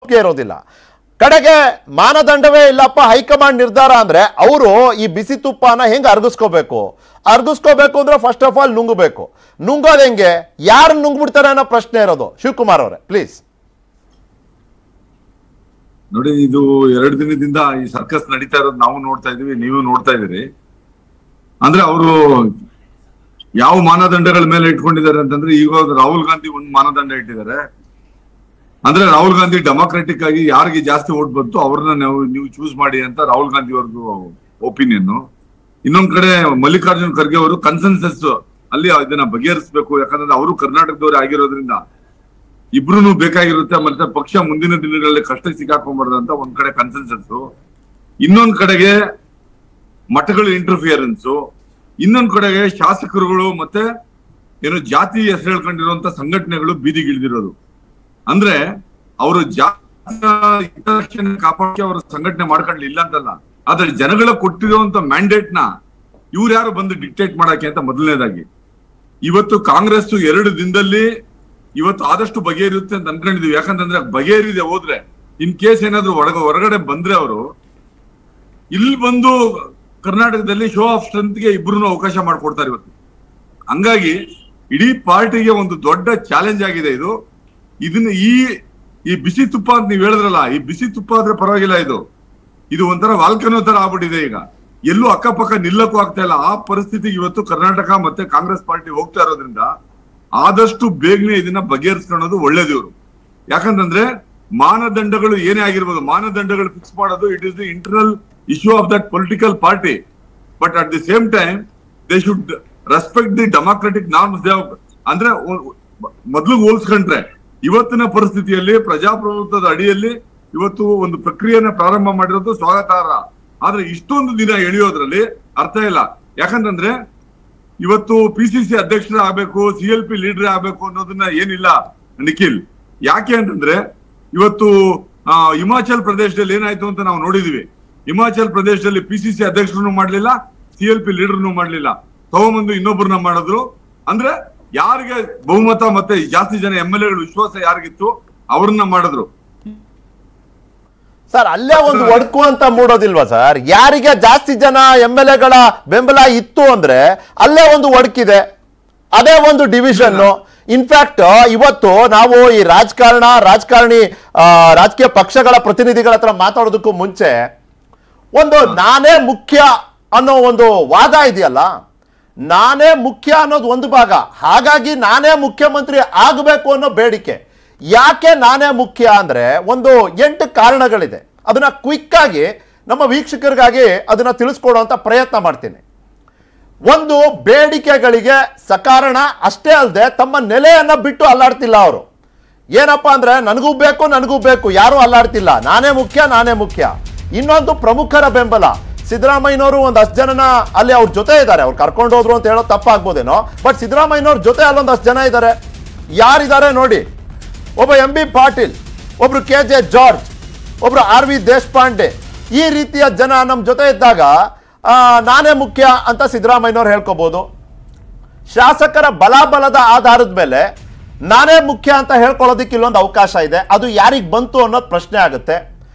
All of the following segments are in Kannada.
ಒಪ್ಪಿಗೆ ಇರೋದಿಲ್ಲ ಕಡೆಗೆ ಮಾನದಂಡವೇ ಇಲ್ಲಪ್ಪ ಹೈಕಮಾಂಡ್ ನಿರ್ಧಾರ ಅಂದ್ರೆ ಅವರು ಈ ಬಿಸಿ ತುಪ್ಪನ ಹೆಂಗೆ ಅರ್ಗಿಸ್ಕೋಬೇಕು ಅರ್ಗಿಸ್ಕೋಬೇಕು ಅಂದ್ರೆ ಫಸ್ಟ್ ಆಫ್ ಆಲ್ ನುಂಗಬೇಕು ನುಂಗೋದು ಹೆಂಗೆ ಯಾರು ನುಂಗ್ಬಿಡ್ತಾರೆ ಅನ್ನೋ ಪ್ರಶ್ನೆ ಇರೋದು ಶಿವಕುಮಾರ್ ಅವರೇ ಪ್ಲೀಸ್ ನೋಡಿ ಇದು ಎರಡು ದಿನದಿಂದ ಈ ಸರ್ಕಸ್ ನಡೀತಾ ಇರೋದು ನಾವು ನೋಡ್ತಾ ಇದೀವಿ ನೀವು ನೋಡ್ತಾ ಇದೀರಿ ಅಂದ್ರೆ ಅವರು ಯಾವ ಮಾನದಂಡಗಳ ಮೇಲೆ ಇಟ್ಕೊಂಡಿದ್ದಾರೆ ಅಂತಂದ್ರೆ ಈಗ ರಾಹುಲ್ ಗಾಂಧಿ ಒಂದು ಮಾನದಂಡ ಇಟ್ಟಿದ್ದಾರೆ ಅಂದ್ರೆ ರಾಹುಲ್ ಗಾಂಧಿ ಡೆಮಾಕ್ರೆಟಿಕ್ ಆಗಿ ಯಾರಿಗೆ ಜಾಸ್ತಿ ಓಟ್ ಬಂತು ಅವ್ರನ್ನ ನಾವು ನೀವು ಚೂಸ್ ಮಾಡಿ ಅಂತ ರಾಹುಲ್ ಗಾಂಧಿ ಅವ್ರದ್ದು ಒಪಿನಿಯನ್ ಇನ್ನೊಂದ್ ಕಡೆ ಮಲ್ಲಿಕಾರ್ಜುನ್ ಖರ್ಗೆ ಅವರು ಕನ್ಸೆನ್ಸಸ್ ಅಲ್ಲಿ ಇದನ್ನ ಬಗೆಹರಿಸಬೇಕು ಯಾಕಂದ್ರೆ ಅವರು ಕರ್ನಾಟಕದವ್ರು ಆಗಿರೋದ್ರಿಂದ ಇಬ್ರು ಬೇಕಾಗಿರುತ್ತೆ ಮತ್ತೆ ಪಕ್ಷ ಮುಂದಿನ ದಿನಗಳಲ್ಲಿ ಕಷ್ಟ ಸಿಕ್ಕಾಕೊಂಬಾರ್ದು ಅಂತ ಒಂದ್ ಕಡೆ ಕನ್ಸೆನ್ಸಸ್ ಇನ್ನೊಂದ್ ಕಡೆಗೆ ಮಠಗಳ ಇಂಟರ್ಫಿಯರೆನ್ಸ್ ಇನ್ನೊಂದ್ ಕಡೆಗೆ ಶಾಸಕರುಗಳು ಮತ್ತೆ ಏನು ಜಾತಿ ಹೆಸರು ಹೇಳ್ಕೊಂಡಿರುವಂತ ಸಂಘಟನೆಗಳು ಬೀದಿಗಿಳಿದಿರೋದು ಅಂದ್ರೆ ಅವರು ಜಾತಿಯ ಹಿತರಕ್ಷಣೆ ಕಾಪಾಡಕ್ಕೆ ಅವರು ಸಂಘಟನೆ ಮಾಡ್ಕೊಳ್ಳಿಲ್ಲ ಅಂತಲ್ಲ ಆದ್ರೆ ಜನಗಳ ಕೊಟ್ಟಿರುವಂತ ಮ್ಯಾಂಡೇಟ್ ನ ಇವ್ರು ಯಾರು ಬಂದು ಡಿಕ್ಟೇಟ್ ಮಾಡಕ್ಕೆ ಅಂತ ಮೊದಲನೇದಾಗಿ ಇವತ್ತು ಕಾಂಗ್ರೆಸ್ ಎರಡು ದಿನದಲ್ಲಿ ಇವತ್ತು ಆದಷ್ಟು ಬಗೆಹರಿಯುತ್ತೆ ಅಂತ ಅನ್ಕೊಂಡಿದೀವಿ ಯಾಕಂತಂದ್ರೆ ಬಗೆಹರಿದೆ ಹೋದ್ರೆ ಇನ್ ಕೇಸ್ ಏನಾದ್ರು ಒಳಗ ಹೊರಗಡೆ ಬಂದ್ರೆ ಅವರು ಇಲ್ಲಿ ಬಂದು ಕರ್ನಾಟಕದಲ್ಲಿ ಶೋ ಆಫ್ ಸ್ಟ್ರೆಂತ್ ಗೆ ಇಬ್ರು ಅವಕಾಶ ಮಾಡ್ಕೊಡ್ತಾರೆ ಇವತ್ತು ಹಂಗಾಗಿ ಇಡೀ ಪಾರ್ಟಿಗೆ ಒಂದು ದೊಡ್ಡ ಚಾಲೆಂಜ್ ಆಗಿದೆ ಇದು ಇದನ್ನ ಈ ಈ ಬಿಸಿ ತುಪ್ಪ ಅಂತ ನೀವ್ ಹೇಳಿದ್ರಲ್ಲ ಈ ಬಿಸಿ ತುಪ್ಪ ಆದ್ರೆ ಪರವಾಗಿಲ್ಲ ಇದು ಇದು ಒಂಥರ ವಾಲ್ಕನೋ ತರ ಆಗ್ಬಿಟ್ಟಿದೆ ಈಗ ಎಲ್ಲೂ ಅಕ್ಕಪಕ್ಕ ನಿಲ್ಲಕ್ಕೂ ಆಗ್ತಾ ಇಲ್ಲ ಆ ಪರಿಸ್ಥಿತಿಗೆ ಇವತ್ತು ಕರ್ನಾಟಕ ಮತ್ತೆ ಕಾಂಗ್ರೆಸ್ ಪಾರ್ಟಿ ಹೋಗ್ತಾ ಇರೋದ್ರಿಂದ ಆದಷ್ಟು ಬೇಗನೆ ಇದನ್ನ ಬಗೆಹರಿಸ್ಕೊಳ್ಳೋದು ಒಳ್ಳೇದು ಇವರು ಯಾಕಂತಂದ್ರೆ ಮಾನದಂಡಗಳು ಏನೇ ಆಗಿರ್ಬೋದು ಮಾನದಂಡಗಳು ಫಿಕ್ಸ್ ಮಾಡೋದು it is the internal issue of that political party but at the same time they should respect the democratic norms ಅಂದ್ರೆ ಮೊದಲು ಹೋಲ್ಸ್ಕೊಂಡ್ರೆ ಇವತ್ತಿನ ಪರಿಸ್ಥಿತಿಯಲ್ಲಿ ಪ್ರಜಾಪ್ರಭುತ್ವದ ಅಡಿಯಲ್ಲಿ ಇವತ್ತು ಒಂದು ಪ್ರಕ್ರಿಯೆನ ಪ್ರಾರಂಭ ಮಾಡಿರೋದು ಸ್ವಾಗತಾರ್ಹ ಆದ್ರೆ ಇಷ್ಟೊಂದು ದಿನ ಎಳೆಯೋದ್ರಲ್ಲಿ ಅರ್ಥ ಇಲ್ಲ ಯಾಕಂತಂದ್ರೆ ಇವತ್ತು ಪಿ ಸಿ ಸಿ ಅಧ್ಯಕ್ಷರೇ ಆಗ್ಬೇಕು ಸಿ ಎಲ್ ಪಿ ಲೀಡರ್ ಆಗ್ಬೇಕು ಅನ್ನೋದನ್ನ ಏನಿಲ್ಲ ನಿಖಿಲ್ ಯಾಕೆ ಅಂತಂದ್ರೆ ಇವತ್ತು ಆ, ಹಿಮಾಚಲ್ ಪ್ರದೇಶದಲ್ಲಿ ಏನಾಯ್ತು ಅಂತ ನಾವು ನೋಡಿದೀವಿ ಹಿಮಾಚಲ್ ಪ್ರದೇಶದಲ್ಲಿ ಪಿ ಸಿ ಸಿ ಅಧ್ಯಕ್ಷರನ್ನು ಮಾಡ್ಲಿಲ್ಲ ಸಿ ಎಲ್ ಪಿ ಲೀಡರ್ನು ಮಾಡ್ಲಿಲ್ಲ ತಗೊಂಬಂದು ಇನ್ನೊಬ್ಬರನ್ನ ಮಾಡಿದ್ರು ಅಂದ್ರೆ ಯಾರಿಗೆ ಬಹುಮತ ಮತ್ತೆ ಜಾಸ್ತಿ ಜನ ಎಂ ಎಲ್ ಎಗಳು ವಿಶ್ವಾಸ ಯಾರಿಗಿತ್ತು ಅವ್ರನ್ನ ಮಾಡಿದ್ರು ಸರ್ ಅಲ್ಲೇ ಒಂದು ಒಡ್ಕು ಅಂತ ಮೂಡೋದಿಲ್ವಾ ಸರ್ ಯಾರಿಗೆ ಜಾಸ್ತಿ ಜನ ಎಂ ಎಲ್ ಎಗಳ ಬೆಂಬಲ ಇತ್ತು ಅಂದ್ರೆ ಅಲ್ಲೇ ಒಂದು ಒಡಕಿದೆ ಅದೇ ಒಂದು ಡಿವಿಷನ್ ಇನ್ಫ್ಯಾಕ್ಟ್ ಇವತ್ತು ನಾವು ಈ ರಾಜಕಾರಣ ರಾಜಕಾರಣಿ ಆ, ರಾಜಕೀಯ ಪಕ್ಷಗಳ ಪ್ರತಿನಿಧಿಗಳ ಹತ್ರ ಮಾತಾಡೋದಕ್ಕೂ ಮುಂಚೆ ಒಂದು ನಾನೇ ಮುಖ್ಯ ಅನ್ನೋ ಒಂದು ವಾದ ಇದೆಯಲ್ಲ ನಾನೇ ಮುಖ್ಯ ಅನ್ನೋದು ಒಂದು ಭಾಗ ಹಾಗಾಗಿ ನಾನೇ ಮುಖ್ಯಮಂತ್ರಿ ಆಗಬೇಕು ಅನ್ನೋ ಬೇಡಿಕೆ ಯಾಕೆ ನಾನೇ ಮುಖ್ಯ ಅಂದ್ರೆ ಒಂದು ಎಂಟು ಕಾರಣಗಳಿದೆ ಅದನ್ನ ಕ್ವಿಕ್ ಆಗಿ ನಮ್ಮ ವೀಕ್ಷಕರಿಗಾಗಿ ಅದನ್ನ ತಿಳಿಸ್ಕೊಡುವಂತ ಪ್ರಯತ್ನ ಮಾಡ್ತೀನಿ ಒಂದು ಬೇಡಿಕೆಗಳಿಗೆ ಸಕಾರಣ ಅಷ್ಟೇ ಅಲ್ಲದೆ ತಮ್ಮ ನೆಲೆಯನ್ನ ಬಿಟ್ಟು ಅಲ್ಲಾಡ್ತಿಲ್ಲ ಅವರು ಏನಪ್ಪ ಅಂದ್ರೆ ನನಗೂ ಬೇಕು ನನಗೂ ಬೇಕು ಯಾರೂ ಅಲ್ಲಾಡ್ತಿಲ್ಲ ನಾನೇ ಮುಖ್ಯ ನಾನೇ ಮುಖ್ಯ ಇನ್ನೊಂದು ಪ್ರಮುಖರ ಬೆಂಬಲ ಸಿದ್ದರಾಮಯ್ಯನವರು ಒಂದು ಹತ್ತು ಜನನ ಅಲ್ಲಿ ಅವ್ರ ಜೊತೆ ಇದ್ದಾರೆ ಅವ್ರು ಕರ್ಕೊಂಡು ಹೋದ್ರು ಅಂತ ಹೇಳೋ ತಪ್ಪಾಗ್ಬೋದೇನೋ ಬಟ್ ಸಿದ್ದರಾಮಯ್ಯನವ್ರ ಜೊತೆ ಅಲ್ಲೊಂದು ಹತ್ತು ಜನ ಇದ್ದಾರೆ ಯಾರಿದ್ದಾರೆ ನೋಡಿ ಒಬ್ಬ ಎಂ ಬಿ ಪಾಟೀಲ್ ಒಬ್ರು ಕೆ ಜೆ ಜಾರ್ಜ್ ಒಬ್ರು ಆರ್ ವಿ ದೇಶಪಾಂಡೆ ಈ ರೀತಿಯ ಜನ ನಮ್ಮ ಜೊತೆ ಇದ್ದಾಗ ಆ, ನಾನೇ ಮುಖ್ಯ ಅಂತ ಸಿದ್ದರಾಮಯ್ಯನವ್ರು ಹೇಳ್ಕೋಬಹುದು ಶಾಸಕರ ಬಲಾಬಲದ ಆಧಾರದ ಮೇಲೆ ನಾನೇ ಮುಖ್ಯ ಅಂತ ಹೇಳ್ಕೊಳ್ಳೋದಕ್ಕೆ ಇಲ್ಲೊಂದು ಅವಕಾಶ ಇದೆ ಅದು ಯಾರಿಗೆ ಬಂತು ಅನ್ನೋದು ಪ್ರಶ್ನೆ ಆಗುತ್ತೆ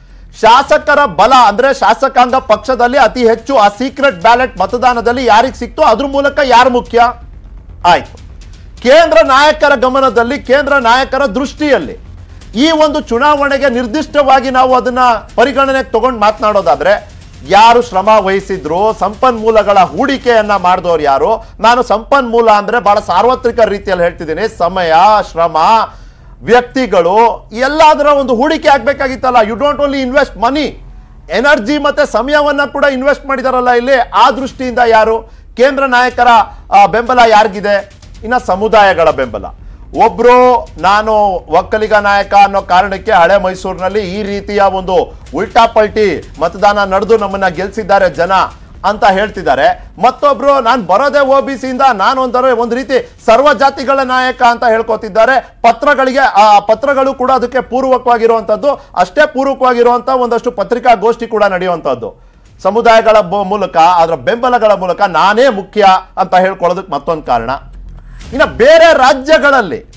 ಶಾಸಕರ ಬಲ ಅಂದ್ರೆ ಶಾಸಕಾಂಗ ಪಕ್ಷದಲ್ಲಿ ಅತಿ ಹೆಚ್ಚು ಆ ಸೀಕ್ರೆಟ್ ಬ್ಯಾಲೆಟ್ ಮತದಾನದಲ್ಲಿ ಯಾರಿಗೆ ಸಿಕ್ತು ಅದ್ರ ಮೂಲಕ ಯಾರು ಮುಖ್ಯ ಆಯ್ತು ಕೇಂದ್ರ ನಾಯಕರ ಗಮನದಲ್ಲಿ ಕೇಂದ್ರ ನಾಯಕರ ದೃಷ್ಟಿಯಲ್ಲಿ ಈ ಒಂದು ಚುನಾವಣೆಗೆ ನಿರ್ದಿಷ್ಟವಾಗಿ ನಾವು ಅದನ್ನ ಪರಿಗಣನೆಗೆ ತಗೊಂಡು ಮಾತನಾಡೋದಾದ್ರೆ ಯಾರು ಶ್ರಮ ವಹಿಸಿದ್ರು ಸಂಪನ್ಮೂಲಗಳ ಹೂಡಿಕೆಯನ್ನ ಮಾಡಿದವ್ರು ಯಾರು ನಾನು ಸಂಪನ್ಮೂಲ ಅಂದ್ರೆ ಬಹಳ ಸಾರ್ವತ್ರಿಕ ರೀತಿಯಲ್ಲಿ ಹೇಳ್ತಿದ್ದೀನಿ ಸಮಯ ಶ್ರಮ ವ್ಯಕ್ತಿಗಳು ಎಲ್ಲದರ ಒಂದು ಹೂಡಿಕೆ ಆಗ್ಬೇಕಾಗಿತ್ತಲ್ಲ you don't only invest money energy ಮತ್ತೆ ಸಮಯವನ್ನ ಕೂಡ ಇನ್ವೆಸ್ಟ್ ಮಾಡಿದಾರಲ್ಲ ಇಲ್ಲಿ ಆ ದೃಷ್ಟಿಯಿಂದ ಯಾರು ಕೇಂದ್ರ ನಾಯಕರ ಆ, ಬೆಂಬಲ ಯಾರಿಗಿದೆ ಇನ್ನ ಸಮುದಾಯಗಳ ಬೆಂಬಲ ಒಬ್ರು ನಾನು ಒಕ್ಕಲಿಗ ನಾಯಕ ಅನ್ನೋ ಕಾರಣಕ್ಕೆ ಹಳೆ ಮೈಸೂರಿನಲ್ಲಿ ಈ ರೀತಿಯ ಒಂದು ಉಲ್ಟಾ ಪಲ್ಟಿ ಮತದಾನ ನಡೆದು ನಮ್ಮನ್ನ ಗೆಲ್ಸಿದ್ದಾರೆ ಜನ ಅಂತ ಹೇಳ್ತಿದ್ದಾರೆ ಮತ್ತೊಬ್ರು ನಾನು ಬರೋದೇ ಒ ಬಿ ಸಿಯಿಂದ ನಾನು ಒಂಥರ ಒಂದು ರೀತಿ ಸರ್ವ ಜಾತಿಗಳ ನಾಯಕ ಅಂತ ಹೇಳ್ಕೊತಿದ್ದಾರೆ ಪತ್ರಗಳಿಗೆ ಆ ಪತ್ರಗಳು ಕೂಡ ಅದಕ್ಕೆ ಪೂರ್ವಕವಾಗಿರುವಂಥದ್ದು ಅಷ್ಟೇ ಪೂರ್ವಕವಾಗಿರುವಂಥ ಒಂದಷ್ಟು ಪತ್ರಿಕಾಗೋಷ್ಠಿ ಕೂಡ ನಡೆಯುವಂಥದ್ದು ಸಮುದಾಯಗಳ ಬ- ಮೂಲಕ ಅದರ ಬೆಂಬಲಗಳ ಮೂಲಕ ನಾನೇ ಮುಖ್ಯ ಅಂತ ಹೇಳ್ಕೊಳ್ಳೋದಕ್ಕೆ ಮತ್ತೊಂದು ಕಾರಣ ಇನ್ನು ಬೇರೆ ರಾಜ್ಯಗಳಲ್ಲಿ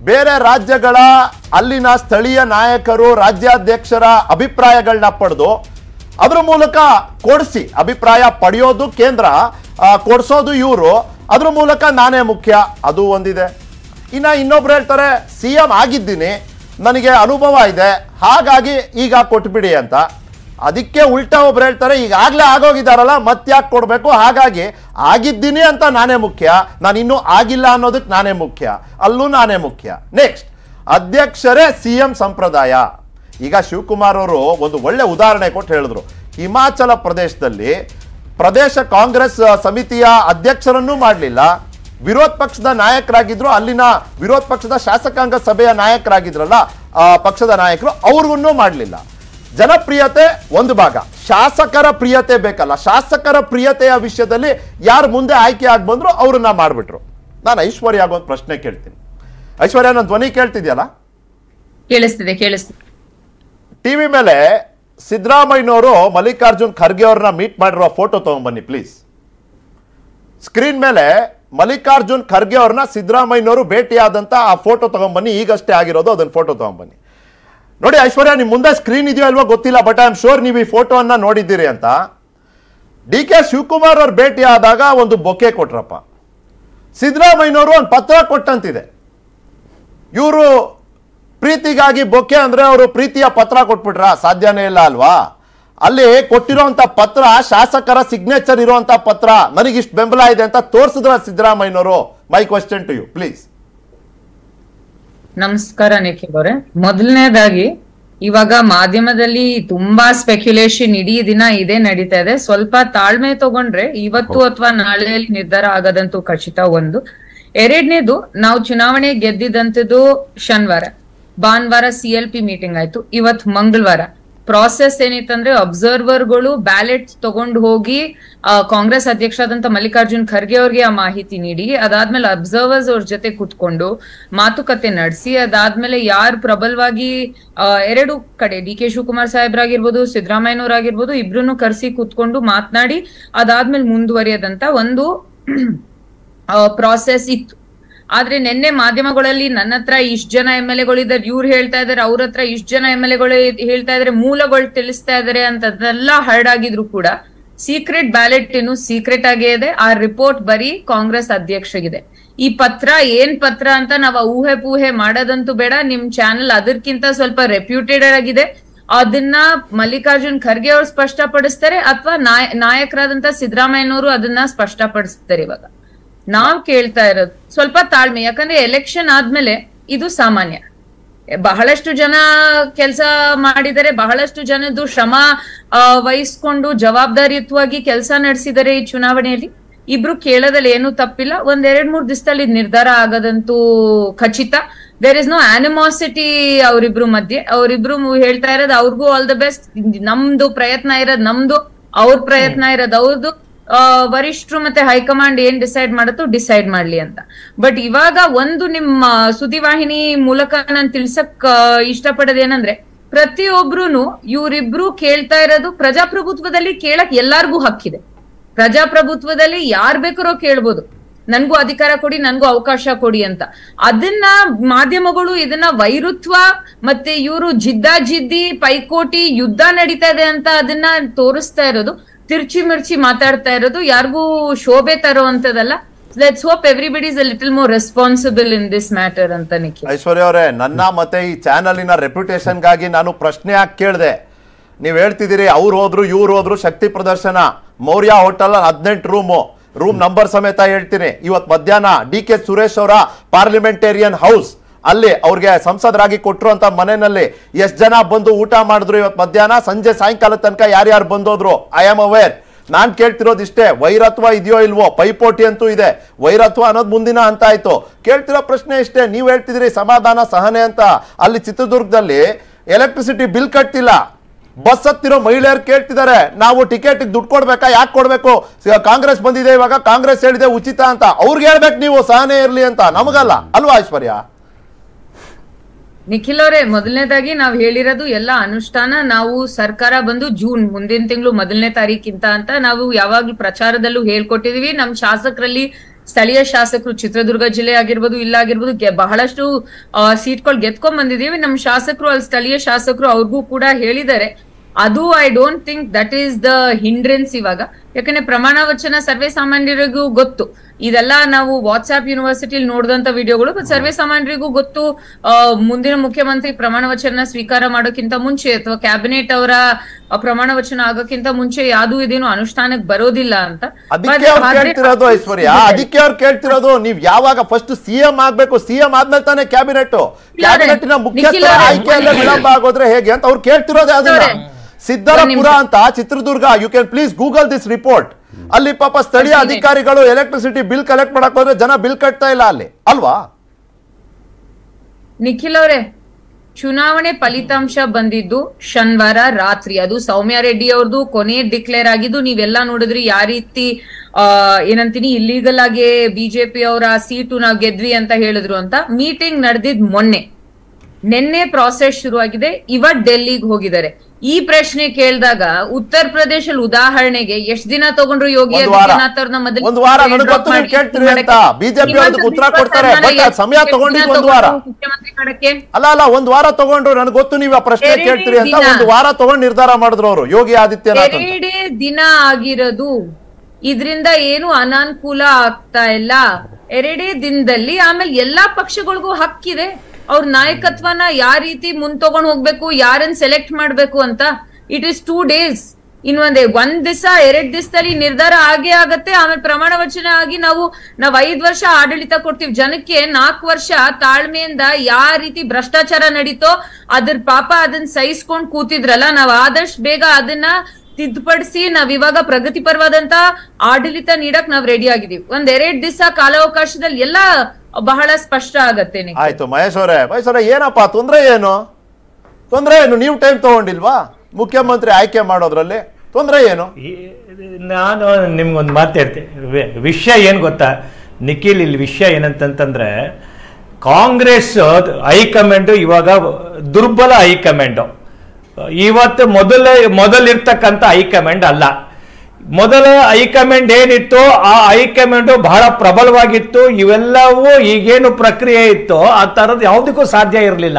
ಬೇರೆ ರಾಜ್ಯಗಳ ಅಲ್ಲಿನ ಸ್ಥಳೀಯ ನಾಯಕರು ರಾಜ್ಯಾಧ್ಯಕ್ಷರ ಅಭಿಪ್ರಾಯಗಳನ್ನ ಪಡೆದು ಅದ್ರ ಮೂಲಕ ಕೊಡಿಸಿ ಅಭಿಪ್ರಾಯ ಪಡೆಯೋದು ಕೇಂದ್ರ ಆ, ಕೊಡ್ಸೋದು ಇವರು ಅದ್ರ ಮೂಲಕ ನಾನೇ ಮುಖ್ಯ ಅದು ಒಂದಿದೆ ಇನ್ನ ಇನ್ನೊಬ್ರು ಹೇಳ್ತಾರೆ ಸಿ ಎಂ ಆಗಿದ್ದೀನಿ ನನಗೆ ಅನುಭವ ಇದೆ ಹಾಗಾಗಿ ಈಗ ಕೊಟ್ಬಿಡಿ ಅಂತ ಅದಕ್ಕೆ ಉಲ್ಟಾ ಒಬ್ರು ಹೇಳ್ತಾರೆ ಈಗಾಗಲೇ ಆಗೋಗಿದಾರಲ್ಲ ಮತ್ತ್ಯಾಕೆ ಕೊಡಬೇಕು ಹಾಗಾಗಿ ಆಗಿದ್ದೀನಿ ಅಂತ ನಾನೇ ಮುಖ್ಯ ನಾನು ಇನ್ನೂ ಆಗಿಲ್ಲ ಅನ್ನೋದಕ್ಕೆ ನಾನೇ ಮುಖ್ಯ ಅಲ್ಲೂ ನಾನೇ ಮುಖ್ಯ ನೆಕ್ಸ್ಟ್ ಅಧ್ಯಕ್ಷರೇ ಸಿ ಎಂ ಸಂಪ್ರದಾಯ ಈಗ ಶಿವಕುಮಾರ್ ಅವರು ಒಂದು ಒಳ್ಳೆ ಉದಾಹರಣೆ ಕೊಟ್ಟು ಹೇಳಿದ್ರು ಹಿಮಾಚಲ ಪ್ರದೇಶದಲ್ಲಿ ಪ್ರದೇಶ ಕಾಂಗ್ರೆಸ್ ಆ, ಸಮಿತಿಯ ಅಧ್ಯಕ್ಷರನ್ನೂ ಮಾಡಲಿಲ್ಲ ವಿರೋಧ ಪಕ್ಷದ ನಾಯಕರಾಗಿದ್ರು ಅಲ್ಲಿನ ವಿರೋಧ ಪಕ್ಷದ ಶಾಸಕಾಂಗ ಸಭೆಯ ನಾಯಕರಾಗಿದ್ರಲ್ಲ ಆ ಪಕ್ಷದ ನಾಯಕರು ಅವ್ರಿಗೂ ಮಾಡಲಿಲ್ಲ ಜನಪ್ರಿಯತೆ ಒಂದು ಭಾಗ ಶಾಸಕರ ಪ್ರಿಯತೆ ಬೇಕಲ್ಲ ಶಾಸಕರ ಪ್ರಿಯತೆಯ ವಿಷಯದಲ್ಲಿ ಯಾರು ಮುಂದೆ ಆಯ್ಕೆ ಆಗಿ ಬಂದ್ರು ಅವ್ರನ್ನ ಮಾಡಿಬಿಟ್ರು ನಾನು ಐಶ್ವರ್ಯ ಒಂದು ಪ್ರಶ್ನೆ ಕೇಳ್ತೀನಿ ಐಶ್ವರ್ಯ ನನ್ನ ಧ್ವನಿ ಕೇಳ್ತಿದ್ಯಲ್ಲ ಕೇಳಿಸ್ತಿದೆ ಕೇಳಿಸ್ತಿದೆ ಟಿವಿ ಮೇಲೆ ಸಿದ್ದರಾಮಯ್ಯನವರು ಮಲ್ಲಿಕಾರ್ಜುನ್ ಖರ್ಗೆ ಅವ್ರನ್ನ ಮೀಟ್ ಮಾಡಿರೋ ಫೋಟೋ ತಗೊಂಬನ್ನಿ ಪ್ಲೀಸ್ ಸ್ಕ್ರೀನ್ ಮೇಲೆ ಮಲ್ಲಿಕಾರ್ಜುನ್ ಖರ್ಗೆ ಅವ್ರನ್ನ ಸಿದ್ದರಾಮಯ್ಯನವರು ಭೇಟಿಯಾದಂತ ಆ ಫೋಟೋ ತಗೊಂಬನ್ನಿ ಈಗಷ್ಟೇ ಆಗಿರೋದು ಅದನ್ನ ಫೋಟೋ ತಗೊಂಬನ್ನಿ ನೋಡಿ ಐಶ್ವರ್ಯ ನಿಮ್ ಮುಂದೆ ಸ್ಕ್ರೀನ್ ಇದೆಯೋ ಅಲ್ವೋ ಗೊತ್ತಿಲ್ಲ ಬಟ್ ಐ ಆಮ್ ಶೋರ್ ನೀವು ಈ ಫೋಟೋವನ್ನ ನೋಡಿದ್ದೀರಿ ಅಂತ ಡಿ ಕೆ ಶಿವಕುಮಾರ್ ಅವ್ರ ಭೇಟಿ ಆದಾಗ ಒಂದು ಬೊಕ್ಕೆ ಕೊಟ್ರಪ್ಪ ಸಿದ್ದರಾಮಯ್ಯನವರು ಒಂದು ಪತ್ರ ಕೊಟ್ಟಂತಿದೆ ಇವರು ಪ್ರೀತಿಗಾಗಿ ಬೊಕ್ಕೆ ಅಂದ್ರೆ ಅವರು ಪ್ರೀತಿಯ ಪತ್ರ ಕೊಟ್ಬಿಟ್ರ ಸಾಧ್ಯನೇ ಇಲ್ಲ ಅಲ್ವಾ ಅಲ್ಲಿ ಕೊಟ್ಟಿರೋಂಥ ಪತ್ರ ಶಾಸಕರ ಸಿಗ್ನೇಚರ್ ಇರುವಂತ ಪತ್ರ ನನಗಿಷ್ಟು ಬೆಂಬಲ ಇದೆ ಅಂತ ತೋರಿಸಿದ್ರ ಸಿದ್ದರಾಮಯ್ಯನವರು my question to you please ನಮಸ್ಕಾರ ನಿಖಿಲ್ ಅವರೇ ಮೊದಲನೇದಾಗಿ ಇವಾಗ ಮಾಧ್ಯಮದಲ್ಲಿ ತುಂಬಾ ಸ್ಪೆಕ್ಯುಲೇಷನ್ ಇಡೀ ದಿನ ಇದೇ ನಡೀತಾ ಇದೆ ಸ್ವಲ್ಪ ತಾಳ್ಮೆ ತಗೊಂಡ್ರೆ ಇವತ್ತು ಅಥವಾ ನಾಳೆಯಲ್ಲಿ ನಿರ್ಧಾರ ಆಗದಂತೂ ಖಚಿತ ಒಂದು ಎರಡನೇದು ನಾವು ಚುನಾವಣೆ ಗೆದ್ದಿದಂತದ್ದು ಶನಿವಾರ ಭಾನುವಾರ ಸಿ ಎಲ್ ಪಿ ಮೀಟಿಂಗ್ ಆಯ್ತು ಇವತ್ ಮಂಗಳವಾರ ಪ್ರಾಸೆಸ್ ಏನಿತ್ತಂದ್ರೆ ಅಬ್ಸರ್ವರ್ಗಳು ಬ್ಯಾಲೆಟ್ ತಗೊಂಡು ಹೋಗಿ ಆ, ಕಾಂಗ್ರೆಸ್ ಅಧ್ಯಕ್ಷರಾದಂತ ಮಲ್ಲಿಕಾರ್ಜುನ್ ಖರ್ಗೆ ಅವ್ರಿಗೆ ಆ ಮಾಹಿತಿ ನೀಡಿ ಅದಾದ್ಮೇಲೆ ಅಬ್ಸರ್ವರ್ಸ್ ಅವ್ರ ಜೊತೆ ಕುತ್ಕೊಂಡು ಮಾತುಕತೆ ನಡೆಸಿ ಅದಾದ್ಮೇಲೆ ಯಾರು ಪ್ರಬಲವಾಗಿ ಆ, ಎರಡು ಕಡೆ ಡಿ ಕೆ ಶಿವಕುಮಾರ್ ಸಾಹೇಬ್ರಾಗಿರ್ಬೋದು ಸಿದ್ದರಾಮಯ್ಯನವರಾಗಿರ್ಬೋದು ಇಬ್ರು ಕರ್ಸಿ ಕುತ್ಕೊಂಡು ಮಾತನಾಡಿ ಅದಾದ್ಮೇಲೆ ಮುಂದುವರಿಯದಂತ ಒಂದು ಪ್ರಾಸೆಸ್ ಇತ್ತು ಆದ್ರೆ ನಿನ್ನೆ ಮಾಧ್ಯಮಗಳಲ್ಲಿ ನನ್ನ ಹತ್ರ ಇಷ್ಟ ಜನ ಎಂ ಎಲ್ ಎಗಳಿದ್ದಾರೆ ಇವ್ರು ಹೇಳ್ತಾ ಇದಾರೆ ಅವ್ರ ಹತ್ರ ಇಷ್ಟ ಜನ ಎಂ ಎಲ್ ಎಗಳು ಹೇಳ್ತಾ ಇದಾರೆ ಮೂಲಗಳು ತಿಳಿಸ್ತಾ ಇದಾರೆ ಅಂತದೆಲ್ಲ ಹರ್ಡ್ ಆಗಿದ್ರು ಕೂಡ ಸೀಕ್ರೆಟ್ ಬ್ಯಾಲೆಟ್ ಇನ್ನು ಸೀಕ್ರೆಟ್ ಆಗೇ ಇದೆ ಆ ರಿಪೋರ್ಟ್ ಬರೀ ಕಾಂಗ್ರೆಸ್ ಅಧ್ಯಕ್ಷಗಿದೆ ಈ ಪತ್ರ ಏನ್ ಪತ್ರ ಅಂತ ನಾವ್ ಆ ಊಹೆ ಪೂಹೆ ಮಾಡೋದಂತೂ ಬೇಡ ನಿಮ್ ಚಾನೆಲ್ ಅದಕ್ಕಿಂತ ಸ್ವಲ್ಪ ರೆಪ್ಯೂಟೆಡ್ ಆಗಿದೆ ಅದನ್ನ ಮಲ್ಲಿಕಾರ್ಜುನ್ ಖರ್ಗೆ ಅವ್ರು ಸ್ಪಷ್ಟಪಡಿಸ್ತಾರೆ ಅಥವಾ ನಾಯ ನಾಯಕರಾದಂತ ಸಿದ್ದರಾಮಯ್ಯನವರು ಅದನ್ನ ಸ್ಪಷ್ಟಪಡಿಸ್ತಾರೆ ಇವಾಗ ನಾವ್ ಕೇಳ್ತಾ ಇರೋದು ಸ್ವಲ್ಪ ತಾಳ್ಮೆ ಯಾಕಂದ್ರೆ ಎಲೆಕ್ಷನ್ ಆದ್ಮೇಲೆ ಇದು ಸಾಮಾನ್ಯ ಬಹಳಷ್ಟು ಜನ ಕೆಲಸ ಮಾಡಿದರೆ ಬಹಳಷ್ಟು ಜನದ್ದು ಶ್ರಮ ಆ, ವಹಿಸ್ಕೊಂಡು ಜವಾಬ್ದಾರಿಯುತವಾಗಿ ಕೆಲಸ ನಡೆಸಿದರೆ ಈ ಚುನಾವಣೆಯಲ್ಲಿ ಇಬ್ರು ಕೇಳೋದ್ರಲ್ಲಿ ಏನು ತಪ್ಪಿಲ್ಲ ಒಂದ್ ಎರಡ್ ಮೂರ್ ದಿವಸದಲ್ಲಿ ನಿರ್ಧಾರ ಆಗೋದಂತೂ ಖಚಿತ ದೇರ್ ಇಸ್ ನೋ ಆನಿಮಾಸಿಟಿ ಅವರಿಬ್ರು ಮಧ್ಯೆ ಅವರಿಬ್ರು ಹೇಳ್ತಾ ಇರೋದು ಅವ್ರಿಗೂ ಆಲ್ ದ ಬೆಸ್ಟ್ ನಮ್ದು ಪ್ರಯತ್ನ ಇರೋದು ನಮ್ದು ಅವ್ರ ಪ್ರಯತ್ನ ಇರೋದು ಅವ್ರದ್ದು ಆ, ವರಿಷ್ಠರು ಮತ್ತೆ ಹೈಕಮಾಂಡ್ ಏನ್ ಡಿಸೈಡ್ ಮಾಡುತ್ತೋ ಡಿಸೈಡ್ ಮಾಡ್ಲಿ ಅಂತ ಬಟ್ ಇವಾಗ ಒಂದು ನಿಮ್ಮ ಸುದ್ದಿವಾಹಿನಿ ಮೂಲಕ ನಾನು ತಿಳ್ಸಕ್ ಆ, ಇಷ್ಟಪಡೋದೇನಂದ್ರೆ ಪ್ರತಿಯೊಬ್ರುನು ಇವ್ರಿಬ್ರು ಕೇಳ್ತಾ ಇರೋದು ಪ್ರಜಾಪ್ರಭುತ್ವದಲ್ಲಿ ಕೇಳಕ್ ಎಲ್ಲಾರ್ಗೂ ಹಕ್ಕಿದೆ ಪ್ರಜಾಪ್ರಭುತ್ವದಲ್ಲಿ ಯಾರ್ ಬೇಕಾರೋ ಕೇಳ್ಬೋದು ನನ್ಗೂ ಅಧಿಕಾರ ಕೊಡಿ ನನ್ಗೂ ಅವಕಾಶ ಕೊಡಿ ಅಂತ ಅದನ್ನ ಮಾಧ್ಯಮಗಳು ಇದನ್ನ ವೈರುತ್ವ ಮತ್ತೆ ಇವರು ಜಿದ್ದಾಜಿದ್ದಿ ಪೈಕೋಟಿ ಯುದ್ಧ ನಡೀತಾ ಇದೆ ಅಂತ ಅದನ್ನ ತೋರಿಸ್ತಾ ಇರೋದು ತಿರ್ಚಿ ಮಿರ್ಚಿ ಮಾತಾಡ್ತಾ ಇರೋದು ಯಾರಿಗೂ ಶೋಭೆ ತರುವಂತದಲ್ಲ let's hope everybody is a little more responsible in this matter ಅಂತ ನಿಖಿಲ್ ಐಶ್ವರ್ಯ ಅವರೇ ನನ್ನ ಮತ್ತೆ ಈ ಚಾನಲಿನ ರೆಪ್ಯುಟೇಷನ್ಗಾಗಿ ನಾನು ಪ್ರಶ್ನೆ ಹಾಕಿ ಕೇಳಿದೆ ನೀವು ಹೇಳ್ತಿದ್ದೀರಿ ಅವ್ರು ಹೋದ್ರು ಇವ್ರು ಹೋದ್ರು ಶಕ್ತಿ ಪ್ರದರ್ಶನ ಮೌರ್ಯ ಹೋಟೆಲ್ ಹದಿನೆಂಟು ರೂಮು ರೂಮ್ ನಂಬರ್ ಸಮೇತ ಹೇಳ್ತೀನಿ ಇವತ್ತು ಮಧ್ಯಾಹ್ನ ಡಿ ಕೆ ಸುರೇಶ್ ಅವರ ಪಾರ್ಲಿಮೆಂಟೇರಿಯನ್ ಹೌಸ್ ಅಲ್ಲಿ ಅವ್ರಿಗೆ ಸಂಸದರಾಗಿ ಕೊಟ್ಟರು ಅಂತ ಮನೆಯಲ್ಲಿ ಎಷ್ಟು ಜನ ಬಂದು ಊಟ ಮಾಡಿದ್ರು ಇವತ್ತು ಮಧ್ಯಾಹ್ನ ಸಂಜೆ ಸಾಯಂಕಾಲ ತನಕ ಯಾರ್ಯಾರು ಬಂದೋದ್ರು ಐ ಆಮ್ ಅವೇರ್ ನಾನ್ ಕೇಳ್ತಿರೋದು ಇಷ್ಟೇ ವೈರತ್ವ ಇದೆಯೋ ಇಲ್ವೋ ಪೈಪೋಟಿ ಅಂತೂ ಇದೆ ವೈರತ್ವ ಅನ್ನೋದು ಮುಂದಿನ ಹಂತ ಆಯ್ತು ಕೇಳ್ತಿರೋ ಪ್ರಶ್ನೆ ಇಷ್ಟೇ ನೀವು ಹೇಳ್ತಿದ್ರಿ ಸಮಾಧಾನ ಸಹನೆ ಅಂತ ಅಲ್ಲಿ ಚಿತ್ರದುರ್ಗದಲ್ಲಿ ಎಲೆಕ್ಟ್ರಿಸಿಟಿ ಬಿಲ್ ಕಟ್ತಿಲ್ಲ ಬಸ್ ಹತ್ತಿರೋ ಮಹಿಳೆಯರು ಕೇಳ್ತಿದ್ದಾರೆ ನಾವು ಟಿಕೆಟ್ ದುಡ್ಡು ಕೊಡ್ಬೇಕಾ ಯಾಕೆ ಕೊಡ್ಬೇಕು ಸ- ಕಾಂಗ್ರೆಸ್ ಬಂದಿದೆ ಇವಾಗ ಕಾಂಗ್ರೆಸ್ ಹೇಳಿದೆ ಉಚಿತ ಅಂತ ಅವ್ರಿಗೆ ಹೇಳ್ಬೇಕು ನೀವು ಸಹನೆ ಇರ್ಲಿ ಅಂತ ನಮಗಲ್ಲ ಅಲ್ವಾ ಐಶ್ವರ್ಯ ನಿಖಿಲ್ ಅವರೇ ಮೊದಲನೇದಾಗಿ ನಾವ್ ಹೇಳಿರೋದು ಎಲ್ಲ ಅನುಷ್ಠಾನ ನಾವು ಸರ್ಕಾರ ಬಂದು ಜೂನ್ ಮುಂದಿನ ತಿಂಗಳು ಮೊದಲನೇ ತಾರೀಕಿಂತ ಅಂತ ನಾವು ಯಾವಾಗ್ಲೂ ಪ್ರಚಾರದಲ್ಲೂ ಹೇಳ್ಕೊಟ್ಟಿದೀವಿ ನಮ್ ಶಾಸಕರಲ್ಲಿ ಸ್ಥಳೀಯ ಶಾಸಕರು ಚಿತ್ರದುರ್ಗ ಜಿಲ್ಲೆ ಆಗಿರ್ಬೋದು ಇಲ್ಲ ಆಗಿರ್ಬೋದು ಗೆ- ಬಹಳಷ್ಟು ಸೀಟ್ಗಳು ಗೆದ್ಕೊಂಡ್ ಬಂದಿದೀವಿ ನಮ್ಮ ಶಾಸಕರು ಅಲ್ಲಿ ಸ್ಥಳೀಯ ಶಾಸಕರು ಅವ್ರಿಗೂ ಕೂಡ ಹೇಳಿದ್ದಾರೆ ಅದು I don't think that is the hindrance ಇವಾಗ ಯಾಕಂದ್ರೆ ಪ್ರಮಾಣ ವಚನ ಸರ್ವೇ ಸಾಮಾನ್ಯರಿಗೂ ಗೊತ್ತು ಇದೆಲ್ಲ ನಾವು ವಾಟ್ಸ್ಆಪ್ ಯೂನಿವರ್ಸಿಟಿಲಿ ನೋಡಿದಂತ ವಿಡಿಯೋಗಳು ಬಟ್ ಸರ್ವೇ ಸಾಮಾನ್ಯರಿಗೂ ಗೊತ್ತು ಆ, ಮುಂದಿನ ಮುಖ್ಯಮಂತ್ರಿ ಪ್ರಮಾಣ ವಚನ ಸ್ವೀಕಾರ ಮಾಡೋಕ್ಕಿಂತ ಮುಂಚೆ ಅಥವಾ ಕ್ಯಾಬಿನೆಟ್ ಅವರ ಆ, ಪ್ರಮಾಣ ವಚನ ಆಗೋಕ್ಕಿಂತ ಮುಂಚೆ ಯಾವ್ದು ಇದೇನು ಅನುಷ್ಠಾನಕ್ಕೆ ಬರೋದಿಲ್ಲ ಅಂತ ಅದಕ್ಕೆ ಅವ್ರು ಆದ್ರೆ- ಕೇಳ್ತಿರೋದು ಐಶ್ವರ್ಯ ಅದಕ್ಕೆ ಅವ್ರು ಕೇಳ್ತಿರೋದು ನೀವ್ ಯಾವಾಗ ಫಸ್ಟ್ ಸಿಎಂ ಆಗ್ಬೇಕು ಸಿಎಂ ಆದ್ಮೇಲೆ ತಾನೇ ಕ್ಯಾಬಿನೆಟ್ ಕ್ಯಾಬಿನೆಟ್ನ ಮುಖ್ಯಸ್ಥರ ನಿಖಿಲ್ ಅವರೇ, ಆಯ್ಕೆಯಲ್ಲೇ ವಿಳಂಬ ಆಗೋದ್ರೆ ಹೇಗೆ ಅಂತ ಅವ್ರು ಕೇಳ್ತಿರೋದೇ ಅದನ್ನ ಅವರೇ, ಸಿದ್ದರಪುರ ಅಂತ Chitradurga you can please Google this report ಅಲ್ಲಿ ಪಾಪ ಸ್ಥಳೀಯ ಅಷ್ಟೇ. ಅಧಿಕಾರಿಗಳು ಎಲೆಕ್ಟ್ರಿಸಿಟಿ ಬಿಲ್ ಕಲೆಕ್ಟ್ ಮಾಡಕ್ ಹೋದ್ರೆ ಜನ ಬಿಲ್ ಕಟ್ತಾ ಇಲ್ಲ ಅಲ್ಲಿ ಅಲ್ವಾ ನಿಖಿಲ್ ಅವರೇ ಚುನಾವಣೆ ಫಲಿತಾಂಶ ಬಂದಿದ್ದು ಶನಿವಾರ ರಾತ್ರಿ ಅದು ಸೌಮ್ಯ ರೆಡ್ಡಿ ಅವ್ರದ್ದು ಕೊನೆ ಡಿಕ್ಲೇರ್ ಆಗಿದ್ದು ನೀವೆಲ್ಲ ನೋಡಿದ್ರಿ ಯಾವ ರೀತಿ ಆ ಏನಂತೀನಿ ಇಲ್ಲೀಗಲ್ ಆಗಿ ಬಿಜೆಪಿ ಅವರ ಸೀಟು ನಾವು ಗೆದ್ವಿ ಅಂತ ಹೇಳಿದ್ರು ಅಂತ ಮೀಟಿಂಗ್ ನಡೆದಿದ್ ಮೊನ್ನೆ ನಿನ್ನೆ ಪ್ರಾಸೆಸ್ ಶುರುವಾಗಿದೆ ಇವತ್ ಡೆಲ್ಲಿಗೆ ಹೋಗಿದ್ದಾರೆ ಈ ಪ್ರಶ್ನೆ ಕೇಳಿದಾಗ ಉತ್ತರ ಪ್ರದೇಶದಲ್ಲಿ ಉದಾಹರಣೆಗೆ ಎಷ್ಟ್ ದಿನ ತಗೊಂಡ್ರು ಯೋಗಿ ಒಂದು ವಾರ ಆದಿತ್ಯನಾಥ್ ಅವ್ರನ್ನ ಮೊದಲು ಒಂದು ವಾರ ನನಗೆ drop ಗೊತ್ತು ನೀವು ಮಾಡಿ ಕೇಳ್ತೀರಿ ಅಂತ ಮಾಡಕ್ಕೆ. ಬಿಜೆಪಿ ಇವತ್ತು ಅವ್ರಿಗೆ ಉತ್ತರ ಬಿಗ್ ಬಾಸ್ ಕೊಡ್ತಾರೆ ಅವ್ರನ್ನ ಬಟ್ ಎಷ್ಟ್ ಸಮಯ ದಿನ ತಗೊಂಡಿದ್ದು ಒಂದು ವಾರ ತಗೊಂಡ್ರು ಮುಖ್ಯಮಂತ್ರಿ ಮಾಡಕ್ಕೆ ಅಲ್ಲ ಅಲ್ಲ ಒಂದ್ ವಾರ ತಗೊಂಡ್ರು ನನಗೆ ಗೊತ್ತು ನೀವು ಆ ಪ್ರಶ್ನೆ ಎರಡೇ ಕೇಳ್ತೀರಿ ಅಂತ ದಿನ. ಒಂದು ವಾರ ತಗೊಂಡ್ ನಿರ್ಧಾರ ಮಾಡಿದ್ರು ಅವರು ಯೋಗಿ ಆದಿತ್ಯನಾಥ್ ಅಂತ ಎರಡೇ ದಿನ ಆಗಿರೋದು ಇದ್ರಿಂದ ಏನು ಅನಾನುಕೂಲ ಆಗ್ತಾ ಇಲ್ಲ ಎರಡೇ ದಿನದಲ್ಲಿ ಆಮೇಲೆ ಎಲ್ಲಾ ಪಕ್ಷಗಳಿಗೂ ಹಕ್ಕಿದೆ ಅವ್ರ ನಾಯಕತ್ವನ ಯಾವ ರೀತಿ ಮುಂದ್ ತಗೊಂಡ್ ಹೋಗ್ಬೇಕು ಯಾರನ್ನ ಸೆಲೆಕ್ಟ್ ಮಾಡ್ಬೇಕು ಅಂತ ಇಟ್ ಇಸ್ ಟೂ ಡೇಸ್ ಇನ್ನೊಂದೇ ಒಂದ್ ದಿವಸ ಎರಡ್ ದಿವಸದಲ್ಲಿ ನಿರ್ಧಾರ ಆಗೇ ಆಗತ್ತೆ ಆಮೇಲೆ ಪ್ರಮಾಣ ವಚನ ಆಗಿ ನಾವು ನಾವ್ ಐದ್ ವರ್ಷ ಆಡಳಿತ ಕೊಡ್ತೀವಿ ಜನಕ್ಕೆ ನಾಲ್ಕು ವರ್ಷ ತಾಳ್ಮೆಯಿಂದ ಯಾವ ರೀತಿ ಭ್ರಷ್ಟಾಚಾರ ನಡೀತೋ ಅದ್ರ ಪಾಪ ಅದನ್ನ ಸಹಿಸ್ಕೊಂಡ್ ಕೂತಿದ್ರಲ್ಲ ನಾವ್ ಆದಷ್ಟು ಬೇಗ ಅದನ್ನ ತಿದ್ದುಪಡಿಸಿ ನಾವ್ ಇವಾಗ ಪ್ರಗತಿಪರವಾದಂತ ಆಡಳಿತ ನೀಡಕ್ ನಾವ್ ರೆಡಿ ಆಗಿದೀವಿ ಒಂದ್ ಎರಡ್ ದಿವಸ ಕಾಲಾವಕಾಶದಲ್ಲಿ ಎಲ್ಲ ಬಹಳ ಸ್ಪಷ್ಟ ಆಗತ್ತೆ ನಿಖಿಲ್. ಆಯ್ತು ಮಹೇಶ್ ಅವರೇ ಮಹೇಶ್ ಅವರೇ ಏನಪ್ಪ ತೊಂದ್ರೆ ಏನು ತೊಂದ್ರೆ ಏನು ನೀವು ಟೈಮ್ ತಗೊಂಡಿಲ್ವಾ ಮುಖ್ಯಮಂತ್ರಿ ಆಯ್ಕೆ ಮಾಡೋದ್ರಲ್ಲಿ ತೊಂದ್ರೆ ಏನು ಈ- ನಾನು ನಿಮ್ಗೊಂದು ಮಾತು ಹೇಳ್ತೀನಿ ವಿ- ವಿಷಯ ಏನು ಗೊತ್ತಾ ನಿಖಿಲ್ ಇಲ್ಲಿ ವಿಷಯ ಏನಂತಂತಂದ್ರೆ ಕಾಂಗ್ರೆಸ್ ಹೈಕಮಾಂಡ್ ಇವಾಗ ದುರ್ಬಲ ಹೈಕಮಾಂಡು ಇವತ್ತು ಮೊದಲ ಮೊದಲಿರ್ತಕ್ಕಂಥ ಹೈಕಮಾಂಡ್ ಅಲ್ಲ ಮೊದಲ ಹೈಕಮಾಂಡ್ ಏನಿತ್ತು ಆ ಹೈಕಮಾಂಡ್ ಬಹಳ ಪ್ರಬಲವಾಗಿತ್ತು ಇವೆಲ್ಲವೂ ಈಗೇನು ಪ್ರಕ್ರಿಯೆ ಇತ್ತು ಆ ಥರದ್ದು ಯಾವುದಕ್ಕೂ ಸಾಧ್ಯ ಇರಲಿಲ್ಲ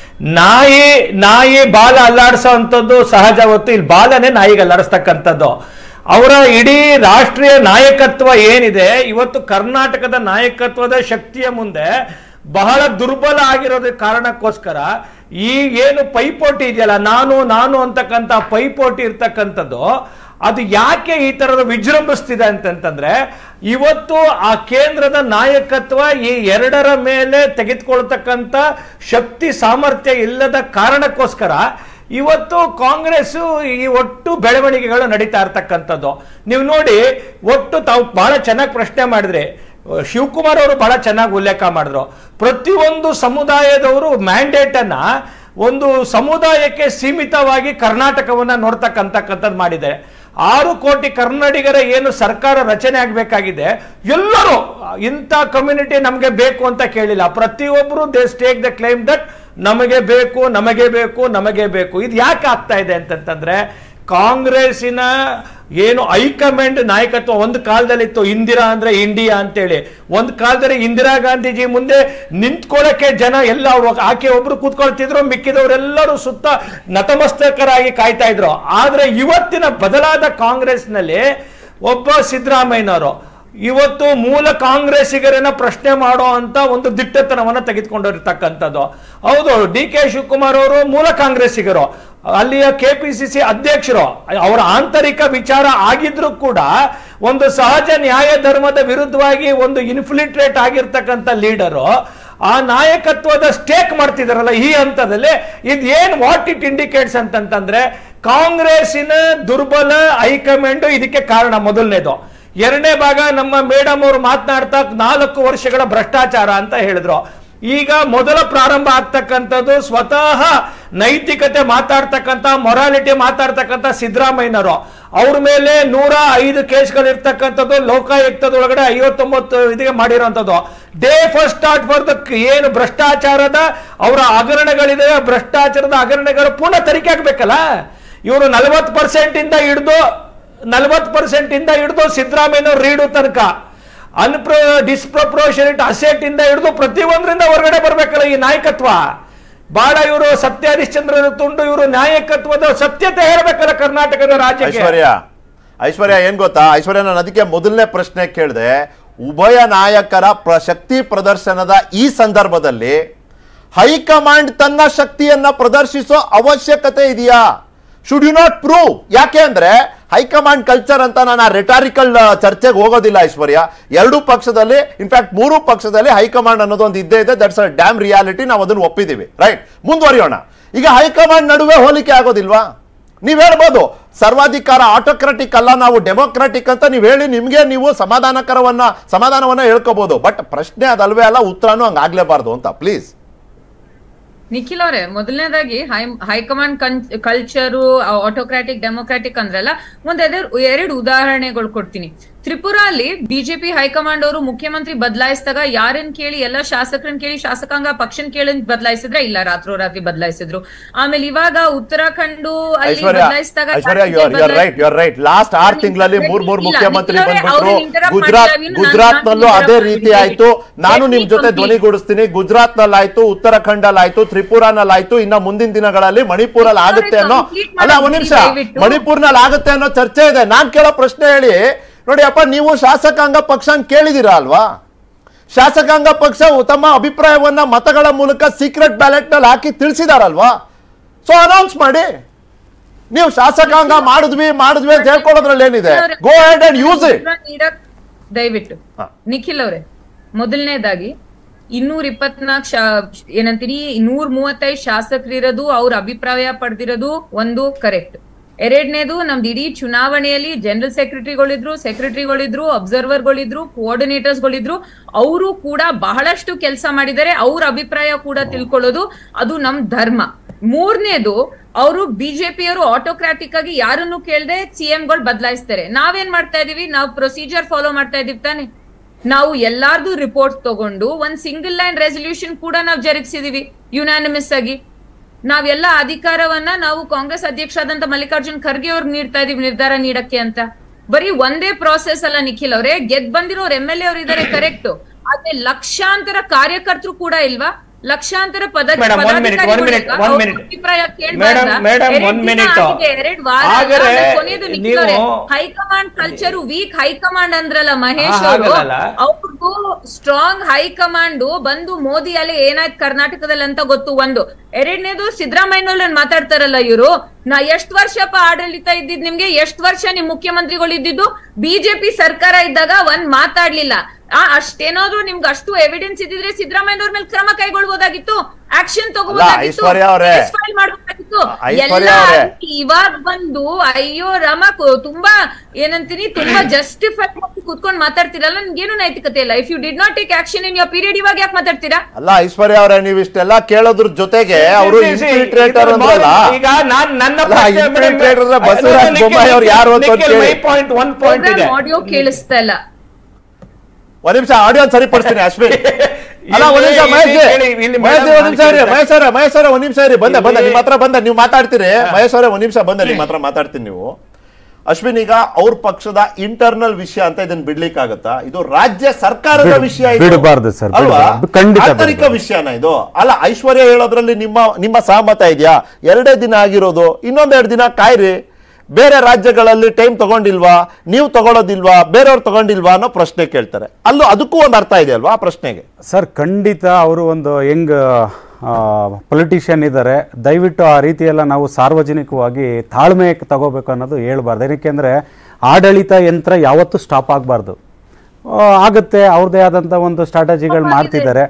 ನಾಯಿ ನಾಯಿ ಬಾಲ ಅಲ್ಲಾಡಿಸೋ ಅಂಥದ್ದು ಸಹಜ ಹೊತ್ತು ಇಲ್ಲಿ ಬಾಲನೇ ನಾಯಿಗೆ ಅಲ್ಲಾಡಿಸ್ತಕ್ಕಂಥದ್ದು ಅವರ ಇಡೀ ರಾಷ್ಟ್ರೀಯ ನಾಯಕತ್ವ ಏನಿದೆ ಇವತ್ತು ಕರ್ನಾಟಕದ ನಾಯಕತ್ವದ ಶಕ್ತಿಯ ಮುಂದೆ ಬಹಳ ದುರ್ಬಲ ಆಗಿರೋದ್ರ ಕಾರಣಕ್ಕೋಸ್ಕರ ಈ ಏನು ಪೈಪೋಟಿ ಇದೆಯಲ್ಲ ನಾನು ನಾನು ಅಂತಕ್ಕಂಥ ಪೈಪೋಟಿ ಇರ್ತಕ್ಕಂಥದ್ದು ಅದು ಯಾಕೆ ಈ ತರದ ವಿಜೃಂಭಿಸ್ತಿದೆ ಅಂತಂತಂದ್ರೆ ಇವತ್ತು ಆ ಕೇಂದ್ರದ ನಾಯಕತ್ವ ಈ ಎರಡರ ಮೇಲೆ ತೆಗೆದುಕೊಳ್ತಕ್ಕಂಥ ಶಕ್ತಿ ಸಾಮರ್ಥ್ಯ ಇಲ್ಲದ ಕಾರಣಕ್ಕೋಸ್ಕರ ಇವತ್ತು ಕಾಂಗ್ರೆಸ್ ಈ ಒಟ್ಟು ಬೆಳವಣಿಗೆಗಳು ನಡೀತಾ ಇರ್ತಕ್ಕಂಥದ್ದು ನೀವು ನೋಡಿ ಒಟ್ಟು ತಾವು ಬಹಳ ಚೆನ್ನಾಗಿ ಪ್ರಶ್ನೆ ಮಾಡಿದ್ರಿ ಶಿವಕುಮಾರ್ ಅವರು ಬಹಳ ಚೆನ್ನಾಗಿ ಉಲ್ಲೇಖ ಮಾಡಿದ್ರು ಪ್ರತಿಯೊಂದು ಸಮುದಾಯದವರು ಮ್ಯಾಂಡೇಟ್ ಅನ್ನ ಒಂದು ಸಮುದಾಯಕ್ಕೆ ಸೀಮಿತವಾಗಿ ಕರ್ನಾಟಕವನ್ನ ನೋಡ್ತಕ್ಕಂತಕ್ಕಂಥದ್ದು ಮಾಡಿದೆ ಆರು ಕೋಟಿ ಕನ್ನಡಿಗರ ಏನು ಸರ್ಕಾರ ರಚನೆ ಆಗಬೇಕಾಗಿದೆ ಎಲ್ಲರೂ ಇಂಥ ಕಮ್ಯುನಿಟಿ ನಮಗೆ ಬೇಕು ಅಂತ ಕೇಳಿಲ್ಲ ಪ್ರತಿಯೊಬ್ಬರು they stake the claim that ನಮಗೆ ಬೇಕು ನಮಗೆ ಬೇಕು ನಮಗೆ ಬೇಕು ಇದು ಯಾಕೆ ಆಗ್ತಾ ಇದೆ ಅಂತಂತಂದ್ರೆ ಕಾಂಗ್ರೆಸ್ಸಿನ ಏನು ಹೈಕಮಾಂಡ್ ನಾಯಕತ್ವ ಒಂದು ಕಾಲದಲ್ಲಿ ಇತ್ತು ಇಂದಿರಾ ಅಂದ್ರೆ ಇಂಡಿಯಾ ಅಂತೇಳಿ ಒಂದು ಕಾಲದಲ್ಲಿ ಇಂದಿರಾ ಗಾಂಧೀಜಿ ಮುಂದೆ ನಿಂತ್ಕೊಳ್ಳೋಕೆ ಜನ ಎಲ್ಲ ಅವ್ರು ಆಕೆ ಒಬ್ರು ಕೂತ್ಕೊಳ್ತಿದ್ರು ಮಿಕ್ಕಿದವರೆಲ್ಲರೂ ಸುತ್ತ ನತಮಸ್ತಕರಾಗಿ ಕಾಯ್ತಾ ಇದ್ರು ಆದ್ರೆ ಇವತ್ತಿನ ಬದಲಾದ ಕಾಂಗ್ರೆಸ್ನಲ್ಲಿ ಒಬ್ಬ ಸಿದ್ದರಾಮಯ್ಯನವರು ಇವತ್ತು ಮೂಲ ಕಾಂಗ್ರೆಸ್ಸಿಗರನ್ನ ಪ್ರಶ್ನೆ ಮಾಡೋ ಅಂತ ಒಂದು ದಿಟ್ಟತನವನ್ನ ತೆಗೆದುಕೊಂಡಿರ್ತಕ್ಕಂಥದ್ದು ಹೌದು ಡಿ ಕೆ ಶಿವಕುಮಾರ್ ಅವರು ಮೂಲ ಕಾಂಗ್ರೆಸ್ಸಿಗರು ಅಲ್ಲಿಯ ಕೆ ಪಿ ಸಿ ಸಿ ಅಧ್ಯಕ್ಷರು ಅವರ ಆಂತರಿಕ ವಿಚಾರ ಆಗಿದ್ರು ಕೂಡ ಒಂದು ಸಹಜ ನ್ಯಾಯ ಧರ್ಮದ ವಿರುದ್ಧವಾಗಿ ಒಂದು ಇನ್ಫ್ಲಿಟ್ರೇಟ್ ಆಗಿರ್ತಕ್ಕಂಥ ಲೀಡರು ಆ ನಾಯಕತ್ವದ ಸ್ಟೇಕ್ ಮಾಡ್ತಿದಾರಲ್ಲ ಈ ಹಂತದಲ್ಲಿ ಇದು ಏನ್ ವಾಟ್ ಇಟ್ ಇಂಡಿಕೇಟ್ಸ್ ಅಂತಂತಂದ್ರೆ ಕಾಂಗ್ರೆಸ್ಸಿನ ದುರ್ಬಲ ಹೈಕಮಾಂಡ್ ಇದಕ್ಕೆ ಕಾರಣ ಮೊದಲನೇದು ಎರಡನೇ ಭಾಗ ನಮ್ಮ ಮೇಡಮ್ ಅವರು ಮಾತನಾಡ್ತಾ ನಾಲ್ಕು ವರ್ಷಗಳ ಭ್ರಷ್ಟಾಚಾರ ಅಂತ ಹೇಳಿದ್ರು ಈಗ ಮೊದಲ ಪ್ರಾರಂಭ ಆಗ್ತಕ್ಕಂಥದ್ದು ಸ್ವತಃ ನೈತಿಕತೆ ಮಾತಾಡ್ತಕ್ಕಂಥ ಮೊರಾಲಿಟಿ ಮಾತಾಡ್ತಕ್ಕಂಥ ಸಿದ್ದರಾಮಯ್ಯನವರು ಅವ್ರ ಮೇಲೆ ನೂರ ಐದು ಕೇಸ್ಗಳು ಇರ್ತಕ್ಕಂಥದ್ದು ಲೋಕಾಯುಕ್ತದೊಳಗಡೆ ಐವತ್ತೊಂಬತ್ತು ಇದಕ್ಕೆ ಮಾಡಿರೋಂಥದ್ದು day first start for the ಏನು ಭ್ರಷ್ಟಾಚಾರದ ಅವರ ಹಗರಣಗಳಿದೆ ಭ್ರಷ್ಟಾಚಾರದ ಹಗರಣಗಳು ಪೂರ್ಣ ತನಿಖೆ ಆಗ್ಬೇಕಲ್ಲ ಇವರು ನಲವತ್ತು ಪರ್ಸೆಂಟ್ ಇಂದ ಹಿಡಿದು ನಲವತ್ತು ಪರ್ಸೆಂಟ್ ಇಂದ ಹಿಡಿದು ಸಿದ್ದರಾಮಯ್ಯನವ್ರು ರೀಡು ತನಕ ಅನ್ಪ್ರೋ ಡಿಸ್ಪ್ರಪೋರ್ಷನೇಟ್ ಅಸೆಟ್ ಇಂದ ಹಿಡಿದು ಪ್ರತಿಯೊಂದರಿಂದ ಹೊರಗಡೆ ಬರ್ಬೇಕಲ್ಲ ಈ ನಾಯಕತ್ವ ಬಹಳ ಇವರು ಸತ್ಯ ಹರಿಶ್ಚಂದ್ರನ ತುಂಡು ಇವರು ನಾಯಕತ್ವದ ಸತ್ಯತೆ ಹೇಳ್ಬೇಕಲ್ಲ ಕರ್ನಾಟಕದ ರಾಜ್ಯಕ್ಕೆ ಐಶ್ವರ್ಯ ಐಶ್ವರ್ಯ ಏನ್ ಗೊತ್ತಾ ಐಶ್ವರ್ಯ ನಾನು ಅದಕ್ಕೆ ಮೊದಲನೇ ಪ್ರಶ್ನೆ ಕೇಳಿದೆ ಉಭಯ ನಾಯಕರ ಪ್ರ- ಶಕ್ತಿ ಪ್ರದರ್ಶನದ ಈ ಸಂದರ್ಭದಲ್ಲಿ ಹೈಕಮಾಂಡ್ ತನ್ನ ಶಕ್ತಿಯನ್ನ ಪ್ರದರ್ಶಿಸೋ ಅವಶ್ಯಕತೆ ಇದೆಯಾ ಶುಡ್ ಯು ನಾಟ್ ಪ್ರೂವ್ ಯಾಕೆ ಅಂದ್ರೆ ಹೈಕಮಾಂಡ್ ಕಲ್ಚರ್ ಅಂತ ನಾನು ಆ ರೆಟಾರಿಕಲ್ ಚರ್ಚೆಗೆ ಹೋಗೋದಿಲ್ಲ ಐಶ್ವರ್ಯ ಎರಡೂ ಪಕ್ಷದಲ್ಲಿ ಇನ್ಫ್ಯಾಕ್ಟ್ ಮೂರು ಪಕ್ಷದಲ್ಲಿ ಹೈಕಮಾಂಡ್ ಅನ್ನೋದು ಒಂದು ಇದ್ದೇ ಇದೆ ದಟ್ಸ್ ಅ ಡ್ಯಾಮ್ ರಿಯಾಲಿಟಿ ನಾವು ಅದನ್ನು ಒಪ್ಪಿದ್ದೀವಿ ರೈಟ್ ಮುಂದುವರಿಯೋಣ ಈಗ ಹೈಕಮಾಂಡ್ ನಡುವೆ ಹೋಲಿಕೆ ಆಗೋದಿಲ್ವಾ ನೀವ್ ಹೇಳ್ಬೋದು ಸರ್ವಾಧಿಕಾರ ಆಟೋಕ್ರಾಟಿಕ್ ಅಲ್ಲ ನಾವು ಡೆಮೋಕ್ರಾಟಿಕ್ ಅಂತ ನೀವು ಹೇಳಿ ನಿಮ್ಗೆ ನೀವು ಸಮಾಧಾನಕರವನ್ನ ಸಮಾಧಾನವನ್ನ ಹೇಳ್ಕೋಬಹುದು ಬಟ್ ಪ್ರಶ್ನೆ ಅದಲ್ವೇ ಅಲ್ಲ ಉತ್ತರನೂ ಹಂಗಾಗ್ಲೇಬಾರ್ದು ಅಂತ ಪ್ಲೀಸ್ ನಿಖಿಲ್ ಅವರೇ ಮೊದಲನೇದಾಗಿ high high command culture autocratic democratic ಅಂದ್ರಲ್ಲ ಒಂದ್ ಎದೆ- ಎರಡು ಉದಾಹರಣೆಗಳು ಕೊಡ್ತೀನಿ ತ್ರಿಪುರಾ ಅಲ್ಲಿ ಬಿಜೆಪಿ ಹೈಕಮಾಂಡ್ ಅವರು ಮುಖ್ಯಮಂತ್ರಿ ಬದಲಾಯಿಸಿದಾಗ ಯಾರನ್ ಕೇಳಿ ಎಲ್ಲ ಶಾಸಕರನ್ನ ಕೇಳಿ ಶಾಸಕಾಂಗ ಪಕ್ಷನ್ ಕೇಳಿ ಬದಲಾಯಿಸಿದ್ರೆ ಇಲ್ಲ ರಾತ್ರೋರಾತ್ರಿ ಬದಲಾಯಿಸಿದ್ರು ಆಮೇಲೆ ಇವಾಗ ಉತ್ತರಾಖಂಡ್ ಅಲ್ಲಿ ಐಶ್ವರ್ಯ ಬದಲಾಯಿಸಿದಾಗ Aishwarya you are you are right you are right last ಆರು ತಿಂಗಳಲ್ಲಿ ಮೂರ್ ಮೂರ್ ಇಲ್ಲ, ಮುಖ್ಯಮಂತ್ರಿ ನಿಖಿಲ್ ಅವರೇ, ಬಂದ್ಬಿಟ್ರು ಅವ್ರನ್ನ interrupt ಗುಜರಾತ್ ಮಾಡಿಲ್ಲ, ನಾನು- ಗುಜರಾತ್ ನಲ್ಲೂ ನಾನು ಅದೇ interrupt ರೀತಿ ಮಾಡಿಲ್ಲ. ಆಯ್ತು ನಾನು Let ನಿಮ್ me ಜೊತೆ complete. ಧ್ವನಿಗೂಡಿಸ್ತೀನಿ ಗುಜರಾತ್ ನಲ್ಲಿ ಆಯ್ತು ಉತ್ತರಾಖಂಡ್ ಅಲ್ಲಿ ಆಯ್ತು ತ್ರಿಪುರಾನಲ್ಲಿ ಆಯ್ತು ಇನ್ನ ಮುಂದಿನ ದಿನಗಳಲ್ಲಿ ಮಣಿಪುರಲ್ಲಿ ಆಗುತ್ತೆ ಅನ್ನೋ complete ಅಲ್ಲ ಒಂದ್ ನಿಮಿಷ ದಯವಿಟ್ಟು. ಮಣಿಪುರ್ನಲ್ಲಿ ಆಗುತ್ತೆ ಅನ್ನೋ ಚರ್ಚೆ ಇದೆ ನಾನ್ ಕೇಳೋ ಪ್ರಶ್ನೆ ಹೇಳಿ ನೋಡಿ ಅಪ್ಪ ನೀವು ಶಾಸಕಾಂಗ ಪಕ್ಷ ಕೇಳಿದಿರಾ ಅಲ್ವಾ ಶಾಸಕಾಂಗ ಪಕ್ಷ ತಮ್ಮ ಅಭಿಪ್ರಾಯವನ್ನ ಮತಗಳ ಮೂಲಕ ಸೀಕ್ರೆಟ್ ಬ್ಯಾಲೆಟ್ ನಲ್ಲಿ ಹಾಕಿ ತಿಳಿಸಿದಾರಲ್ವಾ ಸೊ ಅನೌನ್ಸ್ ಮಾಡಿ ನೀವು ಶಾಸಕಾಂಗ ಮಾಡಿದ್ವಿ ಮಾಡಿದ್ವಿ ಅಂತ ಹೇಳ್ಕೊಳ್ಳೋದ್ರಲ್ಲಿ ಏನಿದೆ go ahead and use it ಉತ್ತರ ನೀಡಕ್ ದಯವಿಟ್ಟು ಹಾ. ನಿಖಿಲ್ ಅವರೇ ಮೊದಲನೇದಾಗಿ ಇನ್ನೂರ ಇಪ್ಪತ್ನಾಲ್ಕು ಶಾ ಏನಂತೀನಿ ನೂರ್ ಮೂವತ್ತೈದು ಶಾಸಕರಿರೋದು ಅವ್ರ ಅಭಿಪ್ರಾಯ ಪಡೆದಿರೋದು ಒಂದು ಕರೆಕ್ಟ್ ಎರಡನೇದು ನಮ್ದು ಇಡೀ ಚುನಾವಣೆಯಲ್ಲಿ ಜನರಲ್ ಸೆಕ್ರೆಟರಿಗಳಿದ್ರು ಸೆಕ್ರೆಟರಿಗಳಿದ್ರು ಅಬ್ಸರ್ವರ್ಗಳಿದ್ರು ಕೋಆರ್ಡಿನೇಟರ್ಸ್ಗಳಿದ್ರು ಅವರು ಕೂಡ ಬಹಳಷ್ಟು ಕೆಲಸ ಮಾಡಿದ್ದಾರೆ ಅವ್ರ ಅಭಿಪ್ರಾಯ ಕೂಡ ತಿಳ್ಕೊಳ್ಳೋದು ಅದು ನಮ್ ಧರ್ಮ ಮೂರನೇದು ಅವರು ಬಿಜೆಪಿಯವರು ಆಟೋಕ್ರಾಟಿಕ್ ಆಗಿ ಯಾರನ್ನು ಕೇಳದೆ ಸಿಎಂಗಳು ಬದಲಾಯಿಸ್ತಾರೆ ನಾವೇನ್ ಮಾಡ್ತಾ ಇದೀವಿ ನಾವು ಪ್ರೊಸೀಜರ್ ಫಾಲೋ ಮಾಡ್ತಾ ಇದೀವಿ ತಾನೆ ನಾವು ಎಲ್ಲಾರ್ದು ರಿಪೋರ್ಟ್ ತಗೊಂಡು ಒಂದ್ ಸಿಂಗಲ್ ಲೈನ್ ರೆಸೊಲ್ಯೂಷನ್ ಕೂಡ ನಾವು ಜರುಗಿಸಿದೀವಿ ಯುನಾನಿಮಸ್ ಆಗಿ ನಾವೆಲ್ಲ ಅಧಿಕಾರವನ್ನ ನಾವು ಕಾಂಗ್ರೆಸ್ ಅಧ್ಯಕ್ಷರಾದಂತ ಮಲ್ಲಿಕಾರ್ಜುನ್ ಖರ್ಗೆ ಅವ್ರಿಗೆ ನೀಡ್ತಾ ಇದೀವಿ ನಿರ್ಧಾರ ನೀಡಕ್ಕೆ ಅಂತ ಬರೀ ಒಂದೇ ಪ್ರಾಸೆಸ್ ಅಲ್ಲ ನಿಖಿಲ್ ಅವರೇ ಗೆದ್ ಬಂದಿರೋರು ಎಂ ಎಲ್ ಎ ಅವ್ರು ಇದಾರೆ ಕರೆಕ್ಟ್ ಆದ್ರೆ ಲಕ್ಷಾಂತರ ಕಾರ್ಯಕರ್ತರು ಕೂಡ ಇಲ್ವಾ ಲಕ್ಷಾಂತರ ಪದ Madam, one minute, one minute, one ಅವ್ರ minute. ಅಭಿಪ್ರಾಯ ಕೇಳ್ಬಾರ್ದಾ? Madam, madam, ಎರಡ್ one ದಿನ minute. ಆಗಿದೆ, ಎರಡ್ ವಾರ ಹಾಗಾದ್ರೆ ಆಗಿದೆ. ಕೊನೆಯದು ನಿಖಿಲ್ ಅವರೇ, ನೀವು- ಹೈಕಮಾಂಡ್ ಕಲ್ಚರ್ ವೀಕ್ ಹೈಕಮಾಂಡ್ ಅಂದ್ರಲ್ಲ ಮಹೇಶ್ ಹಾ, ಅವರು ಹಾಗಲ್ಲ. ಅವ್ರಿಗೂ ಸ್ಟ್ರಾಂಗ್ ಹೈಕಮಾಂಡ್ ಬಂದು ಮೋದಿ ಅಲ್ಲಿ ಏನಾಯ್ತು ಕರ್ನಾಟಕದಲ್ಲಿ ಅಂತ ಗೊತ್ತು ಒಂದು ಎರಡನೇದು ಸಿದ್ದರಾಮಯ್ಯ ಮಾತಾಡ್ತಾರಲ್ಲ ಇವರು ನಾ ಎಷ್ಟ್ ವರ್ಷಪ್ಪ ಆಡಳಿತ ಇದ್ದಿದ್ ನಿಮ್ಗೆ ಎಷ್ಟ್ ವರ್ಷ ನಿಮ್ ಮುಖ್ಯಮಂತ್ರಿಗಳು ಇದ್ದಿದ್ದು ಬಿಜೆಪಿ ಸರ್ಕಾರ ಇದ್ದಾಗ ಒಂದ್ ಮಾತಾಡ್ಲಿಲ್ಲ ಆ ಅಷ್ಟೇನಾದ್ರೂ ನಿಮ್ಗೆ ಅಷ್ಟು ಎವಿಡೆನ್ಸ್ ಇದ್ದಿದ್ರೆ ಸಿದ್ದರಾಮಯ್ಯ ಅವ್ರ ಮೇಲೆ ಕ್ರಮ ಕೈಗೊಳ್ಬೋದಾಗಿತ್ತು ಆಕ್ಷನ್ ತಗೋಬೋದಾಗಿತ್ತು ಐಶ್ವರ್ಯ ಅವ್ರೇ. case file ಮಾಡ್ಬೋದಾಗಿತ್ತು ಐಶ್ವರ್ಯ ಎಲ್ಲ ಅವ್ರೇ. ಆಗಿ ಇವಾಗ ಬಂದು ಅಯ್ಯೋ ರಾಮ ಕು- ತುಂಬಾ ಏನಂತೀನಿ ತುಂಬಾ ಜಸ್ಟಿಫೈ ಕುತ್ಕೊಂಡ್ ಮಾತಾಡ್ತೀರಲ್ಲ ನಿಮ್ಗೇನು ನೈತಿಕತೆ ಇಲ್ಲ if you did not take action in your period ಇವಾಗ ಯಾಕೆ ಮಾತಾಡ್ತೀರಾ ಅಲ್ಲ ಐಶ್ವರ್ಯ ಅವರೇ ನೀವು ಇಷ್ಟೆಲ್ಲ ಕೇಳೋದ್ರ ಜೊತೆಗೆ ಅವರು See, see, ಇನ್ಫಿಲ್ಟ್ರೇಟರ್ ಇದು ಅಂದ್ರಲ್ಲ ಈಗ ನಾನ್ ನನ್ನ ಅಲ್ಲ, ಪ್ರಶ್ನೆ infiltrator ಅಂದ್ರೆ ಮೇಡಮ್, ಬಸವರಾಜ ನಿಖಿಲ್, ಬೊಮ್ಮಾಯಿ ಅವ್ರು ಯಾರು ಅಂತ ನಿಖಿಲ್, ಕೇಳಿ. my point, one point ಇದೆ ಆಡಿಯೋ ಕೇಳಿಸ್ತಾ ಇಲ್ಲ ಒಂದ್ ನಿಮಿಷ ಆಡಿಯೋ ಸರಿಪಡಿಸ್ತೀನಿ ಅಶ್ವಿನ್ ಅಲ್ಲ ಒಂದ್ ನಿಮಿಷ ಇಲ್ಲಿ- ಮಹೇಶ್ ಜಿ. ಇಲ್ಲಿ ಇಲ್ಲಿ ಮಹೇಶ್ ಜಿ, madam ಒಂದ್ ನಿಮಿಷ ಇರಿ ಮಹೇಶ್ ಅವರೇ ಮಹೇಶ್ ಅವರೇ ಒಂದ್ ನಿಮಿಷ ಇರಿ ಬಂದೆ ಬಂದೆ ಇಲ್ಲಿ- ನಿಮ್ಮ ಹತ್ರ ಬಂದೆ ನೀವು ಮಾತಾಡ್ತೀರಿ ಮಹೇಶ್ ಅವರೇ ಒಂದ್ ನಿಮಿಷ ಬಂದೆ ನಿಮ್ಮ ಹತ್ರ ಮಾತಾಡ್ತೀನಿ ನೀವು ಅಶ್ವಿನ್ ಈಗ ಅವ್ರ ಪಕ್ಷದ ಇಂಟರ್ನಲ್ ವಿಷಯ ಅಂತ ಇದನ್ನ ಬಿಡ್ಲಿಕ್ಕಾಗತ್ತಾ ಇದು ರಾಜ್ಯ ಸರ್ಕಾರದ ಬಿಡ್- ವಿಷಯ ಇದು. ಬಿಡಬಾರ್ದು sir, ಅಲ್ವಾ ಬಿಡಬಾರ್ದು. ಖಂಡಿತ ಆಂತರಿಕ ಬಿಡಬಾರ್ದು. ವಿಷಯನ ಇದು ಅಲ್ಲ ಐಶ್ವರ್ಯ ಹೇಳೋದ್ರಲ್ಲಿ ನಿಮ್ಮ ನಿಮ್ಮ ಸಹಮತ ಇದೆಯಾ ಎರಡೇ ದಿನ ಆಗಿರೋದು ಇನ್ನೊಂದೆರಡು ದಿನ ಕಾಯ್ರಿ ಬೇರೆ ರಾಜ್ಯಗಳಲ್ಲಿ ಟೈಮ್ ತಗೊಂಡಿಲ್ವಾ ನೀವು ತಗೊಳ್ಳೋದಿಲ್ವಾ ಬೇರೆಯವ್ರು ತಗೊಂಡಿಲ್ವಾ ಅನ್ನೋ ಪ್ರಶ್ನೆ ಕೇಳ್ತಾರೆ ಅಲ್ಲೂ ಅದಕ್ಕೂ ಒಂದು ಅರ್ಥ ಇದೆ ಅಲ್ವಾ ಆ ಪ್ರಶ್ನೆಗೆ ಸರ್ ಖಂಡಿತ ಅವರು ಒಂದು ಹೆಂಗ್ ಪೊಲಿಟಿಷಿಯನ್ ಇದ್ದಾರೆ ದಯವಿಟ್ಟು ಆ ರೀತಿಯೆಲ್ಲ ನಾವು ಸಾರ್ವಜನಿಕವಾಗಿ ತಾಳ್ಮೆ ತಗೋಬೇಕು ಅನ್ನೋದು ಹೇಳ್ಬಾರ್ದು ಏನಕ್ಕೆಂದರೆ ಆಡಳಿತ ಯಂತ್ರ ಯಾವತ್ತೂ ಸ್ಟಾಪ್ ಆಗಬಾರ್ದು ಆಗುತ್ತೆ ಅವ್ರದ್ದೇ ಆದಂಥ ಒಂದು ಸ್ಟ್ರಾಟಜಿಗಳು ಮಾಡ್ತಿದ್ದಾರೆ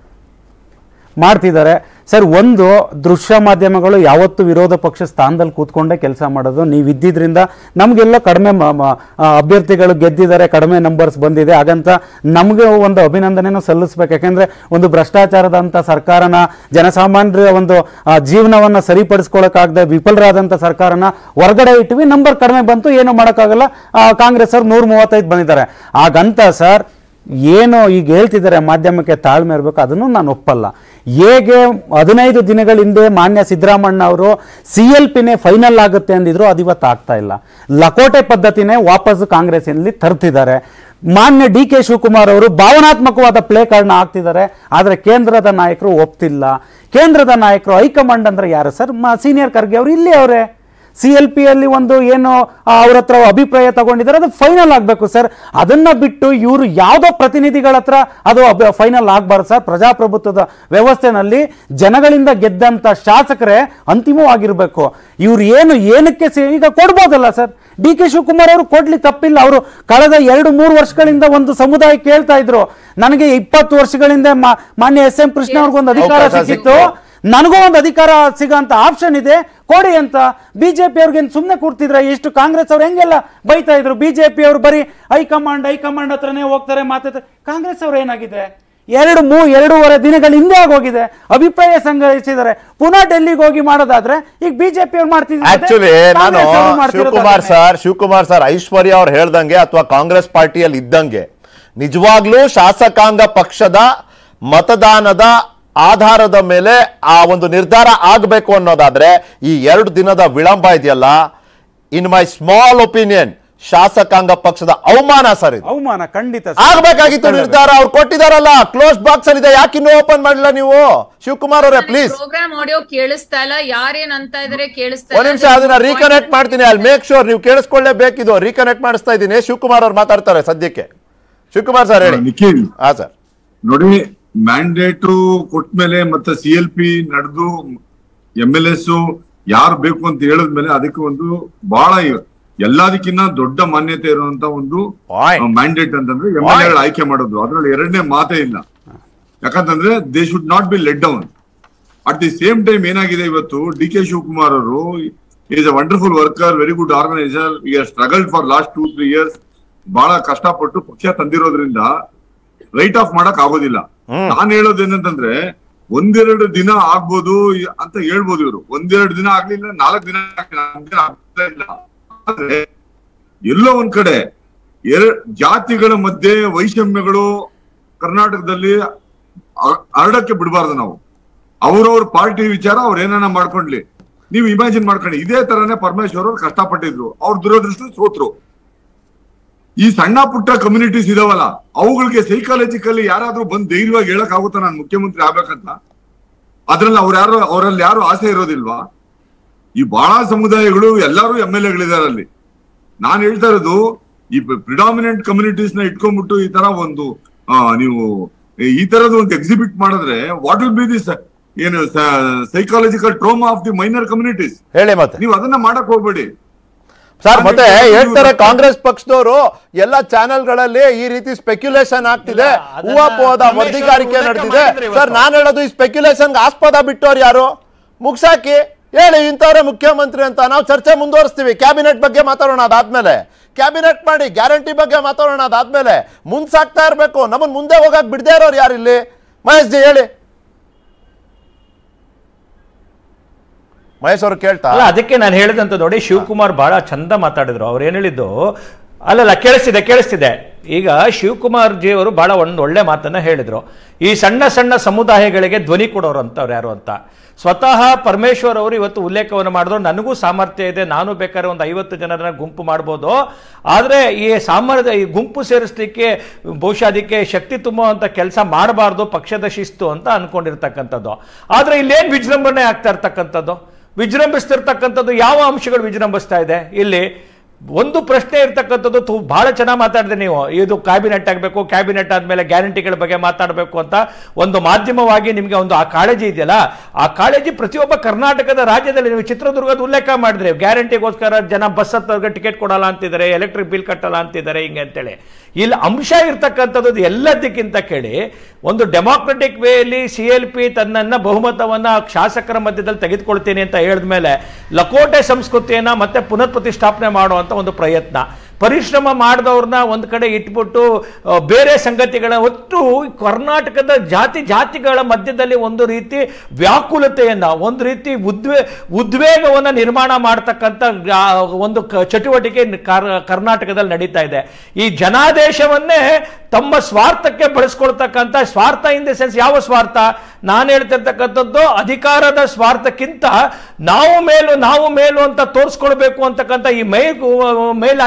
ಮಾಡ್ತಿದ್ದಾರೆ ಸರ್ ಒಂದು ದೃಶ್ಯ ಮಾಧ್ಯಮಗಳು ಯಾವತ್ತು ವಿರೋಧ ಪಕ್ಷ ಸ್ಥಾನದಲ್ಲಿ ಕೂತ್ಕೊಂಡೇ ಕೆಲಸ ಮಾಡೋದು ನೀವು ಇದ್ದಿದ್ರಿಂದ ನಮಗೆಲ್ಲ ಕಡಿಮೆ ಮ- ಮ- ಆ, ಅಭ್ಯರ್ಥಿಗಳು ಗೆದ್ದಿದ್ದಾರೆ ಕಡಿಮೆ ನಂಬರ್ಸ್ ಬಂದಿದೆ ಹಾಗಂತ ನಮಗೆ ಒಂದು ಅಭಿನಂದನೆನೂ ಸಲ್ಲಿಸ್ಬೇಕು ಯಾಕೆಂದ್ರೆ ಒಂದು ಭ್ರಷ್ಟಾಚಾರದಂಥ ಸರ್ಕಾರನ ಜನಸಾಮಾನ್ಯರ ಒಂದು ಆ, ಜೀವನವನ್ನ ಸರಿಪಡಿಸ್ಕೊಳಕ್ಕಾಗದೆ ವಿಫಲರಾದಂಥ ಸರ್ಕಾರನ ಹೊರಗಡೆ ಇಟ್ವಿ ನಂಬರ್ ಕಡಿಮೆ ಬಂತು ಏನು ಮಾಡೋಕ್ಕಾಗಲ್ಲ ಆ, ಕಾಂಗ್ರೆಸ್ ಅವ್ರು ನೂರ ಮೂವತ್ತೈದು ಬಂದಿದ್ದಾರೆ ಹಾಗಂತ ಸರ್ ಏನು ಈಗ ಹೇಳ್ತಿದ್ದಾರೆ ಮಾಧ್ಯಮಕ್ಕೆ ತಾಳ್ಮೆ ಇರಬೇಕು ಅದನ್ನು ನಾನು ಒಪ್ಪಲ್ಲ ಹೇಗೆ ಹದಿನೈದು ದಿನಗಳ ಹಿಂದೆ ಮಾನ್ಯ ಸಿದ್ದರಾಮಣ್ಣ ಅವರು ಸಿ ಎಲ್ ಪಿನೇ ಫೈನಲ್ ಆಗುತ್ತೆ ಅಂದಿದ್ರು ಅದು ಇವತ್ತು ಆಗ್ತಾ ಇಲ್ಲ ಲಕೋಟೆ ಪದ್ಧತಿನೇ ವಾಪಸ್ ಕಾಂಗ್ರೆಸ್ನಲ್ಲಿ ತರ್ತಿದ್ದಾರೆ ಮಾನ್ಯ ಡಿ ಕೆ ಶಿವಕುಮಾರ್ ಅವರು ಭಾವನಾತ್ಮಕವಾದ ಪ್ಲೇ ಕಾರ್ಡ್ನ ಹಾಕ್ತಿದ್ದಾರೆ ಆದರೆ ಕೇಂದ್ರದ ನಾಯಕರು ಒಪ್ತಿಲ್ಲ ಕೇಂದ್ರದ ನಾಯಕರು ಹೈಕಮಾಂಡ್ ಅಂದ್ರೆ ಯಾರು ಸರ್ ಸೀನಿಯರ್ ಖರ್ಗೆ ಅವರು ಇಲ್ಲಿ ಅವರೇ ಸಿ ಎಲ್ ಪಿ ಅಲ್ಲಿ ಒಂದು ಏನು ಅವ್ರ ಹತ್ರ ಅಭಿಪ್ರಾಯ ತಗೊಂಡಿದ್ದಾರೆ ಅದು ಫೈನಲ್ ಆಗಬೇಕು ಸರ್ ಅದನ್ನ ಬಿಟ್ಟು ಇವರು ಯಾವುದೋ ಪ್ರತಿನಿಧಿಗಳ ಹತ್ರ ಅದು ಫೈನಲ್ ಆಗಬಾರ್ದು ಸರ್ ಪ್ರಜಾಪ್ರಭುತ್ವದ ವ್ಯವಸ್ಥೆನಲ್ಲಿ ಜನಗಳಿಂದ ಗೆದ್ದಂತ ಶಾಸಕರೇ ಅಂತಿಮವಾಗಿರ್ಬೇಕು ಇವ್ರು ಏನು ಏನಕ್ಕೆ ಸೇ- ಈಗ ಕೊಡ್ಬೋದಲ್ಲ ಸರ್ ಡಿ ಕೆ ಶಿವಕುಮಾರ್ ಅವರು ಕೊಡ್ಲಿ ತಪ್ಪಿಲ್ಲ ಅವರು ಕಳೆದ ಎರಡು ಮೂರು ವರ್ಷಗಳಿಂದ ಒಂದು ಸಮುದಾಯ ಕೇಳ್ತಾ ಇದ್ರು ನನಗೆ ಇಪ್ಪತ್ತು ವರ್ಷಗಳಿಂದ ಮಾ- ಮಾನ್ಯ ಎಸ್ ಎಂ ಕೃಷ್ಣ ಅವ್ರಿಗೊಂದು ಅಧಿಕಾರ ಅವಕಾಶ ಸಿಕ್ಕಿತ್ತು ನನಗೂ ಒಂದು ಅಧಿಕಾರ ಸಿಗೋಂತ ಆಪ್ಷನ್ ಇದೆ ಕೊಡಿ ಅಂತ ಬಿಜೆಪಿ ಅವ್ರಿಗೆ ಸುಮ್ಮನೆ ಕೂರ್ತಿದ್ರೆ ಎಷ್ಟು ಕಾಂಗ್ರೆಸ್ ಅವ್ರು ಹೆಂಗೆಲ್ಲ ಬೈತಾ ಇದ್ರು ಬಿಜೆಪಿ ಅವರು ಬರೀ ಹೈಕಮಾಂಡ್ ಹೈಕಮಾಂಡ್ ಹತ್ರನೇ ಹೋಗ್ತಾರೆ ಮಾತಾಡ್ತಾರೆ ಕಾಂಗ್ರೆಸ್ ಅವ್ರು ಏನಾಗಿದೆ ಎರಡು ಮೂ ಎರಡೂವರೆ ದಿನಗಳ ಹಿಂದೆ ಆಗೋಗಿದೆ ಅಭಿಪ್ರಾಯ ಸಂಗ್ರಹಿಸಿದ್ದಾರೆ ಪುನಃ ಡೆಲ್ಲಿಗೆ ಹೋಗಿ ಮಾಡೋದಾದ್ರೆ ಈಗ ಬಿಜೆಪಿ ಅವ್ರು ಮಾಡ್ತಿದ್ದಾರೆ ಆಕ್ಚುಲಿ ನಾನು ಕಾಂಗ್ರೆಸ್ ಅವ್ರು ಮಾಡ್ತಿರೋದು ಶಿವಕುಮಾರ್ ಅದನ್ನೇ. ಸರ್ ಶಿವಕುಮಾರ್ ಸರ್ ಐಶ್ವರ್ಯ ಅವ್ರು ಹೇಳ್ದಂಗೆ ಅಥವಾ ಕಾಂಗ್ರೆಸ್ ಪಾರ್ಟಿಯಲ್ಲಿ ಇದ್ದಂಗೆ ನಿಜವಾಗ್ಲೂ ಶಾಸಕಾಂಗ ಪಕ್ಷದ ಮತದಾನದ ಆಧಾರದ ಮೇಲೆ ಆ ಒಂದು ನಿರ್ಧಾರ ಆಗಬೇಕು ಅನ್ನೋದಾದ್ರೆ ಈ ಎರಡು ದಿನದ ವಿಳಂಬ ಇದೆಯಲ್ಲ ಇನ್ ಮೈ ಸ್ಮಾಲ್ ಒಪಿನಿಯನ್ ಶಾಸಕಾಂಗ ಪಕ್ಷದ ಅವಮಾನ ಸರ್ ಇದು ಅವಮಾನ ಖಂಡಿತ ಸರ್. ಆಗ್ಬೇಕಾಗಿತ್ತು ನಿರ್ಧಾರ ಅವ್ರು ಕೊಟ್ಟಿದಾರಲ್ಲ ಕ್ಲೋಸ್ ಬಾಕ್ಸ್ ಅಲ್ಲಿ ಇದೆ ಯಾಕೆ ಇನ್ನೂ ಓಪನ್ ಮಾಡಿಲ್ಲ ನೀವು ಶಿವಕುಮಾರ್ ಅವರೇ ಪ್ಲೀಸ್ ಪ್ರೋಗ್ರಾಮ್ ಆಡಿಯೋ ಕೇಳಿಸ್ತಾ ಇಲ್ಲ ಯಾರೇನ್ ಅಂತ ಇದಾರೆ ಕೇಳಿಸ್ತಾ ಒಂದ್ ನಿಮಿಷ ಅದನ್ನ ರೀಕನೆಕ್ಟ್ ಮಾಡ್ತೀನಿ ಅಲ್ಲಿ ಮೇಕ್ ಶೋರ್ ನೀವು ಕೇಳಿಸ್ಕೊಳ್ಳೇಬೇಕಿದು ರೀಕನೆಕ್ಟ್ ಮಾಡಿಸ್ತಾ ಇದ್ದೀನಿ ಶಿವಕುಮಾರ್ ಅವ್ರು ಮಾತಾಡ್ತಾರೆ ಸದ್ಯಕ್ಕೆ ಶಿವಕುಮಾರ್ ಸರ್ ಹೇಳಿ ನಿಖಿಲ್ ಹಾ ಸರ್ ನೋಡಿ ಮ್ಯಾಂಡೇಟ್ ಕೊಟ್ಮೇಲೆ ಮತ್ತೆ ಸಿ ಎಲ್ ಪಿ ನಡೆದು ಎಂ ಎಲ್ ಎಸ್ ಯಾರು ಬೇಕು ಅಂತ ಹೇಳಿದ್ಮೇಲೆ ಅದಕ್ಕೆ ಒಂದು ಬಹಳ ಎಲ್ಲದಕ್ಕಿಂತ ದೊಡ್ಡ ಮಾನ್ಯತೆ ಇರುವಂತ ಒಂದು Point. ಮ್ಯಾಂಡೇಟ್ ಅಂತಂದ್ರೆ ಎಂ ಎಲ್ ಎ ಆಯ್ಕೆ ಮಾಡೋದು ಅದ್ರಲ್ಲಿ ಎರಡನೇ ಮಾತೇ ಇಲ್ಲ ಯಾಕಂತಂದ್ರೆ they should not be let down at the same time ಏನಾಗಿದೆ ಇವತ್ತು ಡಿ ಕೆ ಶಿವಕುಮಾರ್ ಅವರು is a wonderful worker very good organiser ಈಗ struggle for last two three years ಬಹಳ ಕಷ್ಟಪಟ್ಟು ಪಕ್ಷ ತಂದಿರೋದ್ರಿಂದ ರೈಟ್ ಆಫ್ ಮಾಡಕ್ ಆಗೋದಿಲ್ಲ ನಾನ್ ಹೇಳೋದೇನಂತಂದ್ರೆ ಒಂದೆರಡು ದಿನ ಆಗ್ಬೋದು ಇ- ಅಂತ ಹೇಳ್ಬೋದು ಇವರು ಒಂದೆರಡು ದಿನ ಆಗ್ಲಿಲ್ಲ ನಾಲ್ಕು ದಿನ ಆಗ್ಲಿಲ್ಲ, ನಾಲ್ಕು ದಿನ ಆಗ್ತಾ ಇಲ್ಲ ಆದ್ರೆ ಎಲ್ಲೋ ಒಂದ್ ಕಡೆ ಎರ- ಜಾತಿಗಳ ಮಧ್ಯೆ ವೈಷಮ್ಯಗಳು ಕರ್ನಾಟಕದಲ್ಲಿ ಅ- ಹರಡಕ್ಕೆ ಬಿಡಬಾರ್ದು ನಾವು ಅವ್ರವ್ರ ಪಾರ್ಟಿ ವಿಚಾರ ಅವ್ರ ಏನಾನ ಮಾಡ್ಕೊಂಡ್ಲಿ ನೀವು ಇಮ್ಯಾಜಿನ್ ಮಾಡ್ಕೊಳ್ಳಿ ಇದೇ ತರನೇ ಪರಮೇಶ್ವರ್ ಅವ್ರು ಕಷ್ಟಪಟ್ಟಿದ್ರು ಅವ್ರ ದುರದೃಷ್ಟ ಸೋತ್ರು ಈ ಸಣ್ಣ ಪುಟ್ಟ ಕಮ್ಯುನಿಟೀಸ್ ಇದಾವಲ್ಲ ಅವುಗಳಿಗೆ ಸೈಕಾಲಜಿಕಲಿ ಯಾರಾದ್ರೂ ಬಂದ್ ಧೈರ್ಯವಾಗಿ ಹೇಳಕ್ ಆಗುತ್ತಾ ನಾನು ಮುಖ್ಯಮಂತ್ರಿ ಆಗ್ಬೇಕಂತ ಅದ್ರಲ್ಲಿ ಅವ್ರ ಯಾರು ಅವರಲ್ಲಿ ಯಾರು ಆಸೆ ಇರೋದಿಲ್ವಾ ಈ ಬಹಳ ಸಮುದಾಯಗಳು ಎಲ್ಲರೂ ಎಂ ಎಲ್ ಎಗಳಿದ್ದಾರೆ ಅಲ್ಲಿ ನಾನ್ ಹೇಳ್ತಾ ಇರೋದು ಈ ಪ್ರಿಡಾಮಿನೆಂಟ್ ಕಮ್ಯುನಿಟೀಸ್ ನ ಇಟ್ಕೊಂಡ್ಬಿಟ್ಟು ಈ ತರ ಒಂದು ಆ, ನೀವು ಈ ತರದ ಒಂದು ಎಕ್ಸಿಬಿಟ್ ಮಾಡಿದ್ರೆ ವಾಟ್ ವಿಲ್ ಬಿ ದಿಸ್ ಏನು psychological trauma of the minor communities ಹೇಳಿ ಮತ್ತೆ ನೀವು ಅದನ್ನ ಮಾಡಕ್ ಹೋಗ್ಬೇಡಿ ಸರ್ ಮತ್ತೆ ನಾನು ಹೇಳ್ತಾ ಹೇಳ್ತಾರೆ ಇರೋದು- ಕಾಂಗ್ರೆಸ್ ಪಕ್ಷದವರು ಎಲ್ಲ ಚಾನೆಲ್ಗಳಲ್ಲಿ ಈ ರೀತಿ ಸ್ಪೆಕ್ಯುಲೇಷನ್ ಆಗ್ತಿದೆ ಇಲ್ಲ, ಅದನ್ನ ಹೂವಪೋದ ರಮೇಶ್ ವರದಿಗಾರಿಕೆ ಅವರು ನಡೆದಿದೆ ಉಲ್ಲೇಖ ಮಾಡಿದ್ರು ಇವತ್ತು. ಸರ್ ನಾನು ಹೇಳೋದು ಈ ಸ್ಪೆಕ್ಯುಲೇಷನ್ ಆಸ್ಪದ ಬಿಟ್ಟವ್ರು ಯಾರು ಮುಗ್ಸಾಕಿ ಹೇಳಿ ಇಂಥವ್ರೆ ಮುಖ್ಯಮಂತ್ರಿ ಅಂತ ನಾವು ಚರ್ಚೆ ಮುಂದುವರಿಸ್ತೀವಿ ಕ್ಯಾಬಿನೆಟ್ ಬಗ್ಗೆ ಮಾತಾಡೋಣ ಅದಾದ್ಮೇಲೆ ಕ್ಯಾಬಿನೆಟ್ ಮಾಡಿ ಗ್ಯಾರಂಟಿ ಬಗ್ಗೆ ಮಾತಾಡೋಣ ಅದಾದ್ಮೇಲೆ ಮುಂದ್ಸಾಕ್ತಾ ಇರ್ಬೇಕು ನಮ್ಮನ್ ಮುಂದೆ ಹೋಗಕ್ ಬಿಡದೇ ಇರೋರು ಯಾರು ಇಲ್ಲಿ ಮಹೇಶ್ ಜಿ ಹೇಳಿ ಮಹೇಶ್ ಅವರು ಕೇಳ್ತಾ ಅಲ್ಲ ಅದಕ್ಕೆ ನಾನು ಹೇಳಿದಂತ ನೋಡಿ ಶಿವಕುಮಾರ್ ಬಹಳ ಚಂದ ಮಾತಾಡಿದ್ರು ಅವ್ರು ಏನ್ ಹೇಳಿದ್ದು ಅಲ್ಲಲ್ಲ ಕೇಳಿಸ್ತಿದೆ ಕೇಳಿಸ್ತಿದೆ ಈಗ ಶಿವಕುಮಾರ್ ಜಿ ಅವರು ಬಹಳ ಒಂದು ಒಳ್ಳೆ ಮಾತನ್ನ ಹೇಳಿದ್ರು ಈ ಸಣ್ಣ ಸಣ್ಣ ಸಮುದಾಯಗಳಿಗೆ ಧ್ವನಿ ಕೊಡೋರು ಅಂತವ್ರು ಯಾರು ಅಂತ ಸ್ವತಃ ಪರಮೇಶ್ವರ್ ಅವರು ಇವತ್ತು ಉಲ್ಲೇಖವನ್ನು ಮಾಡಿದ್ರು ನನಗೂ ಸಾಮರ್ಥ್ಯ ಇದೆ ನಾನು ಬೇಕಾದ್ರೆ ಒಂದು ಐವತ್ತು ಜನರನ್ನ ಗುಂಪು ಮಾಡ್ಬೋದು ಆದರೆ ಈ ಸಾಮರ್ಥ್ಯ ಈ ಗುಂಪು ಸೇರಿಸ್ಲಿಕ್ಕೆ ಬಹುಶಃ ಅದಕ್ಕೆ ಶಕ್ತಿ ತುಂಬುವಂಥ ಕೆಲಸ ಮಾಡಬಾರ್ದು ಪಕ್ಷದ ಶಿಸ್ತು ಅಂತ ಅನ್ಕೊಂಡಿರ್ತಕ್ಕಂಥದ್ದು ಆದರೆ ಇಲ್ಲೇನು ವಿಜೃಂಭಣೆ ಆಗ್ತಾ ಇರ್ತಕ್ಕಂಥದ್ದು ವಿಜೃಂಭಿಸ್ತಿರ್ತಕ್ಕಂಥದ್ದು ಯಾವ ಅಂಶಗಳು ವಿಜೃಂಭಿಸ್ತಾ ಇದೆ ಇಲ್ಲಿ ಒಂದು ಪ್ರಶ್ನೆ ಇರ್ತಕ್ಕಂಥದ್ದು ತು- ಬಹಳ ಚೆನ್ನಾಗಿ ಮಾತಾಡಿದೆ ನೀವು ಇದು ಕ್ಯಾಬಿನೆಟ್ ಆಗಬೇಕು ಕ್ಯಾಬಿನೆಟ್ ಆದ್ಮೇಲೆ ಗ್ಯಾರಂಟಿಗಳ ಬಗ್ಗೆ ಮಾತಾಡಬೇಕು ಅಂತ ಒಂದು ಮಾಧ್ಯಮವಾಗಿ ನಿಮಗೆ ಒಂದು ಆ ಕಾಳಜಿ ಇದೆಯಲ್ಲ ಆ ಕಾಳಜಿ ಪ್ರತಿಯೊಬ್ಬ ಕರ್ನಾಟಕದ ರಾಜ್ಯದಲ್ಲಿ ನೀವು ಚಿತ್ರದುರ್ಗದ ಉಲ್ಲೇಖ ಮಾಡಿದ್ರಿ ಗ್ಯಾರಂಟಿಗೋಸ್ಕರ ಜನ ಬಸ್ ಹತ್ತವ್ರಿಗೆ ಟಿಕೆಟ್ ಕೊಡಲ್ಲ ಅಂತಿದ್ದಾರೆ ಎಲೆಕ್ಟ್ರಿಕ್ ಬಿಲ್ ಕಟ್ಟಲ್ಲ ಅಂತಿದ್ದಾರೆ ಹಿಂಗೆ ಅಂತೇಳಿ ಇಲ್ಲಿ ಅಂಶ ಇರ್ತಕ್ಕಂಥದ್ದು ಎಲ್ಲದಕ್ಕಿಂತ ಕೇಳಿ ಒಂದು ಡೆಮಾಕ್ರೆಟಿಕ್ ವೇಯಲ್ಲಿ ಸಿ ಎಲ್ ಪಿ ತನ್ನನ್ನ ಬಹುಮತವನ್ನ ಶಾಸಕರ ಮಧ್ಯದಲ್ಲಿ ತೆಗೆದುಕೊಳ್ತೀನಿ ಅಂತ ಹೇಳಿದ್ಮೇಲೆ ಲಕೋಟೆ ಸಂಸ್ಕೃತಿಯನ್ನ ಮತ್ತೆ ಪುನರ್ ಪ್ರತಿಷ್ಠಾಪನೆ ಮಾಡುವಂತ ಒಂದು ಪ್ರಯತ್ನ ಪರಿಶ್ರಮ ಮಾಡಿದವ್ರನ್ನ ಒಂದು ಕಡೆ ಇಟ್ಬಿಟ್ಟು ಆ, ಬೇರೆ ಸಂಗತಿಗಳ ಒಟ್ಟು ಕರ್ನಾಟಕದ ಜಾತಿ ಜಾತಿಗಳ ಮಧ್ಯದಲ್ಲಿ ಒಂದು ರೀತಿ ವ್ಯಾಕುಲತೆಯನ್ನ ಒಂದು ರೀತಿ ಉದ್ವೇ ಉದ್ವೇಗವನ್ನ ನಿರ್ಮಾಣ ಮಾಡ್ತಕ್ಕಂಥ ಆ, ಒಂದು ಕ- ಚಟುವಟಿಕೆ ಕರ್- ಕರ್ನಾಟಕದಲ್ಲಿ ನಡೀತಾ ಇದೆ ಈ ಜನಾದೇಶವನ್ನೇ ತಮ್ಮ ಸ್ವಾರ್ಥಕ್ಕೆ ಬಳಸ್ಕೊಳ್ತಕ್ಕಂಥ ಸ್ವಾರ್ಥ ಇನ್ ದ ಸೆನ್ಸ್ ಯಾವ ಸ್ವಾರ್ಥ ನಾನು ಹೇಳ್ತಿರ್ತಕ್ಕಂಥದ್ದು ಅಧಿಕಾರದ ಸ್ವಾರ್ಥಕ್ಕಿಂತ ನಾವು ಮೇಲು ನಾವು ಮೇಲು ಅಂತ ತೋರಿಸ್ಕೊಳ್ಬೇಕು ಅಂತಕ್ಕಂಥ ಈ ಮೈ ಮೇಲಾಟ ಇದೆಯಲ್ಲ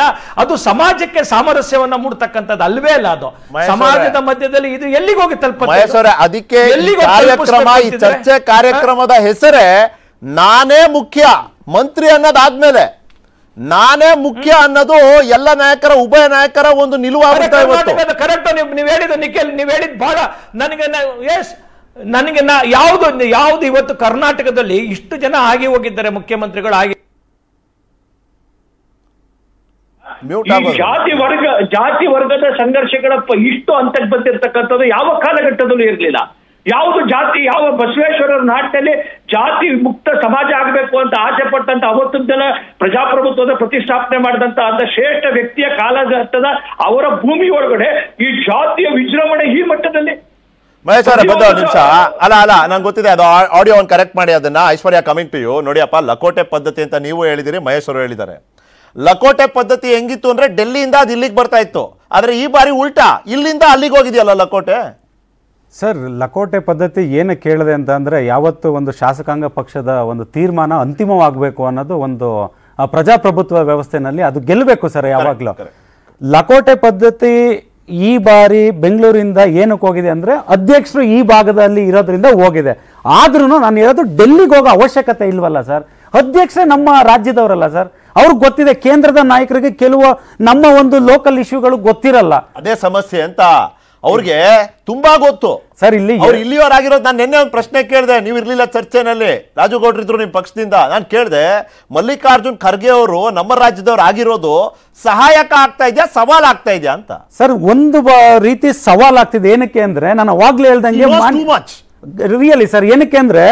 ಇದೆಯಲ್ಲ ಅದು ಸಮಾಜಕ್ಕೆ ಸಾಮರಸ್ಯವನ್ನ ಮೂಡ್ತಕ್ಕಂಥದ್ದು ಅಲ್ವೇ ಅಲ್ಲ ಅದು ಮಹೇಶ್ ಸಮಾಜದ ಅವರೇ. ಮಧ್ಯದಲ್ಲಿ ಇದು ಎಲ್ಲಿಗೆ ಹೋಗಿ ತಲುಪುತ್ತೆ ಮಹೇಶ್ ಅವರೇ ಅದಕ್ಕೆ ಈ ಎಲ್ಲಿಗೆ ಹೋಗಿ ಕಾರ್ಯಕ್ರಮ ಈ ತಲುಪಿಸ್ಬೇಕು ಚರ್ಚೆ ಅಂತಿದ್ರೆ? ಕಾರ್ಯಕ್ರಮದ ಹೆಸರೇ ನಾನೇ ಮುಖ್ಯ ಮಂತ್ರಿ ಅನ್ನೋದಾದ್ಮೇಲೆ ನಾನೇ ಮುಖ್ಯ ಅನ್ನೋದು ಎಲ್ಲ ನಾಯಕರ ಉಭಯ ನಾಯಕರ ಒಂದು ನಿಲುವಾಗುತ್ತೆ ಇವತ್ತು ಕರೆಕ್ಟ್ ನೀವು ನೀವು ಹೇಳಿದ ನಿಖಿಲ್ ನೀವು ಹೇಳಿದ್ ಬಹಳ ನನಗೆ ಎಸ್ ನನಗೆ ನಾ ಯಾವುದು ಯಾವುದು ಇವತ್ತು ಕರ್ನಾಟಕದಲ್ಲಿ ಇಷ್ಟು ಜನ ಆಗಿ ಹೋಗಿದ್ದಾರೆ ಮುಖ್ಯಮಂತ್ರಿಗಳು ಆಗಿ ಮ್ಯೂಟ್ ಈ ಆಗೋದು ಜಾತಿ ವರ್ಗ ಜಾತಿ ವರ್ಗದ ಸಂಘರ್ಷಗಳ ಪ- ಇಷ್ಟು ಹಂತಕ್ಕೆ ಬಂದಿರತಕ್ಕಂಥದ್ದು ಯಾವ ಕಾಲಘಟ್ಟದಲ್ಲೂ ಇರಲಿಲ್ಲ ಯಾವುದು ಜಾತಿ ಯಾವ ಬಸವೇಶ್ವರರ ನಾಟಿನಲ್ಲಿ ಜಾತಿ ಮುಕ್ತ ಸಮಾಜ ಆಗಬೇಕು ಅಂತ ಆಸೆ ಪಟ್ಟಂತ ಅವತ್ತಿನ ಜನ ಪ್ರಜಾಪ್ರಭುತ್ವದ ಪ್ರತಿಷ್ಠಾಪನೆ ಮಾಡಿದಂತ ಅಂತ ಶ್ರೇಷ್ಠ ವ್ಯಕ್ತಿಯ ಕಾಲಘಟ್ಟದ ಅವರ ಭೂಮಿ ಒಳಗಡೆ ಈ ಜಾತಿಯ ವಿಜೃಂಭಣೆ ಈ ಮಟ್ಟದಲ್ಲಿ ಮಹೇಶ್ ಅವರೇ ಬಂದ ಒಂದು ನಿಮಿಷ ಅಲ್ಲ ಅಲ್ಲ ನಂಗೆ ಗೊತ್ತಿದೆ ಅದು ಆಡಿಯೋ ಒಂದು ಕರೆಕ್ಟ್ ಮಾಡಿ ಅದನ್ನ ಐಶ್ವರ್ಯ ಕಮಿಂಗ್ ಟು ಯು ನೋಡಿಯಪ್ಪ ಲಕೋಟೆ ಪದ್ಧತಿ ಅಂತ ನೀವು ಹೇಳಿದಿರಿ ಮಹೇಶ್ ಅವರು ಹೇಳಿದ್ದಾರೆ ಲಕೋಟೆ ಪದ್ಧತಿ ಹೆಂಗಿತ್ತು ಅಂದ್ರೆ ಡೆಲ್ಲಿಯಿಂದ ಅದು ಇಲ್ಲಿಗೆ ಬರ್ತಾ ಇತ್ತು ಆದ್ರೆ ಈ ಬಾರಿ ಉಲ್ಟಾ ಇಲ್ಲಿಂದ ಅಲ್ಲಿಗೆ ಹೋಗಿದೆಯಲ್ಲ ಲಕೋಟೆ ಸರ್ ಲಕೋಟೆ ಪದ್ಧತಿ ಏನು ಕೇಳಿದೆ ಅಂತ ಅಂದರೆ ಯಾವತ್ತು ಒಂದು ಶಾಸಕಾಂಗ ಪಕ್ಷದ ಒಂದು ತೀರ್ಮಾನ ಅಂತಿಮವಾಗಬೇಕು ಅನ್ನೋದು ಒಂದು ಆ, ಪ್ರಜಾಪ್ರಭುತ್ವ ವ್ಯವಸ್ಥೆನಲ್ಲಿ ಅದು ಗೆಲ್ಲಬೇಕು ಸರ್ ಯಾವಾಗಲೂ ಲಕೋಟೆ ಪದ್ಧತಿ ಈ ಬಾರಿ ಬೆಂಗಳೂರಿಂದ ಏನಕ್ಕೆ ಹೋಗಿದೆ ಅಂದರೆ ಅಧ್ಯಕ್ಷರು ಈ ಭಾಗದಲ್ಲಿ ಇರೋದ್ರಿಂದ ಹೋಗಿದೆ ಆದ್ರೂ ನಾನು ಹೇಳೋದು ಡೆಲ್ಲಿಗೆ ಹೋಗೋ ಅವಶ್ಯಕತೆ ಇಲ್ವಲ್ಲ ಸರ್ ಅಧ್ಯಕ್ಷರೇ ನಮ್ಮ ರಾಜ್ಯದವರಲ್ಲ ಸರ್ ಅವ್ರಿಗೆ ಗೊತ್ತಿದೆ ಕೇಂದ್ರದ ನಾಯಕರಿಗೆ ಕೆಲವು ನಮ್ಮ ಒಂದು ಲೋಕಲ್ ಇಶ್ಯೂಗಳು ಗೊತ್ತಿರಲ್ಲ ಅದೇ ಸಮಸ್ಯೆ ಅಂತ ಅವ್ರಿಗೆ ತುಂಬಾ ಗೊತ್ತು ಸರ್ ಇಲ್ಲಿ ಅವ್ರು ಇಲ್ಲಿಯವರಾಗಿರೋದು ನಾನು ನಿನ್ನೆ ಒಂದು ಪ್ರಶ್ನೆ ಕೇಳಿದೆ ನೀವು ಇರ್ಲಿಲ್ಲ ಚರ್ಚೆನಲ್ಲಿ ರಾಜು ಗೌಡ್ರು ಇದ್ರು ನಿಮ್ಮ ಪಕ್ಷದಿಂದ ನಾನು ಕೇಳಿದೆ ಮಲ್ಲಿಕಾರ್ಜುನ್ ಖರ್ಗೆ ಅವರು ನಮ್ಮ ರಾಜ್ಯದವ್ರು ಆಗಿರೋದು ಸಹಾಯಕ ಆಗ್ತಾ ಇದೆಯಾ ಸವಾಲ್ ಆಗ್ತಾ ಇದೆಯಾ ಅಂತ ಸರ್ ಒಂದು ಬ- ರೀತಿ ಸವಾಲಾಗ್ತಿದೆ ಏನಕ್ಕೆ ಅಂದ್ರೆ ನಾನು ಅವಾಗ್ಲೇ ಹೇಳ್ದಂಗೆ ಟೂ ಮಚ್ ರಿಯಲಿ ಸರ್ ಏನಕ್ಕೆ ಅಂದ್ರೆ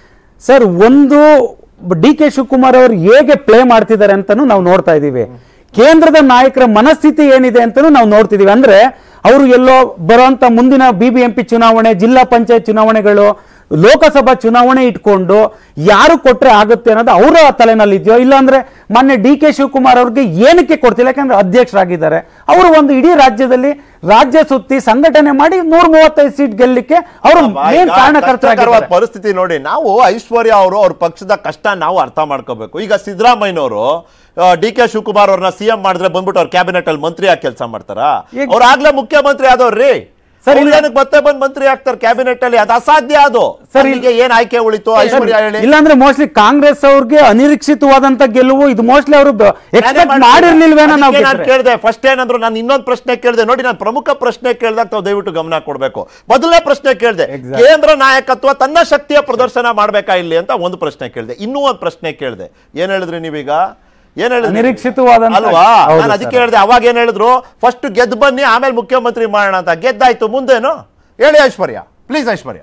ಸರ್ ಒಂದು ಡಿ ಕೆ ಶಿವಕುಮಾರ್ ಅವರು ಹೇಗೆ ಪ್ಲೇ ಮಾಡ್ತಿದ್ದಾರೆ ಅಂತಾನು ನಾವು ನೋಡ್ತಾ ಇದೀವಿ ಕೇಂದ್ರದ ನಾಯಕರ ಮನಸ್ಥಿತಿ ಏನಿದೆ ಅಂತಾನು ನಾವು ನೋಡ್ತಿದೀವಿ ಅಂದ್ರೆ ಅವರು ಎಲ್ಲೋ ಬರುವಂತ ಮುಂದಿನ ಬಿ ಬಿ ಎಂ ಪಿ ಚುನಾವಣೆ ಜಿಲ್ಲಾ ಪಂಚಾಯತ್ ಚುನಾವಣೆಗಳು ಲೋಕಸಭಾ ಚುನಾವಣೆ ಇಟ್ಕೊಂಡು ಯಾರು ಕೊಟ್ರೆ ಆಗುತ್ತೆ ಅನ್ನೋದು ಅವರ ತಲೆನಲ್ಲಿ ಇದೆಯೋ ಇಲ್ಲಾಂದ್ರೆ ಮೊನ್ನೆ ಡಿ ಕೆ ಶಿವಕುಮಾರ್ ಅವ್ರಿಗೆ ಏನಕ್ಕೆ ಕೊಡ್ತಿಲ್ಲ ಯಾಕಂದ್ರೆ ಅಧ್ಯಕ್ಷರಾಗಿದ್ದಾರೆ ಅವರು ಒಂದು ಇಡೀ ರಾಜ್ಯದಲ್ಲಿ ರಾಜ್ಯ ಸುತ್ತಿ ಸಂಘಟನೆ ಮಾಡಿ ನೂರ ಮೂವತ್ತೈದು ಸೀಟ್ ಗೆಲ್ಲಲಿಕ್ಕೆ ಅವರು ಏನ್ ಕಾರಣಕರ್ತರಾಗಿದ್ದಾರೆ ಪರಿಸ್ಥಿತಿ ನೋಡಿ ನಾವು ಐಶ್ವರ್ಯ ಅವರು ಅವ್ರ ಪಕ್ಷದ ಕಷ್ಟ ನಾವು ಅರ್ಥ ಮಾಡ್ಕೋಬೇಕು ಈಗ ಸಿದ್ದರಾಮಯ್ಯನವರು ಡಿ ಕೆ ಶಿವಕುಮಾರ್ ಅವ್ರನ್ನ ಸಿಎಂ ಮಾಡಿದ್ರೆ ಬಂದ್ಬಿಟ್ಟು ಅವ್ರ ಕ್ಯಾಬಿನೆಟ್ ಅಲ್ಲಿ ಮಂತ್ರಿ ಆಗಿ ಕೆಲಸ ಮಾಡ್ತಾರಾ ಈಗ- ಅವ್ರು ಆಗ್ಲೇ ಮುಖ್ಯಮಂತ್ರಿ ಆದವ್ರಿ ಸರ್, ಸರ್ ಇಲ್ಲ- ಮತ್ತೆ ಬಂದ್ ಮಂತ್ರಿ ಆಗ್ತಾರೆ ಕ್ಯಾಬಿನೆಟ್ ಅಲ್ಲಿ ಅದು ಅಸಾಧ್ಯ ಅದು ಸರ್, ಸರ್ ಈಗ ಏನ್ ಆಯ್ಕೆ ಉಳಿತು ಐಶ್ವರ್ಯ ಹೇಳಿ ಇಲ್ಲಾಂದ್ರೆ ಮೋಸ್ಟ್ಲಿ ಕಾಂಗ್ರೆಸ್ ಅವ್ರಿಗೆ ಅನಿರೀಕ್ಷಿತವಾದಂತ ಗೆಲುವು ಇದು ಮೋಸ್ಟ್ಲಿ ಅವರು ಎಕ್ಸ್ಪೆಕ್ಟ್ ಮಾಡಿರ್ಲಿಲ್ವೇನೋ ನಾವು ನಾನು ಕೇಳಿದೆ ಫಸ್ಟ್ ಏನಂದ್ರು ನಾನು ಇನ್ನೊಂದು ಪ್ರಶ್ನೆ ಕೇಳಿದೆ ನೋಡಿ ನಾನು ಪ್ರಮುಖ ಪ್ರಶ್ನೆ ಕೇಳಿದಾಗ ತಾವು ದಯವಿಟ್ಟು ಗಮನ ಕೊಡಬೇಕು ಮೊದಲನೇ ಪ್ರಶ್ನೆ ಕೇಳಿದೆ Exactly. ಕೇಂದ್ರ ನಾಯಕತ್ವ ತನ್ನ ಶಕ್ತಿಯ ಪ್ರದರ್ಶನ ಮಾಡ್ಬೇಕಾ ಇಲ್ಲಿ ಅಂತ ಒಂದು ಪ್ರಶ್ನೆ ಕೇಳಿದೆ ಇನ್ನೂ ಒಂದು ಪ್ರಶ್ನೆ ಕೇಳಿದೆ ಏನ್ ಹೇಳಿದ್ರಿ ನೀವೀಗ ಏನ್ ಹೇಳಿದ್ರಿ ಅನಿರೀಕ್ಷಿತವಾದಂತ- ಅಲ್ವಾ ಹೌದು ನಾನು ಅದಕ್ಕೆ ಸರ್. ಹೇಳಿದೆ ಅವಾಗ ಏನ್ ಹೇಳಿದ್ರು ಫಸ್ಟ್ ಗೆದ್ದು ಬನ್ನಿ ಆಮೇಲೆ ಮುಖ್ಯಮಂತ್ರಿ ಮಾಡೋಣ ಅಂತ ಗೆದ್ದಾಯ್ತು ಮುಂದೇನು ಹೇಳಿ ಐಶ್ವರ್ಯ ಪ್ಲೀಸ್ ಐಶ್ವರ್ಯ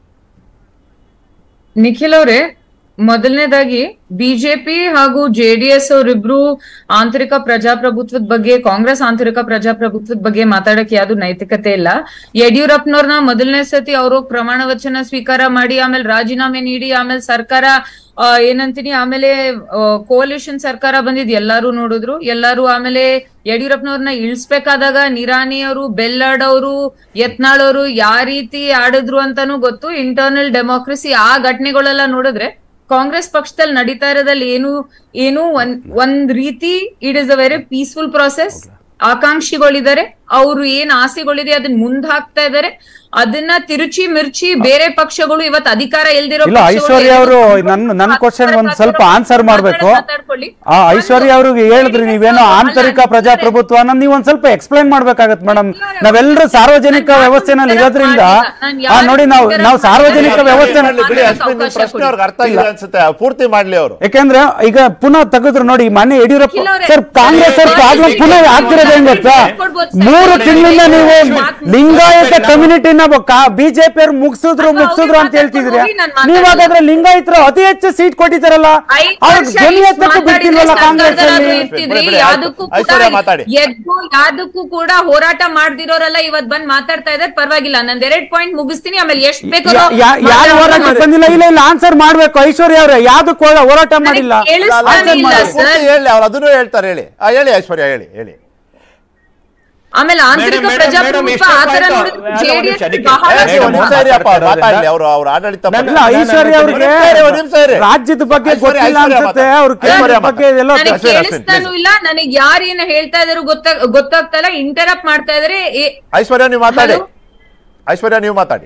ನಿಖಿಲ್ ಅವರೇ ಮೊದಲನೇದಾಗಿ ಬಿಜೆಪಿ ಹಾಗೂ ಜೆಡಿಎಸ್ ಅವರಿಬ್ರು ಆಂತರಿಕ ಪ್ರಜಾಪ್ರಭುತ್ವದ ಬಗ್ಗೆ ಕಾಂಗ್ರೆಸ್ ಆಂತರಿಕ ಪ್ರಜಾಪ್ರಭುತ್ವದ ಬಗ್ಗೆ ಮಾತಾಡಕ್ಕೆ ಯಾವ್ದು ನೈತಿಕತೆ ಇಲ್ಲ ಯಡಿಯೂರಪ್ಪನವ್ರನ್ನ ಮೊದಲನೇ ಸತಿ ಅವರು ಪ್ರಮಾಣ ವಚನ ಸ್ವೀಕಾರ ಮಾಡಿ ಆಮೇಲೆ ರಾಜೀನಾಮೆ ನೀಡಿ ಆಮೇಲೆ ಸರ್ಕಾರ ಆ, ಏನಂತೀನಿ ಆಮೇಲೆ ಕೋಲಿಷನ್ ಸರ್ಕಾರ ಬಂದಿದ್ ಎಲ್ಲಾರು ನೋಡಿದ್ರು ಎಲ್ಲಾರು ಆಮೇಲೆ ಯಡಿಯೂರಪ್ಪನವ್ರನ್ನ ಇಳಿಸ್ಬೇಕಾದಾಗ ನಿರಾಣಿ ಅವರು ಬೆಲ್ಲಡ್ ಅವರು ಯತ್ನಾಳ್ ಅವರು ಯಾವ ರೀತಿ ಆಡಿದ್ರು ಅಂತಾನು ಗೊತ್ತು ಇಂಟರ್ನಲ್ ಡೆಮೋಕ್ರಸಿ ಆ ಘಟನೆಗಳೆಲ್ಲ ನೋಡಿದ್ರೆ ಕಾಂಗ್ರೆಸ್ ಪಕ್ಷದಲ್ಲಿ ನಡೀತಾ ಇರೋದಲ್ಲಿ ಏನು ಏನು ಒಂದ್ ಒಂದ್ ರೀತಿ it is a very peaceful process ಆಕಾಂಕ್ಷಿಗಳಿದ್ದಾರೆ ಅವ್ರು ಏನ್ ಆಸೆಗಳಿದೆ ಅದನ್ನ ಮುಂದ್ ಹಾಕ್ತಾ ಇದಾರೆ ಅದನ್ನ ತಿರುಚಿ ಮಿರ್ಚಿ ಬೇರೆ ಪಕ್ಷಗಳು ಇವತ್ತು ಅಧಿಕಾರ ಎಲ್ದಿರೋ ಇಲ್ಲ, ಪಕ್ಷಗಳು ಐಶ್ವರ್ಯ ಅವರು ಎಲ್ದಿರೋ ನನ್ನ- ನನ್ನ ಪಕ್ಷಗಳು question ಒಂದ್ ಸ್ವಲ್ಪ ಮಾತಾಡೋ- answer ಮಾಡ್ಬೇಕು. ಮಾತಾಡ್ಕೊಳ್ಳಿ. ಆ ಐಶ್ವರ್ಯ ಅವ್ರಿಗೆ ಹೇಳಿದ್ರಿ ನೀವೇನೋ ಆಂತರಿಕ ಪ್ರಜಾಪ್ರಭುತ್ವ ಅನ್ನೋದು ನೀವು ಒಂದ್ ಸ್ವಲ್ಪ ಎಕ್ಸ್ಪ್ಲೈನ್ ಮಾಡ್ಬೇಕಾಗತ್ತೆ ಮೇಡಮ್ ನಾವೆಲ್ಲರೂ ಸಾರ್ವಜನಿಕ ವ್ಯವಸ್ಥೆನಲ್ಲಿ ಇರೋದ್ರಿಂದ ಆ, ನೋಡಿ ನಾವು ನಾವು ಸಾರ್ವಜನಿಕ ವ್ಯವಸ್ಥೆನಲ್ಲಿ ಬಿಡಿ ಅಶ್ವಿನ್ ನಿಮ್ ಪ್ರಶ್ನೆ ಅವ್ರಿಗೆ ಅರ್ಥ ಆಗಿದೆ ಅನ್ಸುತ್ತೆ ಪೂರ್ತಿ ಮಾಡ್ಲಿ ಅವರು ಯಾಕೆಂದ್ರೆ ಈಗ ಪುನಃ ತೆಗೆದ್ರು ನೋಡಿ ಮೊನ್ನೆ ಯಡಿಯೂರಪ್ಪ ನಿಖಿಲ್ ಅವ್ರೆ, ಸರ್ ಕಾಂಗ್ರೆಸ್ ಅವ್ರ ಪ್ರಾಬ್ಲಮ್ ಪುನಃ ಆಗ್ತಿರೋದು ಹೆಂಗ್ ಗೊತ್ತಾ ಮೂರು ತಿಂಗಳಿಂದ ನೀವು ಲಿಂಗಾಯತ ಕಮ್ಯುನಿಟಿನ ಬಿಜೆಪಿ ಅವ್ರು ಮುಗಿಸಿದ್ರು ಅದು ಮುಗಿಸಿದ್ರು ಅಂತ ಅವ್ರಿಗೆ ಹೇಳ್ತಿದ್ರೆ ಮಾತಾಡ್ಕೊಂಡು ಹೋಗಿ ನಾನ್ ನೀವ್ ಹಾಗಾದ್ರೆ ಲಿಂಗಾಯತರು ಅತಿ ಹೆಚ್ಚು ಸೀಟ್ ಕೊಟ್ಟಿದ್ದಾರಲ್ಲ ಐದ್ ಅವ್ರಿಗೆ ವರ್ಷ ಧ್ವನಿ ಇಷ್ಟ್ ಎತ್ತಕ್ಕೂ ಮಾತಾಡಿದ್ರೆ ಬಿಟ್ಟಿಲ್ವಲ್ಲ ಕಾಂಗ್ರೆಸ್ ಸರ್ಕಾರದಲ್ಲಾದ್ರೂ ಅಲ್ಲಿ ಇರ್ತಿದ್ರಿ. ಬಿಡಿ, ಬಿಡಿ, ಯಾವ್ದಕ್ಕೂ ಕೂಡ ಐಶ್ವರ್ಯ ಮಾತಾಡಿ. ಎದ್ದು ಯಾವ್ದಕ್ಕೂ ಕೂಡ ಹೋರಾಟ ಮಾಡ್ದಿರೋರೆಲ್ಲ ಇವತ್ ಬಂದ್ ಮಾತಾಡ್ತಾ ಇದಾರೆ ಪರವಾಗಿಲ್ಲ ನಂದ್ ಎರಡ್ ಪಾಯಿಂಟ್ ಮುಗಿಸ್ತೀನಿ ಆಮೇಲೆ ಎಷ್ಟ್ ಬೇಕಾದ್ರೂ ಯಾ- ಯಾ- ಯಾರು ಹೋರಾಟಕ್ಕೆ ಮಾತಾಡ್ಕೊಂಡು ಬಂದಿಲ್ಲ ಇಲ್ಲ ಇಲ್ಲ ಆನ್ಸರ್ ಮಾಡ್ಬೇಕು ಐಶ್ವರ್ಯ ಅವ್ರೆ ಯಾವ್ದಕ್ಕೂ ಹೋರ- ಹೋರಾಟ ಮಾಡಿಲ್ಲ ಕೇಳಿಸ್ತಾನೆ Answer ಇಲ್ಲ ಮಾಡಿ. ಸರ್. ಹೇಳಿ ಅವ್ರು ಅದನ್ನು ಹೇಳ್ತಾರೆ ಹೇಳಿ ಆ, ಹೇಳಿ ಐಶ್ವರ್ಯ ಹೇಳಿ ಹೇಳಿ ಆಮೇಲೆ ಆಂತರಿಕ ಮೇಡಮ್, ಮೇಡಮ್, ಪ್ರಜಾಪ್ರಭುತ್ವ ಎಷ್ಟು ಆತರ ಆಯ್ತು? ನೋಡಿದ್ರೆ ಅಲ್ಲ, ಒಂದ್ ಜೆಡಿಎಸ್ ನಿಮಿಷ, ಅದಕ್ಕೆ- ಬಹಳ ಏ, ಮೇಡಮ್, ಒಂದ್ ನಿಮಿಷ ಸಿನಿಮಾ. ಇರಿಯಪ್ಪ, ಮಾತಾಡ್ತಾ ಮಾತಾಡ್ಲಿ ಇರೋದ್ರಿಂದ- ಅವರು ಅವ್ರ ಆಡಳಿತ ನನ್ನ- ಪಕ್ಷ- ಇಲ್ಲ ಐಶ್ವರ್ಯ ಒಂದ್ ಅವ್ರಿಗೆ ನಿಮಿಷ ಇರಿ, ಒಂದ್ ನಿಮಿಷ ಇರಿ. ರಾಜ್ಯದ ಬಗ್ಗೆ ಐಶ್ವರ್ಯ, ಗೊತ್ತಿಲ್ಲ ಐಶ್ವರ್ಯ ಅನ್ಸುತ್ತೆ ಮಾತಾಡಿ. ಅವ್ರ ಕೇಂದ್ರದ ಐಶ್ವರ್ಯ ಬಗ್ಗೆ ಎಲ್ಲೋ ನನಗೆ ಐಶ್ವರ್ಯ ಅಷ್ಟೇ, ಕೇಳಿಸ್ತಾನು please. ಇಲ್ಲ ನನಗೆ ಯಾರು ಏನ್ ಹೇಳ್ತಾ ಇದಾರೆ ಗೊತ್ತಾ ಗೊತ್ತಾಗ್ತಾ ಇಲ್ಲ ಇಂಟರಪ್ಟ್ ಮಾಡ್ತಾ ಇದಾರೆ ಏ- ಐಶ್ವರ್ಯ ನೀವು ಮಾತಾಡಿ Hello? ಐಶ್ವರ್ಯ ನೀವು ಮಾತಾಡಿ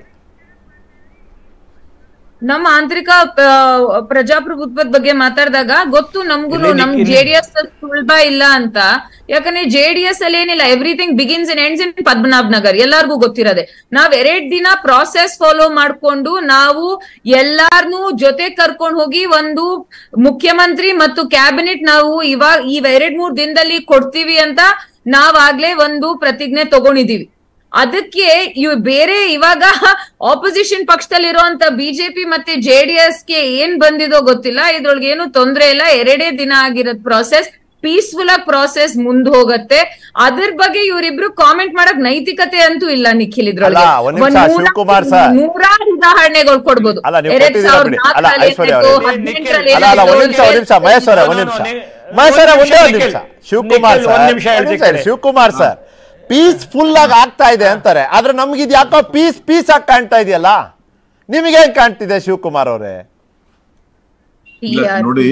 ನಮ್ಮ ಆಂತರಿಕ ಆ, ಪ್ರಜಾಪ್ರಭುತ್ವದ ಬಗ್ಗೆ ಮಾತಾಡಿದಾಗ ಗೊತ್ತು ನಮ್ಗೂ ಇಲ್ಲಿ ನಮ್ ಇಲ್ಲಿ- ಜೆಡಿಎಸ್ ಸುಲಭ ಇಲ್ಲ ಅಂತ ಯಾಕಂದ್ರೆ ಜೆಡಿಎಸ್ ಅಲ್ಲಿ ಏನಿಲ್ಲ everything begins in ends in Padmanabh Nagar ಎಲ್ಲಾರ್ಗೂ ಗೊತ್ತಿರೋದೆ ನಾವ್ ಎರಡ್ ದಿನ ಪ್ರಾಸೆಸ್ ಫಾಲೋ ಮಾಡ್ಕೊಂಡು ನಾವು ಎಲ್ಲಾರ್ನು ಜೊತೆ ಕರ್ಕೊಂಡು ಹೋಗಿ ಒಂದು ಮುಖ್ಯಮಂತ್ರಿ ಮತ್ತು ಕ್ಯಾಬಿನೆಟ್ ನಾವು ಇವಾಗ ಈ ಎರಡ್ ಮೂರ್ ದಿನದಲ್ಲಿ ಕೊಡ್ತೀವಿ ಅಂತ ನಾವಾಗ್ಲೇ ಒಂದು ಪ್ರತಿಜ್ಞೆ ತಗೊಂಡಿದೀವಿ ಅದಕ್ಕೆ ಇವ್ ಬೇರೆ ಇವಾಗ ಆಪೋಸಿಷನ್ ಪಕ್ಷದಲ್ಲಿರುವಂತ ಬಿಜೆಪಿ ಮತ್ತೆ ಜೆಡಿಎಸ್ ಗೆ ಏನ್ ಬಂದಿದೋ ಗೊತ್ತಿಲ್ಲ ಇದ್ರೊಳಗೆ ಏನು ತೊಂದ್ರೆ ಇಲ್ಲ ಎರಡೇ ದಿನ ಆಗಿರೋದ್ ಪ್ರಾಸೆಸ್ ಪೀಸ್ಫುಲ್ ಆಗಿ ಪ್ರಾಸೆಸ್ ಮುಂದ್ ಹೋಗತ್ತೆ ಅದ್ರ ಬಗ್ಗೆ ಇವರಿಬ್ರು ಕಾಮೆಂಟ್ ಮಾಡಕ್ ನೈತಿಕತೆ ಅಂತೂ ಇಲ್ಲ ನಿಖಿಲ್ ಇದ್ರೊಳಗೆ ಅಲ್ಲ, ಒಂದ್ ನಿಮಿಷ, ಒಂದ್ ನೂರ- ಶಿವಕುಮಾರ್ ಸರ್. ನೂರಾರು ಉದಾಹರಣೆಗಳು ಕೊಡ್ಬೋದು ಅಲ್ಲ, ನೀವು ಎರಡ್ ಕೊಟ್ಟಿದ್ದೀರಾ ಸಾವಿರದ ಬಿಡಿ. ಅಲ್ಲ, ನಾಲ್ಕರಲ್ಲಿ ಐಶ್ವರ್ಯ ಏನಾಯ್ತು, ಅವರೇ. ಹದಿನೆಂಟರಲ್ಲಿ ಅಲ್ಲ ಅಲ್ಲ ಒಂದ್ ನಿಮಿಷ ಒಂದ್ ನಿಮಿಷ ಮಹೇಶ್ ಅವರೇ ಒಂದ್ ನಿಮಿಷ ಮಹೇಶ್ ಅವರೇ ಒಂದೇ ಒಂದ್ ನಿಮಿಷ ಶಿವಕುಮಾರ್ ನಿಖಿಲ್, ಸರ್ ಒಂದ್ ನಿಮಿಷ ಒಂದ್ ನಿಮಿಷ ಹೇಳ್ತೀನಿ. ಇರಿ, ಶಿವಕುಮಾರ್ ಸರ್ ಪೀಸ್ಫುಲ್ ಆಗಿ ಆಗ್ತಾ ಇದೆ ಅಂತಾರೆ ಆದ್ರೆ ನಮ್ಗೆ ಇದು ಯಾಕೋ ಪೀಸ್ ಪೀಸ್ ಆಗಿ ಕಾಣ್ತಾ ಇದೆಯಲ್ಲ ನಿಮಗೆ ಹೆಂಗ್ ಕಾಣ್ತಿದೆ ಶಿವಕುಮಾರ್ ಅವರೇ ಇಲ್ಲ, ಯಾರು? ನೋಡಿ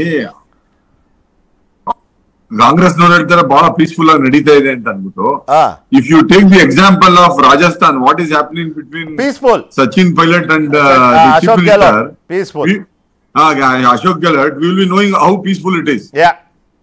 ಕಾಂಗ್ರೆಸ್ನವ್ರು ಹೇಳ್ತಾರೆ ಬಹಳ ಪೀಸ್ಫುಲ್ ಆಗಿ ನಡೀತಾ ಇದೆ ಅಂತ ಅನ್ಬಿಟ್ಟು ಆ if you take the example of Rajasthan what is happening between peaceful Sachin Pilot and Ashok Gehlot peaceful Ashok Gehlot will be knowing how peaceful it is yeah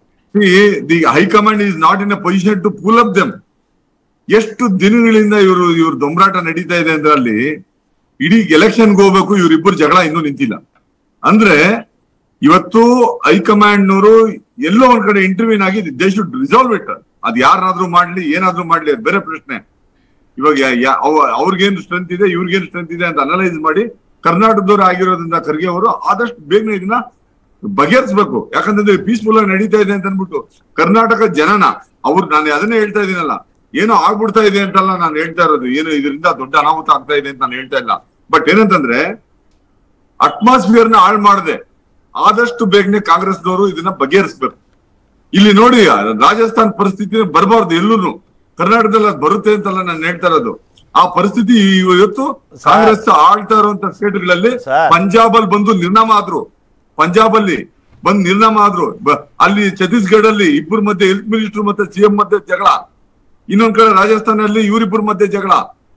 the high command is not in a position to pull up them ಎಷ್ಟು ದಿನಗಳಿಂದ ಇವರು ಇವ್ರ ದೊಂಬರಾಟ ನಡೀತಾ ಇದೆ ಅಂದ್ರೆ ಅಲ್ಲಿ ಇಡೀ ಎಲೆಕ್ಷನ್ಗೆ ಹೋಗ್ಬೇಕು ಇವ್ರಿಬ್ಬರು ಜಗಳ ಇನ್ನೂ ನಿಂತಿಲ್ಲ ಅಂದ್ರೆ ಇವತ್ತು ಹೈಕಮಾಂಡ್ ನವರು ಎಲ್ಲೋ ಒಂದ್ ಕಡೆ ಇಂಟರ್ವ್ಯೂನ್ ಆಗಿ ದೇ ಶುಡ್ ರಿಸಾಲ್ವ್ ಇಟ್ ಅದ್ ಯಾರನ್ನಾದ್ರೂ ಮಾಡ್ಲಿ ಏನಾದ್ರೂ ಮಾಡ್ಲಿ ಅದು ಬೇರೆ ಪ್ರಶ್ನೆ ಇವಾಗ ಯಾ- ಯಾ- ಅವ- ಅವ್ರಿಗೇನು ಸ್ಟ್ರೆಂತ್ ಇದೆ ಇವ್ರಿಗೇನು ಸ್ಟ್ರೆಂತ್ ಇದೆ ಅಂತ ಅನಲೈಸ್ ಮಾಡಿ ಕರ್ನಾಟಕದವ್ರು ಆಗಿರೋದ್ರಿಂದ ಖರ್ಗೆ ಅವರು ಆದಷ್ಟು ಬೇಗನೆ ಇದನ್ನ ಬಗೆಹರಿಸ್ಬೇಕು ಯಾಕಂತಂದ್ರೆ ಪೀಸ್ಫುಲ್ ಆಗಿ ನಡೀತಾ ಇದೆ ಅಂತ ಅನ್ಬಿಟ್ಟು ಕರ್ನಾಟಕ ಜನನ ಅವ್ರು ನಾನು ಅದನ್ನೇ ಹೇಳ್ತಾ ಇದೀನಲ್ಲ ಏನೋ ಆಗ್ಬಿಡ್ತಾ ಇದೆ ಅಂತಲ್ಲ ನಾನು ಹೇಳ್ತಾ ಇರೋದು ಏನು ಇದರಿಂದ ದೊಡ್ಡ ಅನಾಹುತ ಆಗ್ತಾ ಇದೆ ಅಂತ ನಾನು ಹೇಳ್ತಾ ಇಲ್ಲ ಬಟ್ ಏನಂತಂದ್ರೆ ಅಟ್ಮಾಸ್ಫಿಯರ್ ನ ಹಾಳು ಮಾಡದೆ ಆದಷ್ಟು ಬೇಗನೆ ಕಾಂಗ್ರೆಸ್ನವರು ಇದನ್ನ ಬಗೆಹರಿಸ್ಬೇಕು ಇಲ್ಲಿ ನೋಡಿ ರಾಜಸ್ಥಾನ್ ಪರಿಸ್ಥಿತಿ ಬರಬಾರ್ದು ಎಲ್ಲೂ ಕರ್ನಾಟಕದಲ್ಲಿ ಅದು ಬರುತ್ತೆ ಅಂತಲ್ಲ ನಾನು ಹೇಳ್ತಾ ಇರೋದು ಆ ಪರಿಸ್ಥಿತಿ ಇವತ್ತು ಕಾಂಗ್ರೆಸ್ ಆಳ್ತಾ ಇರುವಂತ ಸ್ಟೇಟ್ಗಳಲ್ಲಿ ಸರ್. ಪಂಜಾಬ್ ಅಲ್ಲಿ ಬಂದು ನಿರ್ನಾಮ ಆದ್ರು ಪಂಜಾಬ್ ಅಲ್ಲಿ ಬಂದು ನಿರ್ನಾಮ ಆದ್ರು ಬ- ಅಲ್ಲಿ ಛತ್ತೀಸ್ಗಢ ಅಲ್ಲಿ ಇಬ್ಬರ ಮಧ್ಯೆ ಹೆಲ್ತ್ ಮಿನಿಸ್ಟರ್ ಮತ್ತೆ ಸಿಎಂ ಮಧ್ಯೆ ಜಗಳ ಇನ್ನೊಂದ್ ಕಡೆ ರಾಜಸ್ಥಾನಲ್ಲಿ ಇವರಿಬ್ಬರ ಮಧ್ಯೆ ಜಗಳ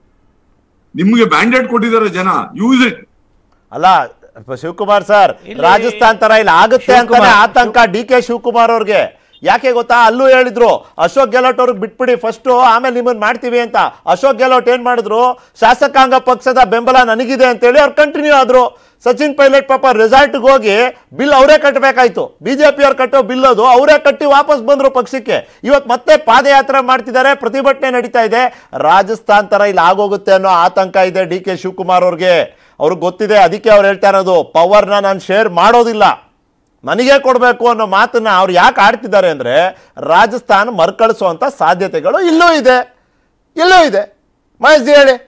ನಿಮ್ಗೆ ಮ್ಯಾಂಡೇಟ್ ಕೊಟ್ಟಿದ್ದಾರೆ ಜನ ಯೂಸ್ ಇಟ್ ಅಲ್ಲ ಶಿವಕುಮಾರ್ ಸರ್ ಇಲ್ಲಿ- ರಾಜಸ್ಥಾನ್ ತರ ಇಲ್ಲಿ ಆಗುತ್ತೆ ಅಂತಾನೆ ಶಿವಕುಮಾರ್- ಆತಂಕ ಡಿ ಕೆ ಶಿವಕುಮಾರ್ ಅವ್ರಿಗೆ ಯಾಕೆ ಗೊತ್ತಾ ಅಲ್ಲೂ ಹೇಳಿದ್ರು ಅಶೋಕ್ ಗೆಹ್ಲೋಟ್ ಅವ್ರಿಗೆ ಬಿಟ್ಬಿಡಿ ಫಸ್ಟ್ ಆಮೇಲೆ ನಿಮ್ಮನ್ನ ಮಾಡ್ತೀವಿ ಅಂತ ಅಶೋಕ್ ಗೆಹ್ಲೋಟ್ ಏನ್ ಮಾಡಿದ್ರು ಶಾಸಕಾಂಗ ಪಕ್ಷದ ಬೆಂಬಲ ನನಗಿದೆ ಅಂತೇಳಿ ಅವ್ರು ಕಂಟಿನ್ಯೂ ಆದ್ರು ಸಚಿನ್ ಪೈಲಟ್ ಪಾಪ ರೆಸಾರ್ಟ್ಗೆ ಹೋಗಿ ಬಿಲ್ ಅವರೇ ಕಟ್ಟಬೇಕಾಯ್ತು ಬಿಜೆಪಿ ಅವ್ರು ಕಟ್ಟೋ ಬಿಲ್ ಅದು ಅವರೇ ಕಟ್ಟಿ ವಾಪಸ್ ಬಂದ್ರು ಪಕ್ಷಕ್ಕೆ ಇವತ್ತು ಮತ್ತೆ ಪಾದಯಾತ್ರೆ ಮಾಡ್ತಿದ್ದಾರೆ ಪ್ರತಿಭಟನೆ ನಡೀತಾ ಇದೆ ರಾಜಸ್ಥಾನ್ ತರ ಇಲ್ಲಿ ಆಗೋಗುತ್ತೆ ಅನ್ನೋ ಆತಂಕ ಇದೆ ಡಿ ಕೆ ಶಿವಕುಮಾರ್ ಅವ್ರಿಗೆ ಅವ್ರಿಗೆ ಗೊತ್ತಿದೆ ಅದಕ್ಕೆ ಅವ್ರು ಹೇಳ್ತಾ ಇರೋದು ಪವರ್ನ ನಾನು ಶೇರ್ ಮಾಡೋದಿಲ್ಲ ನನಗೆ ಕೊಡಬೇಕು ಅನ್ನೋ ಮಾತನ್ನ ಅವ್ರು ಯಾಕೆ ಆಡ್ತಿದ್ದಾರೆ ಅಂದ್ರೆ ರಾಜಸ್ಥಾನ್ ಮರುಕಳಿಸುವಂತ ಸಾಧ್ಯತೆಗಳು ಇಲ್ಲೂ ಇದೆ ಇಲ್ಲೂ ಇದೆ ಮಹೇಶ್ ಜಿ ಹೇಳಿ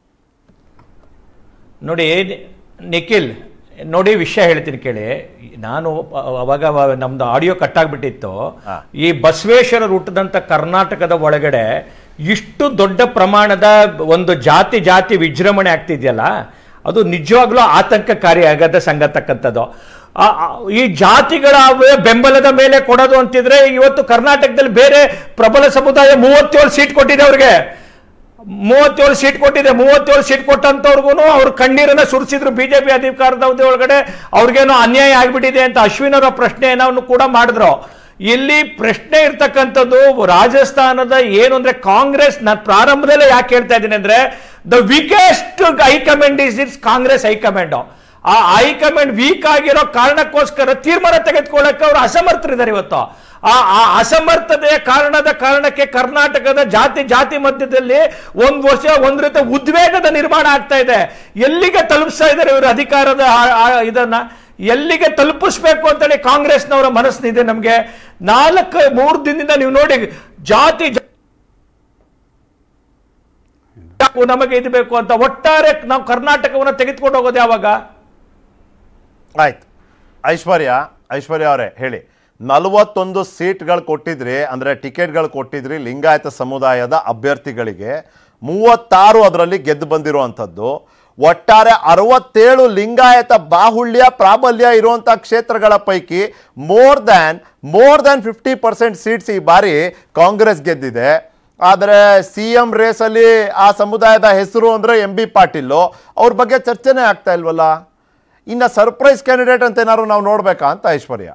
ನೋಡಿ ನಿಖಿಲ್ ನೋಡಿ ವಿಷಯ ಹೇಳ್ತೀನಿ ಕೇಳಿ ನಾನು ಅ- ಅವಾಗ ಅವ- ನಮ್ದು ಆಡಿಯೋ ಕಟ್ಟಾಗ್ಬಿಟ್ಟಿತ್ತು ಹಾ. ಈ ಬಸವೇಶ್ವರ ಹುಟ್ಟಿದಂಥ ಕರ್ನಾಟಕದ ಒಳಗಡೆ ಇಷ್ಟು ದೊಡ್ಡ ಪ್ರಮಾಣದ ಒಂದು ಜಾತಿ ಜಾತಿ ವಿಜೃಂಭಣೆ ಆಗ್ತಿದೆಯಲ್ಲ ಅದು ನಿಜವಾಗ್ಲೂ ಆತಂಕಕಾರಿ ಆಗದ ಸಂಗತಕ್ಕಂಥದ್ದು ಆ- ಆ- ಈ ಜಾತಿಗಳ ಬೆಂಬಲದ ಮೇಲೆ ಕೊಡೋದು ಅಂತಿದ್ರೆ ಇವತ್ತು ಕರ್ನಾಟಕದಲ್ಲಿ ಬೇರೆ ಪ್ರಬಲ ಸಮುದಾಯ ಮೂವತ್ತೇಳು ಸೀಟ್ ಕೊಟ್ಟಿದೆ ಅವ್ರಿಗೆ ಮೂವತ್ತೇಳು ಸೀಟ್ ಕೊಟ್ಟಿದೆ ಮೂವತ್ತೇಳು ಸೀಟ್ ಕೊಟ್ಟಂತವ್ರಿಗೂ ಅವ್ರ ಕಣ್ಣೀರನ್ನ ಸುರಿಸಿದ್ರು ಬಿಜೆಪಿ ಅಧಿಕಾರದ ಅವಧಿ ಒಳಗಡೆ ಅವ್ರಿಗೇನೋ ಅನ್ಯಾಯ ಆಗ್ಬಿಟ್ಟಿದೆ ಅಂತ ಅಶ್ವಿನ್ ಅವರ ಪ್ರಶ್ನೆಯನ್ನು ಕೂಡ ಮಾಡಿದ್ರು ಇಲ್ಲಿ ಪ್ರಶ್ನೆ ಇರ್ತಕ್ಕಂಥದ್ದು ರಾಜಸ್ಥಾನದ ಏನು ಅಂದ್ರೆ ಕಾಂಗ್ರೆಸ್ ನಾನು ಪ್ರಾರಂಭದಲ್ಲೇ ಯಾಕೆ ಹೇಳ್ತಾ ಇದ್ದೀನಿ ಅಂದ್ರೆ the weakest high command is it's Congress high command ಆ ಹೈಕಮಾಂಡ್ ವೀಕ್ ಆಗಿರೋ ಕಾರಣಕ್ಕೋಸ್ಕರ ತೀರ್ಮಾನ ತೆಗೆದುಕೊಳ್ಳಕ್ಕೆ ಅವರು ಅಸಮರ್ಥರಿದ್ದಾರೆ ಇವತ್ತು ಆ ಆ ಅಸಮರ್ಥತೆಯ ಕಾರಣದ ಕಾರಣಕ್ಕೆ ಕರ್ನಾಟಕದ ಜಾತಿ ಜಾತಿ ಮಧ್ಯದಲ್ಲಿ ಒಂದ್ ವರ್ಷ ಒಂದ್ ರೀತಿ ಉದ್ವೇಗದ ನಿರ್ಮಾಣ ಆಗ್ತಾ ಇದೆ ಎಲ್ಲಿಗೆ ತಲುಪಿಸ್ತಾ ಇದ್ದಾರೆ ಇವರು ಅಧಿಕಾರದ ಆ- ಆ ಇದನ್ನ ಎಲ್ಲಿಗೆ ತಲುಪಿಸ್ಬೇಕು ಅಂತೇಳಿ ಕಾಂಗ್ರೆಸ್ನವರ ಮನಸ್ಸಿನಿದೆ ನಮ್ಗೆ ನಾಲ್ಕು ಮೂರು ದಿನದಿಂದ ನೀವು ನೋಡಿ ಜಾತಿ ಜಾ- ನಮಗೆ ಇದು ಬೇಕು ಅಂತ ಒಟ್ಟಾರೆ ನಾವು ಕರ್ನಾಟಕವನ್ನ ತೆಗೆದುಕೊಂಡು ಹೋಗೋದು ಯಾವಾಗ ಆಯ್ತು ಐಶ್ವರ್ಯ ಐಶ್ವರ್ಯ ಅವರೇ ಹೇಳಿ ನಲವತ್ತೊಂದು ಸೀಟ್ಗಳು ಕೊಟ್ಟಿದ್ರಿ ಅಂದರೆ ಟಿಕೆಟ್ಗಳು ಕೊಟ್ಟಿದ್ರಿ ಲಿಂಗಾಯತ ಸಮುದಾಯದ ಅಭ್ಯರ್ಥಿಗಳಿಗೆ ಮೂವತ್ತಾರು ಅದರಲ್ಲಿ ಗೆದ್ದು ಬಂದಿರುವಂಥದ್ದು ಒಟ್ಟಾರೆ ಅರವತ್ತೇಳು ಲಿಂಗಾಯತ ಬಾಹುಳ್ಯ ಪ್ರಾಬಲ್ಯ ಇರುವಂಥ ಕ್ಷೇತ್ರಗಳ ಪೈಕಿ more than more than fifty percent seats ಈ ಬಾರಿ ಕಾಂಗ್ರೆಸ್ ಗೆದ್ದಿದೆ ಆದರೆ ಸಿ ಎಂ ರೇಸಲ್ಲಿ ಆ ಸಮುದಾಯದ ಹೆಸರು ಅಂದರೆ ಎಂ ಬಿ ಪಾಟೀಲು ಅವ್ರ ಬಗ್ಗೆ ಚರ್ಚೆನೇ ಆಗ್ತಾ ಇಲ್ವಲ್ಲ ಇನ್ನು ಸರ್ಪ್ರೈಸ್ ಕ್ಯಾಂಡಿಡೇಟ್ ಅಂತ ಏನಾದ್ರು ನಾವು ನೋಡ್ಬೇಕಾ ಅಂತ ಐಶ್ವರ್ಯ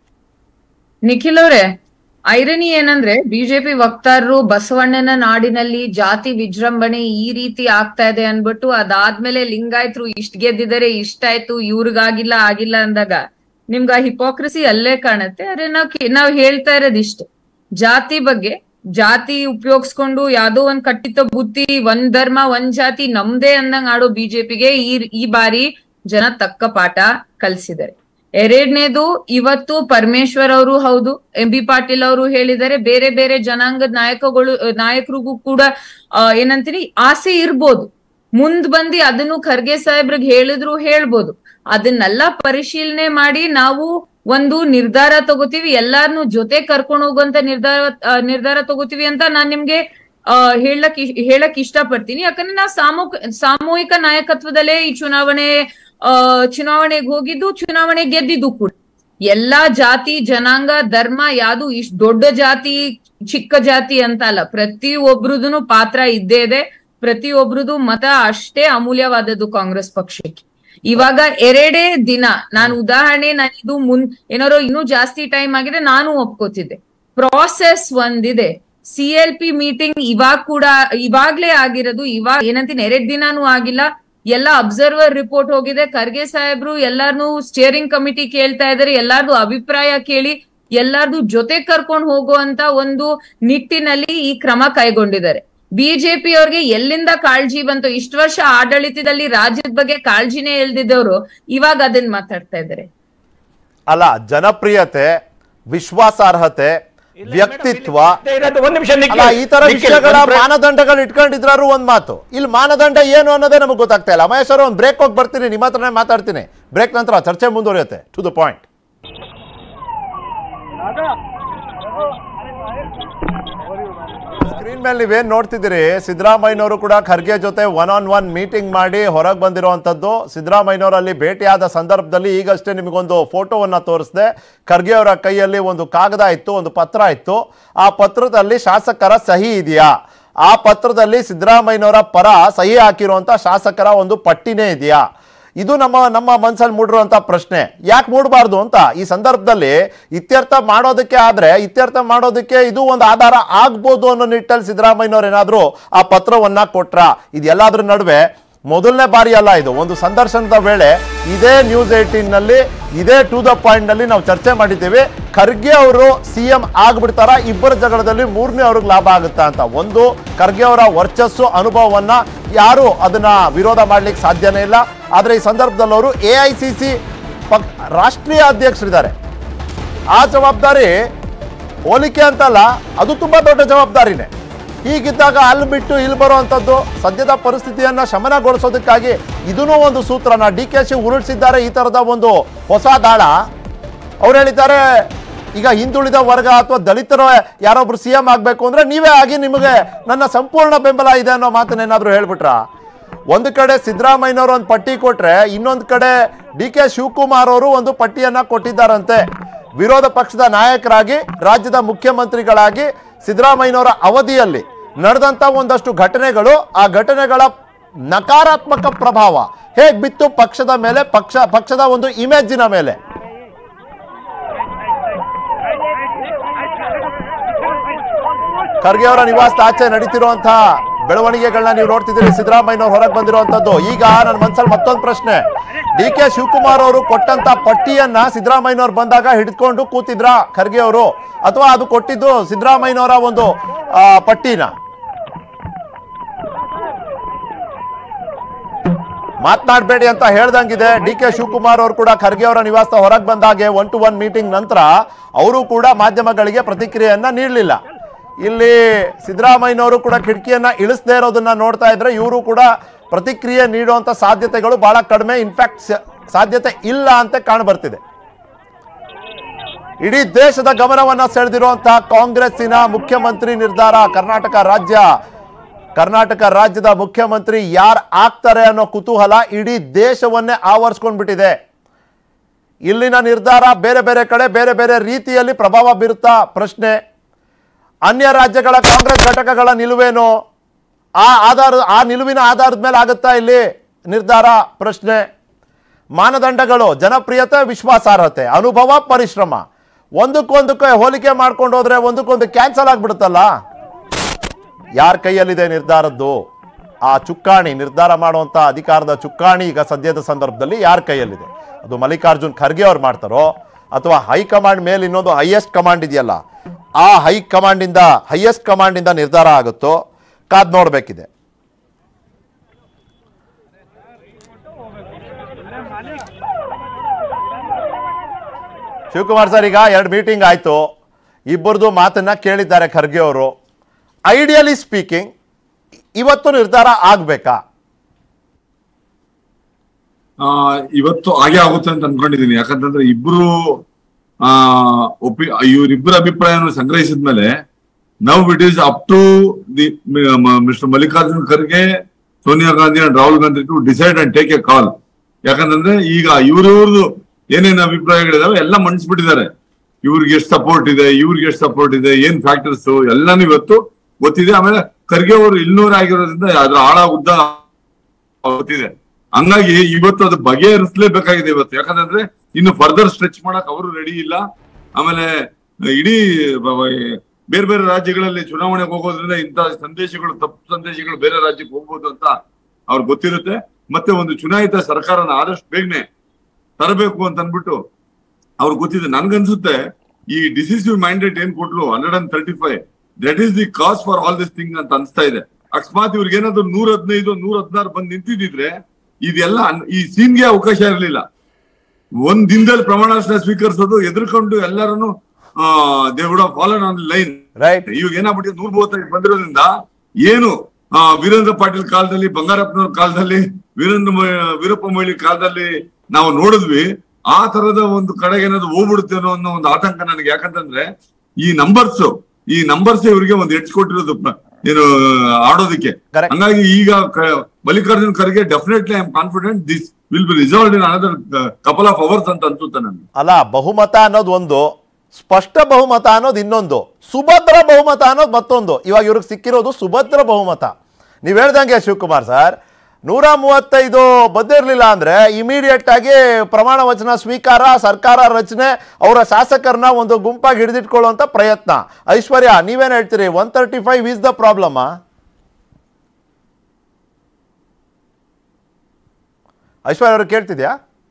ನಿಖಿಲ್ ಅವ್ರೆ ಐರನಿ ಏನಂದ್ರೆ ಬಿಜೆಪಿ ವಕ್ತಾರರು ಬಸವಣ್ಣನ ನಾಡಿನಲ್ಲಿ ಜಾತಿ ವಿಜೃಂಭಣೆ ಈ ರೀತಿ ಆಗ್ತಾ ಇದೆ ಅನ್ಬಿಟ್ಟು ಅದಾದ್ಮೇಲೆ ಲಿಂಗಾಯತರು ಇಷ್ಟ್ ಗೆದ್ದಿದ್ದಾರೆ ಇಷ್ಟಾಯ್ತು ಇವ್ರಿಗಾಗಿಲ್ಲ ಆಗಿಲ್ಲ ಅಂದಾಗ ನಿಮ್ಗ ಹಿಪೋಕ್ರಸಿ ಅಲ್ಲೇ ಕಾಣುತ್ತೆ ಆದ್ರೆ ನಾವ್ ಕೇ- ನಾವ್ ಹೇಳ್ತಾ ಇರೋದ್ ಇಷ್ಟೇ ಜಾತಿ ಬಗ್ಗೆ ಜಾತಿ ಉಪಯೋಗಿಸ್ಕೊಂಡು ಯಾವ್ದೋ ಒಂದ್ ಕಟ್ಟಿತ ಬುದ್ಧಿ ಒಂದ್ ಧರ್ಮ ಒಂದ್ ಜಾತಿ ನಮ್ದೇ ಅಂದಂಗ್ ಆಡೋ ಬಿಜೆಪಿಗೆ ಈ ಈ ಬಾರಿ ಜನ ತಕ್ಕ ಪಾಠ ಕಲ್ಸಿದ್ದಾರೆ ಎರಡನೇದು ಇವತ್ತು ಪರಮೇಶ್ವರ್ ಅವರು ಹೌದು ಎಂ ಬಿ ಪಾಟೀಲ್ ಅವರು ಹೇಳಿದ್ದಾರೆ ಬೇರೆ ಬೇರೆ ಜನಾಂಗದ ನಾಯಕಗಳು ನಾಯಕರಿಗೂ ಕೂಡ ಆ, ಏನಂತೀನಿ ಆಸೆ ಇರ್ಬೋದು ಮುಂದ್ ಬಂದು ಅದನ್ನು ಖರ್ಗೆ ಸಾಹೇಬ್ರಿಗೆ ಹೇಳಿದ್ರು ಹೇಳ್ಬೋದು ಅದನ್ನೆಲ್ಲ ಪರಿಶೀಲನೆ ಮಾಡಿ ನಾವು ಒಂದು ನಿರ್ಧಾರ ತಗೋತೀವಿ ಎಲ್ಲಾರ್ನು ಜೊತೆ ಕರ್ಕೊಂಡು ಹೋಗುವಂತ ನಿರ್ಧಾರ ಆ, ನಿರ್ಧಾರ ತಗೋತೀವಿ ಅಂತ ನಾನ್ ನಿಮ್ಗೆ ಆ ಹೇಳಕ್ ಇ- ಹೇಳಕ್ ಇಷ್ಟಪಡ್ತೀನಿ ಯಾಕಂದ್ರೆ ನಾವು ಸಾಮೂಹಿಕ ಸಾಮೂಹಿಕ ನಾಯಕತ್ವದಲ್ಲೇ ಈ ಚುನಾವಣೆ ಆ ಚುನಾವಣೆಗೆ ಹೋಗಿದ್ದು ಚುನಾವಣೆ ಗೆದ್ದಿದ್ದು ಕೂಡ ಎಲ್ಲಾ ಜಾತಿ ಜನಾಂಗ ಧರ್ಮ ಯಾವ್ದು ಇಷ್ಟ್ ದೊಡ್ಡ ಜಾತಿ ಚಿಕ್ಕ ಜಾತಿ ಅಂತ ಅಲ್ಲ ಪ್ರತಿ ಒಬ್ರದೂನು ಪಾತ್ರ ಇದ್ದೇ ಇದೆ ಪ್ರತಿಯೊಬ್ರದು ಮತ ಅಷ್ಟೇ ಅಮೂಲ್ಯವಾದದ್ದು ಕಾಂಗ್ರೆಸ್ ಪಕ್ಷಕ್ಕೆ ಇವಾಗ ಎರಡೇ ದಿನ ನಾನು ಉದಾಹರಣೆ ನಾನು ಇದು ಮುನ್ ಏನಾರೋ ಇನ್ನೂ ಜಾಸ್ತಿ ಟೈಮ್ ಆಗಿದೆ ನಾನು ಒಪ್ಕೋತಿದ್ದೆ ಪ್ರಾಸೆಸ್ ಒಂದಿದೆ ಸಿ ಎಲ್ ಪಿ ಮೀಟಿಂಗ್ ಇವಾಗ ಕೂಡ ಇವಾಗ್ಲೇ ಆಗಿರೋದು ಇವಾಗ ಏನಂತೀನಿ ಎರಡ್ ದಿನಾನು ಆಗಿಲ್ಲ ಎಲ್ಲ ಅಬ್ಸರ್ವರ್ ರಿಪೋರ್ಟ್ ಹೋಗಿದೆ ಖರ್ಗೆ ಸಾಹೇಬ್ರು ಎಲ್ಲಾರ್ನು ಸ್ಟಿಯರಿಂಗ್ ಕಮಿಟಿ ಕೇಳ್ತಾ ಇದಾರೆ ಎಲ್ಲಾರ್ದು ಅಭಿಪ್ರಾಯ ಕೇಳಿ ಎಲ್ಲಾರ್ದು ಜೊತೆ ಕರ್ಕೊಂಡು ಹೋಗುವಂತ ಒಂದು ನಿಟ್ಟಿನಲ್ಲಿ ಈ ಕ್ರಮ ಕೈಗೊಂಡಿದ್ದಾರೆ ಬಿಜೆಪಿ ಅವ್ರಿಗೆ ಎಲ್ಲಿಂದ ಕಾಳಜಿ ಬಂತು ಇಷ್ಟು ವರ್ಷ ಆಡಳಿತದಲ್ಲಿ ರಾಜ್ಯದ ಬಗ್ಗೆ ಕಾಳಜಿನೇ ಇಲ್ದಿದ್ದವರು ಇವಾಗ ಅದನ್ನ ಮಾತಾಡ್ತಾ ಇದ್ದಾರೆ ಅಲ್ಲ ಜನಪ್ರಿಯತೆ ವಿಶ್ವಾಸಾರ್ಹತೆ ವ್ಯಕ್ತಿತ್ವ ಇರೋದು ಒಂದ್ ನಿಮಿಷ ನಿಖಿಲ್. ಅಲ್ಲ ಈ ತರ ನಿಖಿಲ್, ವಿಷಯಗಳ ಒಂದ್ ಬ್ರೇಕ್. ಮಾನದಂಡಗಳು ಇಟ್ಕೊಂಡಿದ್ರಾರು ಒಂದ್ ಮಾತು ಇಲ್ಲಿ ಮಾನದಂಡ ಏನು ಅನ್ನೋದೇ ನಮಗೆ ಗೊತ್ತಾಗ್ತಾ ಇಲ್ಲ ಮಹೇಶ್ ಅವರು ಒಂದು ಬ್ರೇಕ್ ಹೋಗಿ ಬರ್ತೀನಿ ನಿಮ್ಮ ಹತ್ರನೇ ಮಾತಾಡ್ತೀನಿ ಬ್ರೇಕ್ ನಂತರ ಚರ್ಚೆ ಮುಂದುವರಿಯುತ್ತೆ ಟು ದ ಪಾಯಿಂಟ್ ಸ್ಕ್ರೀನ್ ಮೇಲೆ ನೀವೇನ್ ನೋಡ್ತಿದ್ದೀರಿ ಸಿದ್ದರಾಮಯ್ಯನವರು ಕೂಡ ಖರ್ಗೆ ಜೊತೆ ಒನ್ ಆನ್ ಒನ್ ಮೀಟಿಂಗ್ ಮಾಡಿ ಹೊರಗೆ ಬಂದಿರುವಂಥದ್ದು ಸಿದ್ದರಾಮಯ್ಯನವರು ಅಲ್ಲಿ ಭೇಟಿಯಾದ ಸಂದರ್ಭದಲ್ಲಿ ಈಗಷ್ಟೇ ನಿಮಗೊಂದು ಫೋಟೋವನ್ನ ತೋರಿಸಿದೆ ಖರ್ಗೆ ಅವರ ಕೈಯಲ್ಲಿ ಒಂದು ಕಾಗದ ಇತ್ತು ಒಂದು ಪತ್ರ ಇತ್ತು ಆ ಪತ್ರದಲ್ಲಿ ಶಾಸಕರ ಸಹಿ ಇದೆಯಾ ಆ ಪತ್ರದಲ್ಲಿ ಸಿದ್ದರಾಮಯ್ಯನವರ ಪರ ಸಹಿ ಹಾಕಿರುವಂತ ಶಾಸಕರ ಒಂದು ಪಟ್ಟಿನೇ ಇದೆಯಾ ಇದು ನಮ್ಮ ನಮ್ಮ ಮನಸ್ಸಲ್ಲಿ ಮೂಡಿರುವಂಥ ಪ್ರಶ್ನೆ ಯಾಕೆ ಮೂಡಬಾರ್ದು ಅಂತ ಈ ಸಂದರ್ಭದಲ್ಲಿ ಇತ್ಯರ್ಥ ಮಾಡೋದಕ್ಕೆ ಆದ್ರೆ ಇತ್ಯರ್ಥ ಮಾಡೋದಕ್ಕೆ ಇದು ಒಂದು ಆಧಾರ ಆಗ್ಬೋದು ಅನ್ನೋ ನಿಟ್ಟಲ್ಲಿ ಸಿದ್ದರಾಮಯ್ಯನವ್ರು ಏನಾದರೂ ಆ ಪತ್ರವನ್ನ ಕೊಟ್ರ ಇದೆಲ್ಲದ್ರ ನಡುವೆ ಮೊದಲನೇ ಬಾರಿ ಅಲ್ಲ ಇದು ಒಂದು ಸಂದರ್ಶನದ ವೇಳೆ ಇದೇ ನ್ಯೂಸ್ ಏಯ್ಟೀನ್ನಲ್ಲಿ ಇದೇ ಟು ದ ಪಾಯಿಂಟ್ನಲ್ಲಿ ನಾವು ಚರ್ಚೆ ಮಾಡಿದ್ದೀವಿ ಖರ್ಗೆ ಅವರು ಸಿ ಎಂ ಆಗ್ಬಿಡ್ತಾರ ಇಬ್ಬರ ಜಗಳದಲ್ಲಿ ಮೂರನೇ ಅವ್ರಿಗೆ ಲಾಭ ಆಗುತ್ತಾ ಅಂತ ಒಂದು ಖರ್ಗೆ ಅವರ ವರ್ಚಸ್ಸು ಅನುಭವವನ್ನ ಯಾರು ಅದನ್ನ ವಿರೋಧ ಮಾಡ್ಲಿಕ್ಕೆ ಸಾಧ್ಯನೇ ಇಲ್ಲ ಆದರೆ ಈ ಸಂದರ್ಭದಲ್ಲಿ ಅವರು ಎ ಐ ಸಿ ಸಿ ಪಕ್ ರಾಷ್ಟ್ರೀಯ ಅಧ್ಯಕ್ಷರಿದ್ದಾರೆ ಆ ಜವಾಬ್ದಾರಿ ಹೋಲಿಕೆ ಅಂತಲ್ಲ ಅದು ತುಂಬಾ ದೊಡ್ಡ ಜವಾಬ್ದಾರಿನೇ ಹೀಗಿದ್ದಾಗ ಅಲ್ಲಿ ಬಿಟ್ಟು ಇಲ್ಲಿ ಬರುವಂಥದ್ದು ಸದ್ಯದ ಪರಿಸ್ಥಿತಿಯನ್ನ ಶಮನಗೊಳಿಸೋದಕ್ಕಾಗಿ ಇದನ್ನೂ ಒಂದು ಸೂತ್ರನ ಡಿ ಕೆ ಶಿ ಉರುಳಿಸಿದ್ದಾರೆ ಈ ಥರದ ಒಂದು ಹೊಸ ದಾಳ ಅವ್ರು ಹೇಳಿದ್ದಾರೆ ಈಗ ಹಿಂದುಳಿದ ವರ್ಗ ಅಥವಾ ದಲಿತರ ಯಾರೊಬ್ರು ಸಿ ಎಂ ಆಗಬೇಕು ಅಂದ್ರೆ ನೀವೇ ಆಗಿ ನಿಮಗೆ ನನ್ನ ಸಂಪೂರ್ಣ ಬೆಂಬಲ ಇದೆ ಅನ್ನೋ ಮಾತನ್ನೇನಾದ್ರೂ ಹೇಳ್ಬಿಟ್ರ ಒಂದು ಕಡೆ ಸಿದ್ದರಾಮಯ್ಯನವರು ಒಂದು ಪಟ್ಟಿ ಕೊಟ್ರೆ ಇನ್ನೊಂದು ಕಡೆ ಡಿ ಕೆ ಶಿವಕುಮಾರ್ ಅವರು ಒಂದು ಪಟ್ಟಿಯನ್ನ ಕೊಟ್ಟಿದ್ದಾರಂತೆ ವಿರೋಧ ಪಕ್ಷದ ನಾಯಕರಾಗಿ ರಾಜ್ಯದ ಮುಖ್ಯಮಂತ್ರಿಗಳಾಗಿ ಸಿದ್ದರಾಮಯ್ಯನವರ ಅವಧಿಯಲ್ಲಿ ನಡೆದಂತ ಒಂದಷ್ಟು ಘಟನೆಗಳು ಆ ಘಟನೆಗಳ ನಕಾರಾತ್ಮಕ ಪ್ರಭಾವ ಹೇಗ್ ಬಿತ್ತು ಪಕ್ಷದ ಮೇಲೆ ಪಕ್ಷ ಪಕ್ಷದ ಒಂದು ಇಮೇಜಿನ ಮೇಲೆ ಖರ್ಗೆ ಅವರ ನಿವಾಸದ ಆಚೆ ನಡೀತಿರುವಂತಹ ಬೆಳವಣಿಗೆಗಳನ್ನ ನೀವು ನೋಡ್ತಿದ್ದೀರಿ ಸಿದ್ದರಾಮಯ್ಯನವ್ರು ಹೊರಗೆ ಬಂದಿರುವಂತದ್ದು ಈಗ ನನ್ನ ಮನಸ್ಸಲ್ಲಿ ಮತ್ತೊಂದು ಪ್ರಶ್ನೆ ಡಿ ಕೆ ಶಿವಕುಮಾರ್ ಅವರು ಕೊಟ್ಟಂತ ಪಟ್ಟಿಯನ್ನ ಸಿದ್ದರಾಮಯ್ಯನವ್ರು ಬಂದಾಗ ಹಿಡಿದುಕೊಂಡು ಕೂತಿದ್ರ ಖರ್ಗೆ ಅವರು ಅಥವಾ ಅದು ಕೊಟ್ಟಿದ್ದು ಸಿದ್ದರಾಮಯ್ಯನವರ ಒಂದು ಆ, ಪಟ್ಟಿನ ಮಾತನಾಡಬೇಡಿ ಅಂತ ಹೇಳ್ದಂಗಿದೆ ಡಿ ಕೆ ಶಿವಕುಮಾರ್ ಅವರು ಕೂಡ ಖರ್ಗೆ ಅವರ ನಿವಾಸದ ಹೊರಗೆ ಬಂದಾಗೆ ಒನ್ ಟು ಒನ್ ಮೀಟಿಂಗ್ ನಂತರ ಅವರು ಕೂಡ ಮಾಧ್ಯಮಗಳಿಗೆ ಪ್ರತಿಕ್ರಿಯೆಯನ್ನ ನೀಡಲಿಲ್ಲ ಇಲ್ಲಿ ಸಿದ್ದರಾಮಯ್ಯನವರು ಕೂಡ ಕಿಟಕಿಯನ್ನ ಇಳಿಸದೇ ಇರೋದನ್ನ ನೋಡ್ತಾ ಇದ್ರೆ ಇವರು ಕೂಡ ಪ್ರತಿಕ್ರಿಯೆ ನೀಡುವಂತ ಸಾಧ್ಯತೆಗಳು ಬಹಳ ಕಡಿಮೆ ಇನ್ಫ್ಯಾಕ್ಟ್ ಸಾಧ್ಯತೆ ಇಲ್ಲ ಅಂತ ಕಾಣಬರ್ತಿದೆ ಇಡೀ ದೇಶದ ಗಮನವನ್ನ ಸೆಳೆದಿರುವಂತಹ ಕಾಂಗ್ರೆಸ್ಸಿನ ಮುಖ್ಯಮಂತ್ರಿ ನಿರ್ಧಾರ ಕರ್ನಾಟಕ ರಾಜ್ಯ ಕರ್ನಾಟಕ ರಾಜ್ಯದ ಮುಖ್ಯಮಂತ್ರಿ ಯಾರು ಆಗ್ತಾರೆ ಅನ್ನೋ ಕುತೂಹಲ ಇಡೀ ದೇಶವನ್ನೇ ಆವರಿಸ್ಕೊಂಡ್ಬಿಟ್ಟಿದೆ ಇಲ್ಲಿನ ನಿರ್ಧಾರ ಬೇರೆ ಬೇರೆ ಕಡೆ ಬೇರೆ ಬೇರೆ ರೀತಿಯಲ್ಲಿ ಪ್ರಭಾವ ಬೀರುತ್ತಾ ಪ್ರಶ್ನೆ ಅನ್ಯ ರಾಜ್ಯಗಳ ಕಾಂಗ್ರೆಸ್ ಘಟಕಗಳ ನಿಲುವೇನು ಆ ಆಧಾರ ಆ ನಿಲುವಿನ ಆಧಾರದ ಮೇಲೆ ಆಗುತ್ತಾ ಇಲ್ಲಿ ನಿರ್ಧಾರ ಪ್ರಶ್ನೆ ಮಾನದಂಡಗಳು ಜನಪ್ರಿಯತೆ ವಿಶ್ವಾಸಾರ್ಹತೆ ಅನುಭವ ಪರಿಶ್ರಮ ಒಂದಕ್ಕೊಂದಕ್ಕೆ ಹೋಲಿಕೆ ಮಾಡ್ಕೊಂಡು ಹೋದ್ರೆ ಒಂದಕ್ಕೊಂದು ಕ್ಯಾನ್ಸಲ್ ಆಗ್ಬಿಡುತ್ತಲ್ಲ ಯಾರ ಕೈಯಲ್ಲಿದೆ ನಿರ್ಧಾರದ್ದು ಆ ಚುಕ್ಕಾಣಿ ನಿರ್ಧಾರ ಮಾಡುವಂತ ಅಧಿಕಾರದ ಚುಕ್ಕಾಣಿ ಈಗ ಸದ್ಯದ ಸಂದರ್ಭದಲ್ಲಿ ಯಾರ ಕೈಯಲ್ಲಿದೆ ಅದು ಮಲ್ಲಿಕಾರ್ಜುನ್ ಖರ್ಗೆ ಅವ್ರು ಮಾಡ್ತಾರೋ ಅಥವಾ ಹೈಕಮಾಂಡ್ ಮೇಲೆ ಇನ್ನೊಂದು ಹೈಯೆಸ್ಟ್ ಕಮಾಂಡ್ ಇದೆಯಲ್ಲ ಆ ಹೈ ಕಮಾಂಡಿಂದ ಹೈಯೆಸ್ಟ್ ಕಮಾಂಡಿಂದ ನಿರ್ಧಾರ ಆಗುತ್ತೋ ಕಾದ್ ನೋಡಬೇಕಿದೆ ಶಿವಕುಮಾರ್ ಸರ್ ಈಗ ಎರಡು ಮೀಟಿಂಗ್ ಆಯ್ತು ಇಬ್ಬರದು ಮಾತನ್ನ ಕೇಳಿದ್ದಾರೆ ಖರ್ಗೆ ಅವರು ಐಡಿಯಲಿ ಸ್ಪೀಕಿಂಗ್ ಇವತ್ತು ನಿರ್ಧಾರ ಆಗ್ಬೇಕಾ ಆ, ಇವತ್ತು ಹಾಗೆ ಆಗುತ್ತೆ ಅಂತ ಅನ್ಕೊಂಡಿದೀನಿ ಯಾಕಂತಂದ್ರೆ ಇಬ್ರು ಆ ಒಪಿ ಇವರಿಬ್ಬರ ಅಭಿಪ್ರಾಯವನ್ನು ಸಂಗ್ರಹಿಸಿದ್ಮೇಲೆ now it is up to the mister Mallikarjun Kharge Sonia Gandhi and Rahul Gandhi to decide and take a call ಯಾಕಂತಂದ್ರೆ ಈಗ ಇವ್ರಿವ್ರದ್ದು ಏನೇನ್ ಅಭಿಪ್ರಾಯಗಳಿದಾವೆ ಎಲ್ಲ ಮಂಡಿಸ್ಬಿಟ್ಟಿದ್ದಾರೆ ಇವ್ರಿಗೆ ಎಷ್ಟು ಸಪೋರ್ಟ್ ಇದೆ ಇವ್ರಿಗೆ ಎಷ್ಟು ಸಪೋರ್ಟ್ ಇದೆ ಏನ್ ಫ್ಯಾಕ್ಟರ್ಸ್ ಎಲ್ಲಾನು ಇವತ್ತು ಗೊತ್ತಿದೆ ಆಮೇಲೆ ಖರ್ಗೆ ಅವರು ಇಲ್ನೂರ ಆಗಿರೋದ್ರಿಂದ ಅದ್ರ ಆಳ ಉದ್ದ ಗೊತ್ತಿದೆ ಹಂಗಾಗಿ ಇವತ್ತು ಅದು ಬಗೆಹರಿಸಲೇಬೇಕಾಗಿದೆ ಇವತ್ತು ಯಾಕಂದ್ರೆ ಇನ್ನು ಫರ್ದರ್ ಸ್ಟ್ರೆಚ್ ಮಾಡಕ್ ಅವರು ರೆಡಿ ಇಲ್ಲ ಆಮೇಲೆ ಇಡೀ ಬ- ಬ- ಬೇರೆ ಬೇರೆ ರಾಜ್ಯಗಳಲ್ಲಿ ಚುನಾವಣೆಗೆ ಹೋಗೋದ್ರಿಂದ ಇಂಥ ಸಂದೇಶಗಳು ತಪ್ಪು ಸಂದೇಶಗಳು ಬೇರೆ ರಾಜ್ಯಕ್ಕೆ ಹೋಗ್ಬೋದು ಅಂತ ಅವ್ರಿಗೆ ಗೊತ್ತಿರುತ್ತೆ ಮತ್ತೆ ಒಂದು ಚುನಾಯಿತ ಸರ್ಕಾರನ ಆದಷ್ಟು ಬೇಗನೆ ತರಬೇಕು ಅಂತ ಅನ್ಬಿಟ್ಟು ಅವ್ರಿಗೆ ಗೊತ್ತಿದೆ ನನ್ಗನ್ಸುತ್ತೆ ಈ ಡಿಸಿಸಿವ್ ಮ್ಯಾಂಡೇಟ್ ಏನ್ ಕೊಟ್ಲು hundred and thirty five that is the cause for all this thing ಅಂತ ಅನ್ಸ್ತಾ ಇದೆ ಅಕಸ್ಮಾತ್ ಇವ್ರಿಗೆ ಏನಾದ್ರು ನೂರ ಹದಿನೈದು ನೂರ ಹದಿನಾರು ಬಂದ್ ನಿಂತಿದ್ರೆ ಇದೆಲ್ಲ ಅನ್- ಈ ಸೀನ್ಗೆ ಅವಕಾಶ ಇರಲಿಲ್ಲ ಒಂದ್ ದಿನದಲ್ಲಿ ಪ್ರಮಾಣ ವಚನ ಸ್ವೀಕರಿಸೋದು ಎದುರ್ಕೊಂಡು ಎಲ್ಲರನ್ನು they would fall in line right ರೈಟ್ ಇವಾಗ ಏನಾಗ್ಬಿಟ್ಟಿದೆ ನೂರ ಮೂವತ್ತೈದು ಬಂದಿರೋದ್ರಿಂದ ಏನು ಆ, ವೀರೇಂದ್ರ ಪಾಟೀಲ್ ಕಾಲದಲ್ಲಿ ಬಂಗಾರಪ್ಪನವ್ರ ಕಾಲದಲ್ಲಿ ವೀರೇಂದ್ರ ಮೊಯ್- ವೀರಪ್ಪ ಮೊಯ್ಲಿ ಕಾಲದಲ್ಲಿ ನಾವು ನೋಡಿದ್ವಿ ಆ ತರದ ಒಂದು ಕಡೆಗೆ ಏನಾದ್ರು ಹೋಗ್ಬಿಡುತ್ತೇನೋ ಅನ್ನೋ ಒಂದು ಆತಂಕ ನನಗೆ ಯಾಕಂತಂದ್ರೆ ಈ ನಂಬರ್ಸ್ ಈ ನಂಬರ್ಸ್ ಇವರಿಗೆ ಒಂದು ಎಡ್ಜ್ ಕೊಟ್ಟಿರೋದು ಪ- ಏನು ಆಡೋದಕ್ಕೆ Correct. ಹಂಗಾಗಿ ಈಗ ಕ- Mallikarjun Kharge definitely I am confident this will be resolve in another couple of hours ಅಂತ ಅನ್ಸುತ್ತೆ ನನಗೆ ಅಲ್ಲ ಬಹುಮತ ಅನ್ನೋದು ಒಂದು ಸ್ಪಷ್ಟ ಬಹುಮತ ಅನ್ನೋದು ಇನ್ನೊಂದು ಸುಭದ್ರ ಬಹುಮತ ಅನ್ನೋದು ಮತ್ತೊಂದು ಇವಾಗ ಇವ್ರಿಗೆ ಸಿಕ್ಕಿರೋದು ಸುಭದ್ರ ಬಹುಮತ ನೀವು ಹೇಳ್ದಂಗೆ ಶಿವಕುಮಾರ್ ಸರ್ ನೂರ ಮೂವತ್ತೈದು ಬಂದಿರಲಿಲ್ಲ ಅಂದ್ರೆ ಇಮಿಡಿಯೇಟ್ ಆಗಿ ಪ್ರಮಾಣ ವಚನ ಸ್ವೀಕಾರ ಸರ್ಕಾರ ರಚನೆ ಅವರ ಶಾಸಕರನ್ನ ಒಂದು ಗುಂಪಾಗಿ ಹಿಡಿದಿಟ್ಕೊಳ್ಳುವಂತ ಪ್ರಯತ್ನ ಐಶ್ವರ್ಯ ನೀವೇನ್ ಹೇಳ್ತೀರಿ one thirty five is the problem Aishwarya ಅವ್ರಿಗೆ ಕೇಳ್ತಿದ್ಯಾ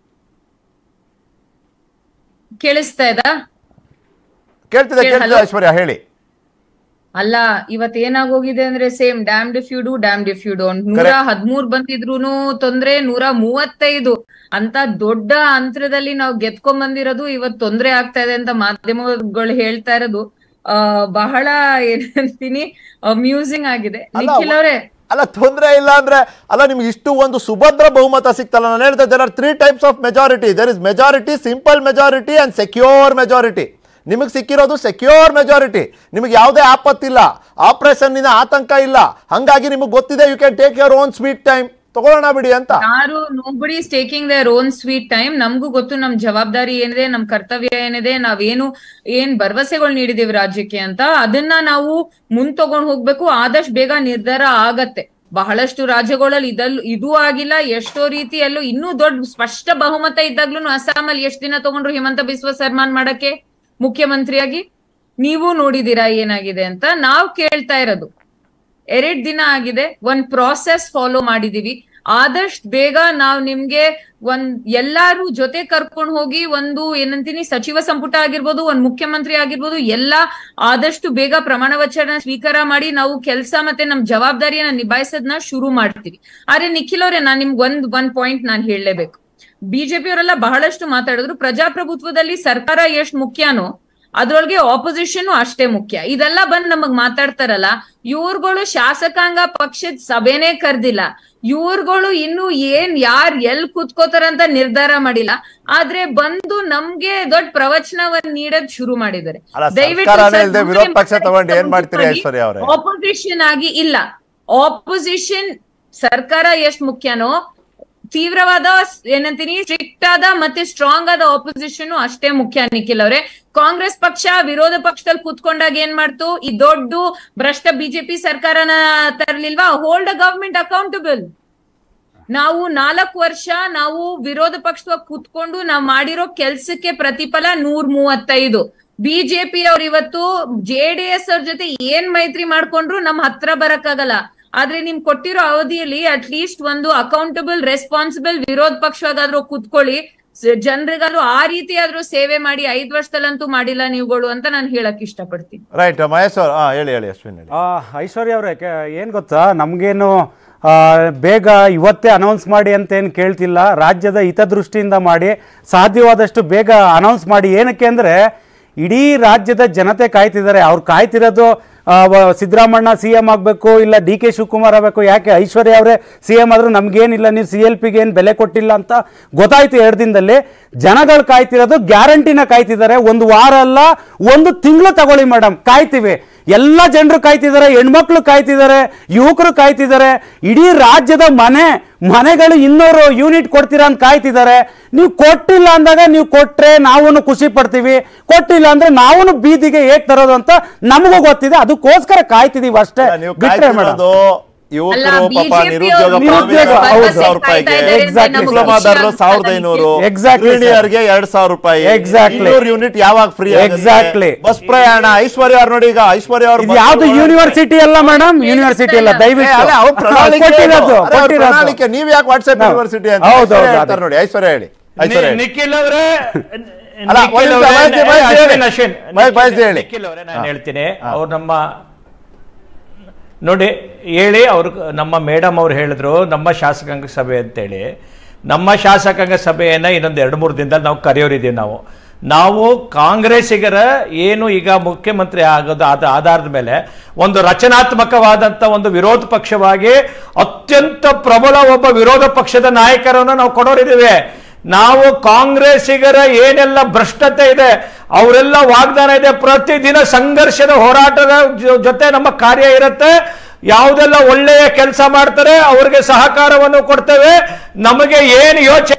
ಕೇಳಿಸ್ತಾ ಇದ್ದಾ ಕೇಳ್ತಿದೆ ಹೇಳಿ, ಕೇಳ್ತಿದೆ hello? ಐಶ್ವರ್ಯ ಹೇಳಿ ಅಲ್ಲ ಇವತ್ ಏನಾಗೋಗಿದೆ ಅಂದ್ರೆ same damn if you do damn if you don't ನೂರ Correct. ಹದ್ಮೂರ್ ಬಂದಿದ್ರೂನು ತೊಂದ್ರೆ ನೂರ ಮೂವತ್ತೈದು ಅಂತ ದೊಡ್ಡ ಅಂತರದಲ್ಲಿ ನಾವು ಗೆದ್ಕೊಂಡ್ ಬಂದಿರೋದು ಇವತ್ ತೊಂದ್ರೆ ಆಗ್ತಾ ಇದೆ ಅಂತ ಮಾಧ್ಯಮಗಳು ಹೇಳ್ತಾ ಇರೋದು ಆ ಬಹಳ ಏನಂತೀನಿ ಅಮ್ಯೂಸಿಂಗ್ ಆಗಿದೆ ಅಲ್ಲ, ನಿಖಿಲ್ ಅವರೇ ಅಲ್ಲ ತೊಂದರೆ ಇಲ್ಲ ಅಂದ್ರೆ ಅಲ್ಲ ನಿಮ್ಗೆ ಇಷ್ಟು ಒಂದು ಸುಭದ್ರ ಬಹುಮತ ಸಿಕ್ತಲ್ಲ ನಾನು ಹೇಳ್ತಾ there are three types of majority there is majority simple majority and secure majority ನಿಮಗೆ ಸಿಕ್ಕಿರೋದು ಸೆಕ್ಯೂರ್ ಮೆಜಾರಿಟಿ ನಿಮಗೆ ಯಾವುದೇ ಆಪತ್ತಿಲ್ಲ ಆಪರೇಷನ್ ನಿಂದ ಆತಂಕ ಇಲ್ಲ ಹಂಗಾಗಿ ನಿಮಗೆ ಗೊತ್ತಿದೆ you can take your own sweet time ತಗೊಳ್ಳೋಣ ಬಿಡಿ ಅಂತ ಯಾರು nobody is taking their own sweet time ನಮಗೂ ಗೊತ್ತು ನಮ್ ಜವಾಬ್ದಾರಿ ಏನಿದೆ ನಮ್ ಕರ್ತವ್ಯ ಏನಿದೆ ನಾವೇನು ಏನ್ ಭರವಸೆಗಳು ನೀಡಿದೀವಿ ರಾಜ್ಯಕ್ಕೆ ಅಂತ ಅದನ್ನ ನಾವು ಮುಂದ್ ತಗೊಂಡ್ ಹೋಗ್ಬೇಕು ಆದಷ್ಟು ಬೇಗ ನಿರ್ಧಾರ ಆಗತ್ತೆ ಬಹಳಷ್ಟು ರಾಜ್ಯಗಳಲ್ಲಿ ಇದಲ್ಲೂ ಇದೂ ಆಗಿಲ್ಲ ಎಷ್ಟೋ ರೀತಿಯಲ್ಲೂ ಇನ್ನೂ ದೊಡ್ಡ ಸ್ಪಷ್ಟ ಬಹುಮತ ಇದ್ದಾಗ್ಲೂ ಅಸ್ಸಾಮಲ್ಲಿ ಎಷ್ಟ್ ದಿನ ತಗೊಂಡ್ರು ಹಿಮಂತ ಬಿಸ್ವ ಸರ್ಮಾನ್ ಮಾಡಕ್ಕೆ ಮುಖ್ಯಮಂತ್ರಿಯಾಗಿ ನೀವು ನೋಡಿದೀರಾ ಏನಾಗಿದೆ ಅಂತ ನಾವ್ ಕೇಳ್ತಾ ಇರೋದು ಎರಡ್ ದಿನ ಆಗಿದೆ ಒಂದ್ ಪ್ರಾಸೆಸ್ ಫಾಲೋ ಮಾಡಿದೀವಿ ಆದಷ್ಟು ಬೇಗ ನಾವ್ ನಿಮ್ಗೆ ಒಂದ್ ಎಲ್ಲಾರು ಜೊತೆ ಕರ್ಕೊಂಡ್ ಹೋಗಿ ಒಂದು ಏನಂತೀನಿ ಸಚಿವ ಸಂಪುಟ ಆಗಿರ್ಬೋದು ಒಂದ್ ಮುಖ್ಯಮಂತ್ರಿ ಆಗಿರ್ಬೋದು ಎಲ್ಲಾ ಆದಷ್ಟು ಬೇಗ ಪ್ರಮಾಣ ವಚನ ಸ್ವೀಕಾರ ಮಾಡಿ ನಾವು ಕೆಲಸ ಮತ್ತೆ ನಮ್ ಜವಾಬ್ದಾರಿಯನ್ನ ನಿಭಾಯಿಸೋದನ್ನ ಶುರು ಮಾಡ್ತೀವಿ ಆದ್ರೆ ನಿಖಿಲ್ ಅವ್ರೆ ನಾನ್ ನಿಮ್ಗೆ ಒಂದ್ ಒಂದ್ ಪಾಯಿಂಟ್ ನಾನ್ ಹೇಳಲೇಬೇಕು ಬಿಜೆಪಿ ಅವರೆಲ್ಲ ಬಹಳಷ್ಟು ಮಾತಾಡಿದ್ರು ಪ್ರಜಾಪ್ರಭುತ್ವದಲ್ಲಿ ಸರ್ಕಾರ ಎಷ್ಟ್ ಮುಖ್ಯನೋ ಅದ್ರೊಳಗೆ ಆಪೋಸಿಷನ್ ಅಷ್ಟೇ ಮುಖ್ಯ ಇದೆಲ್ಲ ಬಂದ್ ನಮಗ್ ಮಾತಾಡ್ತಾರಲ್ಲ ಇವ್ರುಗಳು ಶಾಸಕಾಂಗ ಪಕ್ಷದ ಸಭೆನೇ ಕರ್ದಿಲ್ಲ ಇವ್ರುಗಳು ಇನ್ನು ಏನ್ ಯಾರ್ ಎಲ್ ಕುತ್ಕೋತಾರಂತ ನಿರ್ಧಾರ ಮಾಡಿಲ್ಲ ಆದ್ರೆ ಬಂದು ನಮ್ಗೆ ದೊಡ್ಡ ಪ್ರವಚನವನ್ನ ನೀಡೋದ್ ಶುರು ಮಾಡಿದ್ದಾರೆ ಅಲ್ಲ, ಸರ್ಕಾರನೇ ಇಲ್ದೆ ವಿರೋಧ ಪಕ್ಷ ತಗೊಂಡು ಏನ್ ಮಾಡ್ತೀರಿ ಐಶ್ವರ್ಯ ಅವ್ರೆ? ಆಪೋಸಿಷನ್ ಆಗಿ ಇಲ್ಲ ಆಪೋಸಿಷನ್ ಸರ್ಕಾರ ಎಷ್ಟ್ ಮುಖ್ಯನೋ ತೀವ್ರವಾದ ಏನಂತೀನಿ ಸ್ಟ್ರಿಕ್ಟ್ ಆದ ಮತ್ತೆ ಸ್ಟ್ರಾಂಗ್ ಆದ ಆಪೋಸಿಷನ್ ಅಷ್ಟೇ ಮುಖ್ಯ ನಿಖಿಲ್ ಅವ್ರೆ ಕಾಂಗ್ರೆಸ್ ಪಕ್ಷ ವಿರೋಧ ಪಕ್ಷದಲ್ಲಿ ಕೂತ್ಕೊಂಡಾಗ ಏನ್ ಮಾಡ್ತು ಈ ದೊಡ್ಡ ಭ್ರಷ್ಟ ಬಿಜೆಪಿ ಸರ್ಕಾರನ ತರ್ಲಿಲ್ವಾ ಹೋಲ್ಡ್ ಅ ಗವರ್ಮೆಂಟ್ ಅಕೌಂಟಬಲ್ ನಾವು ನಾಲ್ಕು ವರ್ಷ ನಾವು ವಿರೋಧ ಪಕ್ಷದಾಗ ಕೂತ್ಕೊಂಡು ನಾವು ಮಾಡಿರೋ ಕೆಲ್ಸಕ್ಕೆ ಪ್ರತಿಫಲ ನೂರ್ ಮೂವತ್ತೈದು ಬಿಜೆಪಿ ಅವ್ರು ಇವತ್ತು ಜೆ ಡಿ ಎಸ್ ಅವ್ರ ಜೊತೆ ಏನ್ ಮೈತ್ರಿ ಮಾಡ್ಕೊಂಡ್ರು ನಮ್ ಹತ್ರ ಬರಕ್ಕಾಗಲ್ಲ ಆದ್ರೆ ನಿಮ್ ಕೊಟ್ಟಿರೋ ಅವಧಿಯಲ್ಲಿ ಅಟ್ ಲೀಸ್ಟ್ ಒಂದು ಅಕೌಂಟಬಲ್ ರೆಸ್ಪಾನ್ಸಿಬಲ್ ವಿರೋಧ ಪಕ್ಷವಾಗಾದ್ರೂ ಕೂತ್ಕೊಳ್ಳಿ ಜನರಿಗಾದ್ರೂ ಆ ರೀತಿ ಆದ್ರೂ ಸೇವೆ ಮಾಡಿ ಐದ್ ವರ್ಷದಲ್ಲಂತೂ ಮಾಡಿಲ್ಲ ನೀವುಗಳು ಅಂತ ನಾನು ಹೇಳಕ್ ಇಷ್ಟಪಡ್ತೀನಿ ರೈಟ್ ಮಹೇಶ್ ಅವ್ರು ಹಾ ಹೇಳಿ ಹೇಳಿ ಅಶ್ವಿನ್ ಹೇಳಿ ಆ, ಐಶ್ವರ್ಯ ಅವರೇ ಏನು ಗೊತ್ತಾ ನಮಗೇನು ಬೇಗ ಇವತ್ತೇ ಅನೌನ್ಸ್ ಮಾಡಿ ಅಂತ ಏನು ಕೇಳ್ತಿಲ್ಲ ರಾಜ್ಯದ ಹಿತದೃಷ್ಟಿಯಿಂದ ಮಾಡಿ ಸಾಧ್ಯವಾದಷ್ಟು ಬೇಗ ಅನೌನ್ಸ್ ಮಾಡಿ ಏನಕ್ಕೆ ಅಂದರೆ ಇಡೀ ರಾಜ್ಯದ ಜನತೆ ಕಾಯ್ತಿದ್ದಾರೆ ಅವ್ರು ಕಾಯ್ತಿರೋದು ಆ, ವ- ಸಿದ್ದರಾಮಣ್ಣ ಸಿ ಎಂ ಆಗಬೇಕು ಇಲ್ಲ ಡಿ ಕೆ ಶಿವಕುಮಾರ್ ಆಗಬೇಕು ಯಾಕೆ ಐಶ್ವರ್ಯ ಅವರೇ ಸಿ ಎಂ ಆದರೂ ನಮಗೇನಿಲ್ಲ ನೀವು ಸಿ ಎಲ್ ಪಿಗೆ ಏನು ಬೆಲೆ ಕೊಟ್ಟಿಲ್ಲ ಅಂತ ಗೊತ್ತಾಯ್ತು ಎರಡು ದಿನದಲ್ಲಿ ಜನಗಳು ಕಾಯ್ತಿರೋದು ಗ್ಯಾರಂಟಿನ ಕಾಯ್ತಿದ್ದಾರೆ ಒಂದು ವಾರ ಅಲ್ಲ ಒಂದು ತಿಂಗಳು ತಗೊಳ್ಳಿ ಮೇಡಮ್ ಕಾಯ್ತೀವಿ ಎಲ್ಲ ಜನರು ಕಾಯ್ತಿದ್ದಾರೆ ಹೆಣ್ಮಕ್ಳು ಕಾಯ್ತಿದ್ದಾರೆ ಯುವಕರು ಕಾಯ್ತಿದ್ದಾರೆ ಇಡೀ ರಾಜ್ಯದ ಮನೆ ಮನೆಗಳು ಇನ್ನೂರು ಯೂನಿಟ್ ಕೊಡ್ತೀರಾ ಅಂತ ಕಾಯ್ತಿದ್ದಾರೆ ನೀವು ಕೊಟ್ಟಿಲ್ಲ ಅಂದಾಗ ನೀವು ಕೊಟ್ರೆ ನಾವು ಖುಷಿ ಪಡ್ತೀವಿ ಕೊಟ್ಟಿಲ್ಲ ಅಂದ್ರೆ ನಾವು ಬೀದಿಗೆ ಹೇಗ್ ತರೋದು ಅಂತ ನಮಗೂ ಗೊತ್ತಿದೆ ಅದಕ್ಕೋಸ್ಕರ ಕಾಯ್ತಿದೀವಿ ಅಷ್ಟೇ ಅಲ್ಲ, ನೀವು ಬಿಟ್ರೆ ಮೇಡಮ್ ಕಾಯ್ತಿರೋದು ಯುವಕರು ಅಲ್ಲ, ಪಾಪ BJP ನಿರುದ್ಯೋಗ ಅವ್ರು ನಿರುದ್ಯೋಗ, ಸಾವಿರ ಹೌದು. ಸಾವಿರ ರೂಪಾಯಿಗೆ Exactly. ಡಿಪ್ಲೊಮಾದಾರರು ಸಾವಿರದ ಐನೂರು Exactly, sir. ಗೃಹಿಣಿಯರಿಗೆ ಎರಡ್ ಸಾವಿರ ರೂಪಾಯಿ Exactly. ಇನ್ನೂರು ಯೂನಿಟ್ ಯಾವಾಗ ಫ್ರೀ Exactly. ಬಸ್ ಪ್ರಯಾಣ ಐಶ್ವರ್ಯ ಅವ್ರು ನೋಡಿ ಈಗ ಐಶ್ವರ್ಯ ಅವ್ರು ಇದು ಯಾವ್ದು ಯೂನಿವರ್ಸಿಟಿ ಅಲ್ಲ ಮೇಡಮ್ ಯೂನಿವರ್ಸಿಟಿ ಅಲ್ಲ ಏ, ದಯವಿಟ್ಟು ಅಲ್ಲ, ಅವ್ರ ಪ್ರಣಾಳಿಕೆ ಕೊಟ್ಟಿರೋದು ಅದು. ಅರೆ, ಅವ್ರ ಕೊಟ್ಟಿರೋದು ಪ್ರಣಾಳಿಕೆ ನೀವ್ ಯಾಕೆ ವಾಟ್ಸ್ಆಪ್ ಹೌದು. ಯೂನಿವರ್ಸಿಟಿ ಅಂತ ಹೌದು, ಐಶ್ವರ್ಯ ಹೌದು, ಹೇಳ್ತಾರೆ ಅದೇ. ನೋಡಿ ಐಶ್ವರ್ಯ ಹೇಳಿ ಐಶ್ವರ್ಯ ಹೇಳಿ ನಿಖಿಲ್ ಅವರೇ ಅಲ್ಲ, ಒಂದ್ ನಿಮಿಷ, ಮಹೇಶ್, ಮಹೇಶ್ ಹೇಳಿ. ಮಹೇಶ್, ಮಹೇಶ್ ಹೇಳಿ. ನಿಖಿಲ್ ಅವರೇ ನಾನು ಹೇಳ್ತೀನಿ ಅವ್ರು ನಮ್ಮ ನೋಡಿ ಹೇಳಿ ಅವ್ರು ನಮ್ಮ ಮೇಡಮ್ ಅವ್ರು ಹೇಳಿದ್ರು ನಮ್ಮ ಶಾಸಕಾಂಗ ಸಭೆ ಅಂತೇಳಿ ನಮ್ಮ ಶಾಸಕಾಂಗ ಸಭೆಯನ್ನ ಇನ್ನೊಂದು ಎರಡು ಮೂರು ದಿನದಲ್ಲಿ ನಾವು ಕರೆಯೋರಿದ್ದೀವಿ ನಾವು ನಾವು ಕಾಂಗ್ರೆಸ್ಸಿಗರ ಏನು ಈಗ ಮುಖ್ಯಮಂತ್ರಿ ಆಗೋದು ಅದ ಆಧಾರದ ಮೇಲೆ ಒಂದು ರಚನಾತ್ಮಕವಾದಂಥ ಒಂದು ವಿರೋಧ ಪಕ್ಷವಾಗಿ ಅತ್ಯಂತ ಪ್ರಬಲ ಒಬ್ಬ ವಿರೋಧ ಪಕ್ಷದ ನಾಯಕರನ್ನು ನಾವು ಕೊಡೋರಿದ್ದೀವಿ ನಾವು ಕಾಂಗ್ರೆಸ್ಸಿಗರ ಏನೆಲ್ಲ ಭ್ರಷ್ಟತೆ ಇದೆ ಅವರೆಲ್ಲ ವಾಗ್ದಾನ ಇದೆ ಪ್ರತಿದಿನ ಸಂಘರ್ಷದ ಹೋರಾಟದ ಜೊ- ಜೊತೆ ನಮ್ಮ ಕಾರ್ಯ ಇರುತ್ತೆ ಯಾವುದೆಲ್ಲ ಒಳ್ಳೆಯ ಕೆಲಸ ಮಾಡ್ತಾರೆ ಅವ್ರಿಗೆ ಸಹಕಾರವನ್ನು ಕೊಡ್ತೇವೆ ನಮಗೆ ಏನು ಯೋಚನೆ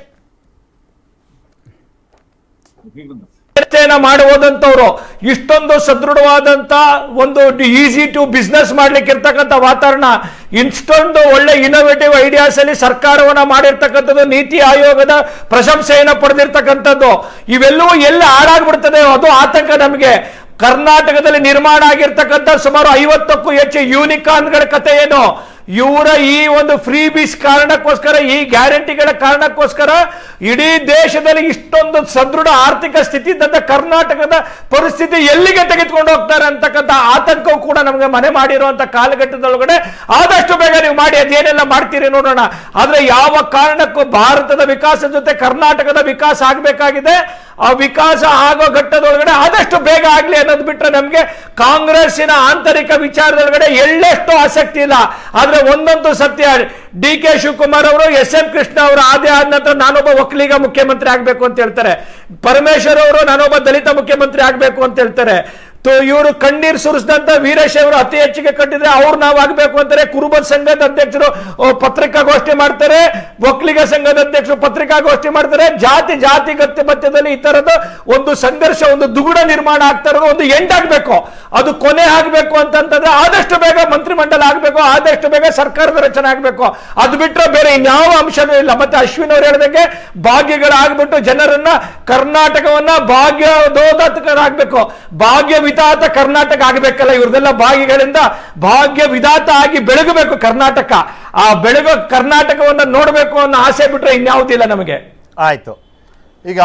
ಚರ್ಚೆಯನ್ನ ಮಾಡುವುದಂತವ್ರು ಇಷ್ಟೊಂದು ಸದೃಢವಾದಂತ ಒಂದು ಈಸಿ ಟು ಬಿಸ್ನೆಸ್ ಮಾಡ್ಲಿಕ್ಕೆ ಇರ್ತಕ್ಕಂಥ ವಾತಾವರಣ ಇಷ್ಟೊಂದು ಒಳ್ಳೆ ಇನೋವೇಟಿವ್ ಐಡಿಯಾಸ್ ಅಲ್ಲಿ ಸರ್ಕಾರವನ್ನ ಮಾಡಿರ್ತಕ್ಕಂಥದ್ದು ನೀತಿ ಆಯೋಗದ ಪ್ರಶಂಸೆಯನ್ನ ಪಡೆದಿರ್ತಕ್ಕಂಥದ್ದು ಇವೆಲ್ಲವೂ ಎಲ್ಲಿ ಹಾಳಾಗ್ಬಿಡ್ತದೆ ಅದು ಆತಂಕ ನಮಗೆ ಕರ್ನಾಟಕದಲ್ಲಿ ನಿರ್ಮಾಣ ಆಗಿರ್ತಕ್ಕಂಥ ಸುಮಾರು ಐವತ್ತಕ್ಕೂ ಹೆಚ್ಚು ಯೂನಿಕಾನ್ಗಳ ಕಥೆ ಏನು ಇವರ ಈ ಒಂದು ಫ್ರೀ ಬೀಸ್ ಕಾರಣಕ್ಕೋಸ್ಕರ ಈ ಗ್ಯಾರಂಟಿಗಳ ಕಾರಣಕ್ಕೋಸ್ಕರ ಇಡೀ ದೇಶದಲ್ಲಿ ಇಷ್ಟೊಂದು ಸದೃಢ ಆರ್ಥಿಕ ಸ್ಥಿತಿ ಇದ್ದಂತ ಕರ್ನಾಟಕದ ಪರಿಸ್ಥಿತಿ ಎಲ್ಲಿಗೆ ತೆಗೆದುಕೊಂಡು ಹೋಗ್ತಾರೆ ಅಂತಕ್ಕಂಥ ಆತಂಕವು ಕೂಡ ನಮಗೆ ಮನೆ ಮಾಡಿರುವಂತ ಕಾಲಘಟ್ಟದೊಳಗಡೆ ಆದಷ್ಟು ಬೇಗ ನೀವು ಮಾಡಿ ಅದೇನೆಲ್ಲ ಮಾಡ್ತೀರಿ ನೋಡೋಣ ಆದ್ರೆ ಯಾವ ಕಾರಣಕ್ಕೂ ಭಾರತದ ವಿಕಾಸ ಜೊತೆ ಕರ್ನಾಟಕದ ವಿಕಾಸ ಆಗಬೇಕಾಗಿದೆ ಆ ವಿಕಾಸ ಆಗೋ ಘಟ್ಟದೊಳಗಡೆ ಆದಷ್ಟು ಬೇಗ ಆಗ್ಲಿ ಅನ್ನೋದು ಬಿಟ್ರೆ ನಮ್ಗೆ ಕಾಂಗ್ರೆಸ್ಸಿನ ಆಂತರಿಕ ವಿಚಾರದೊಳಗಡೆ ಎಳ್ಳಷ್ಟು ಆಸಕ್ತಿ ಇಲ್ಲ ಆದ್ರೆ ಒಂದಂತೂ ಸತ್ಯ ಡಿ ಕೆ ಶಿವಕುಮಾರ್ ಅವರು ಎಸ್ ಎಂ ಕೃಷ್ಣ ಅವರು ಆದಿ ಆದ ನಂತರ ನಾನೊಬ್ಬ ಒಕ್ಕಲಿಗ ಮುಖ್ಯಮಂತ್ರಿ ಆಗ್ಬೇಕು ಅಂತ ಹೇಳ್ತಾರೆ ಪರಮೇಶ್ವರ್ ಅವರು ನಾನೊಬ್ಬ ದಲಿತ ಮುಖ್ಯಮಂತ್ರಿ ಆಗ್ಬೇಕು ಅಂತ ಹೇಳ್ತಾರೆ ಇವರು ಕಣ್ಣೀರ್ ಸುರಿಸಿದಂತ ವೀರೇಶ್ ಅವರು ಅತಿ ಹೆಚ್ಚಿಗೆ ಕಟ್ಟಿದ್ರೆ ಅವ್ರು ನಾವು ಆಗ್ಬೇಕು ಅಂತಾರೆ ಕುರುಬ ಸಂಘದ ಅಧ್ಯಕ್ಷರು ಓ, ಪತ್ರಿಕಾಗೋಷ್ಠಿ ಮಾಡ್ತಾರೆ ಒಕ್ಕಲಿಗ ಸಂಘದ ಅಧ್ಯಕ್ಷರು ಪತ್ರಿಕಾಗೋಷ್ಠಿ ಮಾಡ್ತಾರೆ ಜಾತಿ ಜಾತಿ ಗತ್ಯ ಮಧ್ಯದಲ್ಲಿ ಈ ತರದ ಒಂದು ಸಂಘರ್ಷ ಒಂದು ದುಗುಡ ನಿರ್ಮಾಣ ಆಗ್ತಾ ಇರೋದು ಒಂದು ಎಂಡ್ ಆಗ್ಬೇಕು ಅದು ಕೊನೆ ಆಗ್ಬೇಕು ಅಂತಂತಂದ್ರೆ ಆದಷ್ಟು ಬೇಗ ಮಂತ್ರಿಮಂಡಲ ಆಗ್ಬೇಕು ಆದಷ್ಟು ಬೇಗ ಸರ್ಕಾರದ ರಚನೆ ಆಗ್ಬೇಕು ಅದು ಬಿಟ್ರೆ ಬೇರೆ ಇನ್ಯಾವ ಅಂಶನೂ ಇಲ್ಲ ಮತ್ತೆ ಅಶ್ವಿನ್ ಅವ್ರು ಹೇಳಿದಂಗೆ ಭಾಗ್ಯಗಳಾಗ್ಬಿಟ್ಟು ಜನರನ್ನ ಕರ್ನಾಟಕವನ್ನ ಭಾಗ್ಯದೋದಾತಕರಾಗ್ಬೇಕು ಭಾಗ್ಯ ವಿಧಾತ ಕರ್ನಾಟಕ ಆಗ್ಬೇಕಲ್ಲ ಇವ್ರದೆಲ್ಲ ಭಾಗ್ಯಗಳಿಂದ ಭಾಗ್ಯ ವಿಧಾತ ಆಗಿ ಬೆಳಗಬೇಕು ಕರ್ನಾಟಕ ಆ ಬೆಳಗೋ ಕರ್ನಾಟಕವನ್ನ ನೋಡ್ಬೇಕು ಅನ್ನೋ ಆಸೆ ಬಿಟ್ರೆ ಇನ್ಯಾವುದಿಲ್ಲ ನಮಗೆ ಆಯ್ತು ಈಗ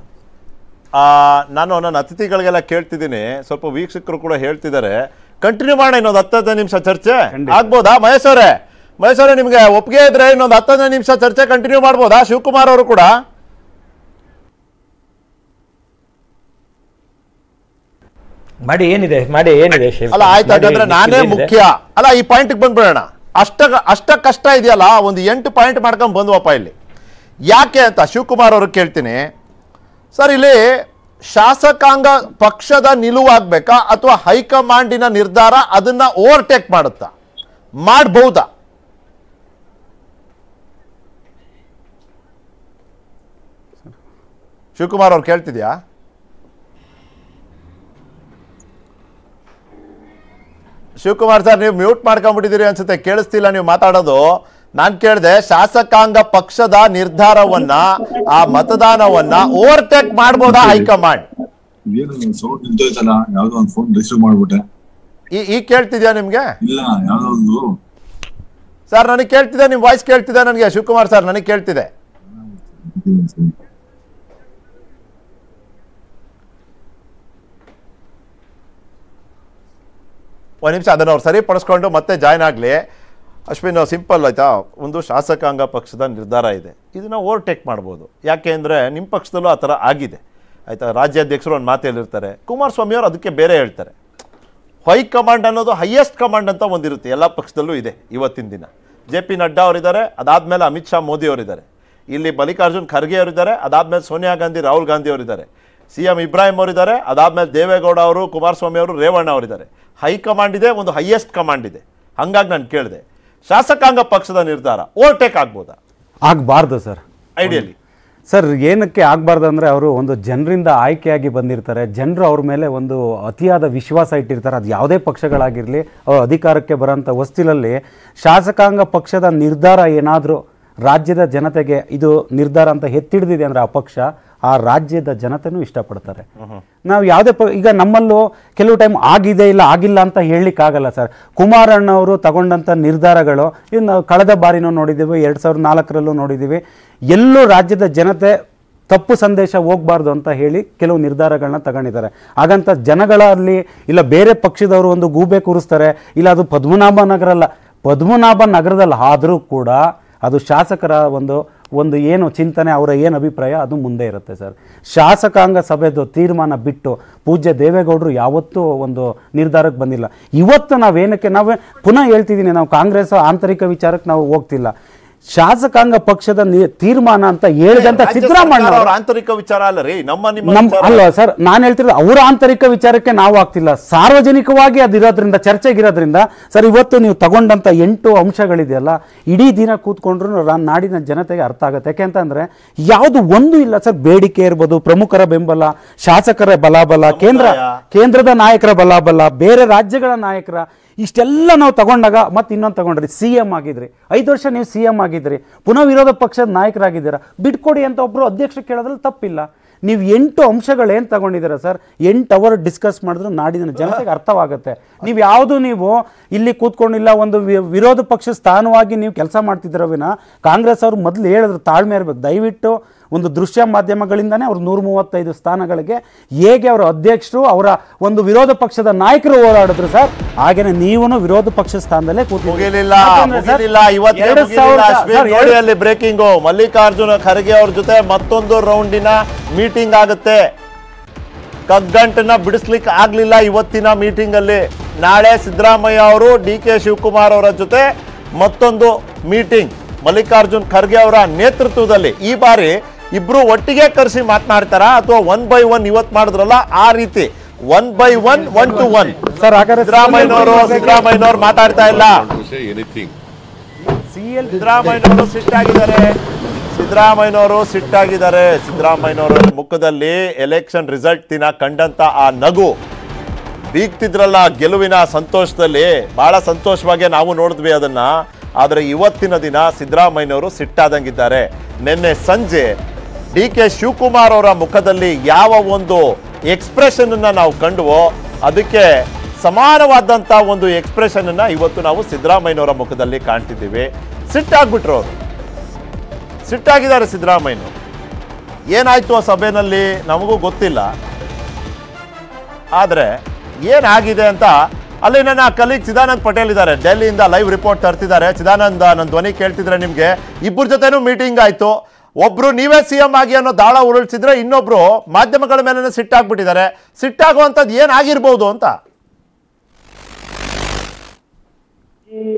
ಆ, ನಾನು ನನ್ನ ಅತಿಥಿಗಳಿಗೆಲ್ಲ ಕೇಳ್ತಿದ್ದೀನಿ ಸ್ವಲ್ಪ ವೀಕ್ಷಕರು ಕೂಡ ಹೇಳ್ತಿದ್ದಾರೆ ಕಂಟಿನ್ಯೂ ಮಾಡೋಣ ಇನ್ನೊಂದು ಹತ್ತೈದು ನಿಮಿಷ ಚರ್ಚೆ ಆಗ್ಬೋದಾ ಮಹೇಶ್ ಅವರೇ ಮಹೇಶ್ ಅವರೇ ನಿಮ್ಗೆ ಒಪ್ಪಿಗೆ ಇದ್ರೆ ಇನ್ನೊಂದು ಹತ್ತೈದು ನಿಮಿಷ ಚರ್ಚೆ ಕಂಟಿನ್ಯೂ ಮಾಡ್ಬೋದಾ ಶಿವಕುಮಾರ್ ಅವರು ಕೂಡ ಮಾಡಿ ಏನಿದೆ ಮಾಡಿ ಏನಿದೆ ಶಿವ? ಅಲ್ಲ ಆಯ್ತು ಮಾಡಿ, ಹಾಗಾದ್ರೆ ನಾನೇ ಏನಿದೆ? ಮುಖ್ಯ ಅಲ್ಲ ಈ ಪಾಯಿಂಟ್ ಬಂದ್ಬಿಡೋಣ ಅಷ್ಟ ಅಷ್ಟ ಕಷ್ಟ ಇದೆಯಲ್ಲ ಒಂದು ಎಂಟು ಪಾಯಿಂಟ್ ಮಾಡ್ಕೊಂಡು ಬಂದ್ವಪ್ಪ ಇಲ್ಲಿ ಯಾಕೆ ಅಂತ ಶಿವಕುಮಾರ್ ಅವ್ರಿಗೆ ಕೇಳ್ತೀನಿ ಸರ್ ಇಲ್ಲಿ ಶಾಸಕಾಂಗ ಪಕ್ಷದ ನಿಲುವಾಗಬೇಕಾ ಅಥವಾ ಹೈಕಮಾಂಡಿನ ನಿರ್ಧಾರ ಅದನ್ನ ಓವರ್ಟೇಕ್ ಮಾಡುತ್ತಾ ಮಾಡಬಹುದಾ ಶಿವಕುಮಾರ್ ಅವ್ರು ಕೇಳ್ತಿದ್ಯಾ ಶಿವಕುಮಾರ್ ಸರ್ ನೀವು ಮ್ಯೂಟ್ ಮಾಡ್ಕೊಂಡ್ಬಿಟ್ಟಿದ್ದೀರಿ ಅನ್ಸುತ್ತೆ ಕೇಳಿಸ್ತಿಲ್ಲ ನೀವು ಮಾತಾಡೋದು ನಾನು ಕೇಳಿದೆ ಶಾಸಕಾಂಗ ಪಕ್ಷದ ನಿರ್ಧಾರವನ್ನ ಆ ಮತದಾನವನ್ನ ಓವರ್ಟೇಕ್ ಮಾಡ್ಬೋದಾ ಹೈಕಮಾಂಡ್ ಏನು ಸೌಂಡ್ ನಿಂತೋಯ್ತಲ್ಲ ಯಾವ್ದೋ ಒಂದು ಫೋನ್ ರಿಸೀವ್ ಮಾಡ್ಬಿಟ್ಟೆ ಈ ಈಗ ಕೇಳ್ತಿದ್ಯಾ ನಿಮ್ಗೆ ಇಲ್ಲ ಯಾವ್ದೋ ಒಂದು ಸರ್ ನನಗೆ ಕೇಳ್ತಿದೆ ನಿಮ್ ವಾಯ್ಸ್ ಕೇಳ್ತಿದೆ ನನಗೆ ಶಿವಕುಮಾರ್ ಸರ್ ನನಗೆ ಕೇಳ್ತಿದೆ ಒಂದು ನಿಮಿಷ ಅದನ್ನು ಅವ್ರು ಸರಿಪಡಿಸ್ಕೊಂಡು ಮತ್ತೆ ಜಾಯ್ನ್ ಆಗಲಿ ಅಶ್ವಿನ್ ಸಿಂಪಲ್ ಆಯ್ತಾ ಒಂದು ಶಾಸಕಾಂಗ ಪಕ್ಷದ ನಿರ್ಧಾರ ಇದೆ ಇದನ್ನು ಓವರ್ಟೇಕ್ ಮಾಡ್ಬೋದು ಯಾಕೆ ಅಂದರೆ ನಿಮ್ಮ ಪಕ್ಷದಲ್ಲೂ ಆ ಥರ ಆಗಿದೆ ಆಯಿತಾ ರಾಜ್ಯಾಧ್ಯಕ್ಷರು ಒಂದು ಮಾತು ಹೇಳಿರ್ತಾರೆ ಕುಮಾರಸ್ವಾಮಿ ಅವರು ಅದಕ್ಕೆ ಬೇರೆ ಹೇಳ್ತಾರೆ ಹೈಕಮಾಂಡ್ ಅನ್ನೋದು ಹೈಯೆಸ್ಟ್ ಕಮಾಂಡ್ ಅಂತ ಒಂದಿರುತ್ತೆ ಎಲ್ಲ ಪಕ್ಷದಲ್ಲೂ ಇದೆ ಇವತ್ತಿನ ದಿನ ಜೆ ಪಿ ನಡ್ಡಾ ಅವರಿದ್ದಾರೆ ಅದಾದಮೇಲೆ ಅಮಿತ್ ಶಾ ಮೋದಿ ಅವರಿದ್ದಾರೆ ಇಲ್ಲಿ ಮಲ್ಲಿಕಾರ್ಜುನ್ ಖರ್ಗೆ ಅವರಿದ್ದಾರೆ ಅದಾದಮೇಲೆ ಸೋನಿಯಾ ಗಾಂಧಿ ರಾಹುಲ್ ಗಾಂಧಿ ಅವರಿದ್ದಾರೆ ಸಿ ಎಂ ಇಬ್ರಾಹಿಂ ಅವರಿದ್ದಾರೆ ಅದಾದಮೇಲೆ ದೇವೇಗೌಡ ಅವರು ಕುಮಾರಸ್ವಾಮಿ ಅವರು ರೇವಣ್ಣ ಅವರಿದ್ದಾರೆ ಹೈಕಮಾಂಡ್ ಇದೆ ಒಂದು ಹೈಯೆಸ್ಟ್ ಕಮಾಂಡ್ ಇದೆ ಹಂಗಾಗಿ ನಾನು ಕೇಳಿದೆ ಶಾಸಕಾಂಗ ಪಕ್ಷದ ನಿರ್ಧಾರ ಓವರ್ಟೇಕ್ ಆಗ್ಬೋದಾ ಆಗಬಾರ್ದು ಸರ್ ಐಡಿಯಲಿ ಸರ್ ಏನಕ್ಕೆ ಆಗಬಾರ್ದು ಅಂದರೆ ಅವರು ಒಂದು ಜನರಿಂದ ಆಯ್ಕೆಯಾಗಿ ಬಂದಿರ್ತಾರೆ ಜನರು ಅವ್ರ ಮೇಲೆ ಒಂದು ಅತಿಯಾದ ವಿಶ್ವಾಸ ಇಟ್ಟಿರ್ತಾರೆ ಅದು ಯಾವುದೇ ಪಕ್ಷಗಳಾಗಿರಲಿ ಅವ್ರು ಅಧಿಕಾರಕ್ಕೆ ಬರೋಂಥ ಹೊಸ್ತಿಲಲ್ಲಿ ಶಾಸಕಾಂಗ ಪಕ್ಷದ ನಿರ್ಧಾರ ಏನಾದರೂ ರಾಜ್ಯದ ಜನತೆಗೆ ಇದು ನಿರ್ಧಾರ ಅಂತ ಎತ್ತಿಡ್ದಿದೆ ಅಂದರೆ ಆ ಪಕ್ಷ ಆ ರಾಜ್ಯದ ಜನತೆನೂ ಇಷ್ಟಪಡ್ತಾರೆ ನಾವು ಯಾವುದೇ ಪ ಈಗ ನಮ್ಮಲ್ಲೂ ಕೆಲವು ಟೈಮ್ ಆಗಿದೆ ಇಲ್ಲ ಆಗಿಲ್ಲ ಅಂತ ಹೇಳಲಿಕ್ಕಾಗಲ್ಲ ಸರ್ ಕುಮಾರಣ್ಣವರು ತಗೊಂಡಂಥ ನಿರ್ಧಾರಗಳು ಇನ್ನು ಕಳೆದ ಬಾರಿನೂ ನೋಡಿದ್ದೀವಿ ಎರಡು ಸಾವಿರದ ನಾಲ್ಕರಲ್ಲೂ ನೋಡಿದ್ದೀವಿ ಎಲ್ಲೂ ರಾಜ್ಯದ ಜನತೆ ತಪ್ಪು ಸಂದೇಶ ಹೋಗ್ಬಾರ್ದು ಅಂತ ಹೇಳಿ ಕೆಲವು ನಿರ್ಧಾರಗಳನ್ನ ತಗೊಂಡಿದ್ದಾರೆ ಹಾಗಂತ ಜನಗಳಲ್ಲಿ ಇಲ್ಲ ಬೇರೆ ಪಕ್ಷದವರು ಒಂದು ಗೂಬೆ ಕೂರಿಸ್ತಾರೆ ಇಲ್ಲ ಅದು ಪದ್ಮನಾಭ ನಗರ ಅಲ್ಲ ಪದ್ಮನಾಭ ನಗರದಲ್ಲಿ ಆದರೂ ಕೂಡ ಅದು ಶಾಸಕರ ಒಂದು ಒಂದು ಏನು ಚಿಂತನೆ ಅವರ ಏನು ಅಭಿಪ್ರಾಯ ಅದು ಮುಂದೆ ಇರುತ್ತೆ ಸರ್ ಶಾಸಕಾಂಗ ಸಭೆದು ತೀರ್ಮಾನ ಬಿಟ್ಟು ಪೂಜ್ಯ ದೇವೇಗೌಡರು ಯಾವತ್ತೂ ಒಂದು ನಿರ್ಧಾರಕ್ಕೆ ಬಂದಿಲ್ಲ ಇವತ್ತು ನಾವೇನಕ್ಕೆ ನಾವೇ ಪುನಃ ಹೇಳ್ತಿದ್ದೀನಿ ನಾವು ಕಾಂಗ್ರೆಸ್ ಆಂತರಿಕ ವಿಚಾರಕ್ಕೆ ನಾವು ಹೋಗ್ತಿಲ್ಲ ಶಾಸಕಾಂಗ ಪಕ್ಷದ ನಿ- ತೀರ್ಮಾನ ಅಂತ ಹೇಳಿದಂತ ಸಿದ್ದರಾಮಯ್ಯ ಅವ್ರ ಆಂತರಿಕ ವಿಚಾರ ಅಲ್ಲ ರೀ ನಮ್ಮ ನಿಮ್ಮ ನಮ್ ವಿಚಾರ. ಅಲ್ಲ ಸರ್ ನಾನು ಹೇಳ್ತಿರೋದು ಅವರ ಆಂತರಿಕ ವಿಚಾರಕ್ಕೆ ನಾವು ಆಗ್ತಿಲ್ಲ ಸಾರ್ವಜನಿಕವಾಗಿ ಅದಿರೋದ್ರಿಂದ ಚರ್ಚೆಗಿರೋದ್ರಿಂದ ಸರ್ ಇವತ್ತು ನೀವು ತಗೊಂಡಂತ ಎಂಟು ಅಂಶಗಳಿದೆಯಲ್ಲ ಇಡೀ ದಿನ ಕೂತ್ಕೊಂಡ್ರು ರಾ- ನಾಡಿನ ಜನತೆಗೆ ಅರ್ಥ ಆಗುತ್ತೆ ಯಾಕೆಂತಂದ್ರೆ ಯಾವುದು ಒಂದು ಇಲ್ಲ ಸರ್ ಬೇಡಿಕೆ ಇರ್ಬೋದು ಪ್ರಮುಖರ ಬೆಂಬಲ ಶಾಸಕರ ಬಲಾಬಲ ಕೇಂದ್ರ ಕೇಂದ್ರದ ನಾಯಕರ ಬಲಾಬಲ ಬೇರೆ ರಾಜ್ಯಗಳ ನಾಯಕರ ಇಷ್ಟೆಲ್ಲ ನಾವು ತಗೊಂಡಾಗ ಮತ್ತೆ ಇನ್ನೊಂದು ತಗೊಂಡ್ರಿ ಸಿ ಎಂ ಆಗಿದ್ರಿ ಐದು ವರ್ಷ ನೀವು ಸಿ ಎಂ ಆಗಿದ್ರಿ ಪುನಃ ವಿರೋಧ ಪಕ್ಷದ ನಾಯಕರಾಗಿದ್ದೀರಾ ಬಿಟ್ಕೊಡಿ ಅಂತ ಒಬ್ರು ಅಧ್ಯಕ್ಷರು ಕೇಳೋದ್ರಲ್ಲಿ ತಪ್ಪಿಲ್ಲ ನೀವು ಎಂಟು ಅಂಶಗಳೇನು ತಗೊಂಡಿದ್ದೀರಾ ಸರ್ ಎಂಟು ಅವರ್ ಡಿಸ್ಕಸ್ ಮಾಡಿದ್ರು ನಾಡಿನ ಜನತೆಗೆ ಅರ್ಥವಾಗುತ್ತೆ ನೀವು ಯಾವುದು ನೀವು ಇಲ್ಲಿ ಕೂತ್ಕೊಂಡಿಲ್ಲ ಒಂದು ವಿ- ವಿರೋಧ ಪಕ್ಷ ಸ್ಥಾನವಾಗಿ ನೀವು ಕೆಲಸ ಮಾಡ್ತಿದ್ದೀರ ವಿನ ಕಾಂಗ್ರೆಸ್ ಅವರು ಮೊದಲು ಹೇಳಿದ್ರು ತಾಳ್ಮೆ ಇರಬೇಕು ದಯವಿಟ್ಟು ಒಂದು ದೃಶ್ಯ ಮಾಧ್ಯಮಗಳಿಂದನೇ ಅವ್ರು ನೂರ ಮೂವತ್ತೈದು ಸ್ಥಾನಗಳಿಗೆ ಹೇಗೆ ಅವರ ಅಧ್ಯಕ್ಷರು ಅವರ ಒಂದು ವಿರೋಧ ಪಕ್ಷದ ನಾಯಕರು ಹೋರಾಡಿದ್ರು ಸರ್ ಹಾಗೇನೆ ನೀವು ವಿರೋಧ ಪಕ್ಷ ಸ್ಥಾನದಲ್ಲೇ ಕೂತಿದ್ದೀರಿ. ಮುಗಿಲಿಲ್ಲ ಯಾಕಂದ್ರೆ ಸರ್, ಮುಗಿಲಿಲ್ಲ ಇವತ್ತೇ ಎರಡು ಮುಗಿಲಿಲ್ಲ ಸಾವಿರದ- ಅಶ್ವಿನ್ ಸರ್, ನೋಡಿ ಎರಡು- ಅಲ್ಲಿ ಬ್ರೇಕಿಂಗು ಮಲ್ಲಿಕಾರ್ಜುನ ಖರ್ಗೆ ಅವ್ರ ಜೊತೆ ಮತ್ತೊಂದು ರೌಂಡಿನ ಮೀಟಿಂಗ್ ಆಗುತ್ತೆ ಕಗ್ಗಂಟನ್ನ ಬಿಡಿಸ್ಲಿಕ್ಕೆ ಆಗ್ಲಿಲ್ಲ ಇವತ್ತಿನ ಮೀಟಿಂಗ್ ಅಲ್ಲಿ ನಾಳೆ ಸಿದ್ದರಾಮಯ್ಯ ಅವರು ಡಿ ಕೆ ಶಿವಕುಮಾರ್ ಅವರ ಜೊತೆ ಮತ್ತೊಂದು ಮೀಟಿಂಗ್ ಮಲ್ಲಿಕಾರ್ಜುನ್ ಖರ್ಗೆ ಅವರ ನೇತೃತ್ವದಲ್ಲಿ ಈ ಬಾರಿ ಇಬ್ರು ಒಟ್ಟಿಗೆ ಕರೆಸಿ ಮಾತನಾಡ್ತಾರ ಅಥವಾ ಒನ್ ಬೈ ಒನ್ ಇವತ್ ಮಾಡಿದ್ರಲ್ಲ ಆ ರೀತಿ one by one one to one sir ಹಾಗಾದ್ರೆ ಸಿದ್ದರಾಮಯ್ಯನವರು ಸಿದ್ದರಾಮಯ್ಯನವರು ಮಾತಾಡ್ತಾ ಇಲ್ಲ to say anything. ಸಿದ್ದರಾಮಯ್ಯನವರು ಸಿಟ್ಟಾಗಿದ್ದಾರೆ ಸಿದ್ದರಾಮಯ್ಯನವರು ಸಿಟ್ಟಾಗಿದ್ದಾರೆ ಸಿದ್ದರಾಮಯ್ಯನವರ ಮುಖದಲ್ಲಿ ಎಲೆಕ್ಷನ್ ರಿಸಲ್ಟ್ ದಿನ ಕಂಡಂತ ಆ ನಗು ಬೀಗ್ತಿದ್ರಲ್ಲ ಗೆಲುವಿನ ಸಂತೋಷದಲ್ಲಿ ಬಹಳ ಸಂತೋಷವಾಗಿ ನಾವು ನೋಡಿದ್ವಿ ಅದನ್ನ ಆದರೆ ಇವತ್ತಿನ ದಿನ ಸಿದ್ದರಾಮಯ್ಯನವರು ಸಿಟ್ಟಾದಂಗಿದ್ದಾರೆ ನಿನ್ನೆ ಸಂಜೆ ಡಿ ಕೆ ಶಿವಕುಮಾರ್ ಅವರ ಮುಖದಲ್ಲಿ ಯಾವ ಒಂದು ಎಕ್ಸ್ಪ್ರೆಷನ್ ಅನ್ನ ನಾವು ಕಂಡುವೋ ಅದಕ್ಕೆ ಸಮಾನವಾದಂಥ ಒಂದು ಎಕ್ಸ್ಪ್ರೆಷನ್ ಅನ್ನ ಇವತ್ತು ನಾವು ಸಿದ್ದರಾಮಯ್ಯನವರ ಮುಖದಲ್ಲಿ ಕಾಣ್ತಿದ್ದೀವಿ ಸಿಟ್ಟಾಗ್ಬಿಟ್ರು ಅವರು ಸಿಟ್ಟಾಗಿದ್ದಾರೆ ಸಿದ್ದರಾಮಯ್ಯನವರು ಏನಾಯ್ತು ಆ ಸಭೆಯಲ್ಲಿ ನಮಗೂ ಗೊತ್ತಿಲ್ಲ ಆದರೆ ಏನಾಗಿದೆ ಅಂತ ಅಲ್ಲಿ ನನ್ನ ಕಲೀಗ್ ಚಿದಾನಂದ್ ಪಟೇಲ್ ಇದ್ದಾರೆ ಡೆಲ್ಲಿಯಿಂದ ಲೈವ್ ರಿಪೋರ್ಟ್ ತರ್ತಿದ್ದಾರೆ ಚಿದಾನಂದ್ ನನ್ನ ಧ್ವನಿ ಕೇಳ್ತಿದ್ರೆ ನಿಮಗೆ ಇಬ್ಬರ ಜೊತೆನೂ ಮೀಟಿಂಗ್ ಆಯ್ತು ಒಬ್ರು ನೀವೇ ಸಿ ಎಂ ಆಗಿ ಅನ್ನೋ ದಾಳ ಉರುಳಿಸಿದ್ರೆ ಇನ್ನೊಬ್ರು ಮಾಧ್ಯಮಗಳ ಮೇಲೆ ಸಿಟ್ಟಾಗ್ಬಿಟ್ಟಿದ್ದಾರೆ ಸಿಟ್ಟಾಗುವಂಥದ್ದು ಏನಾಗಿರ್ಬೋದು ಅಂತ ಈ ಪ್ರಮುಖ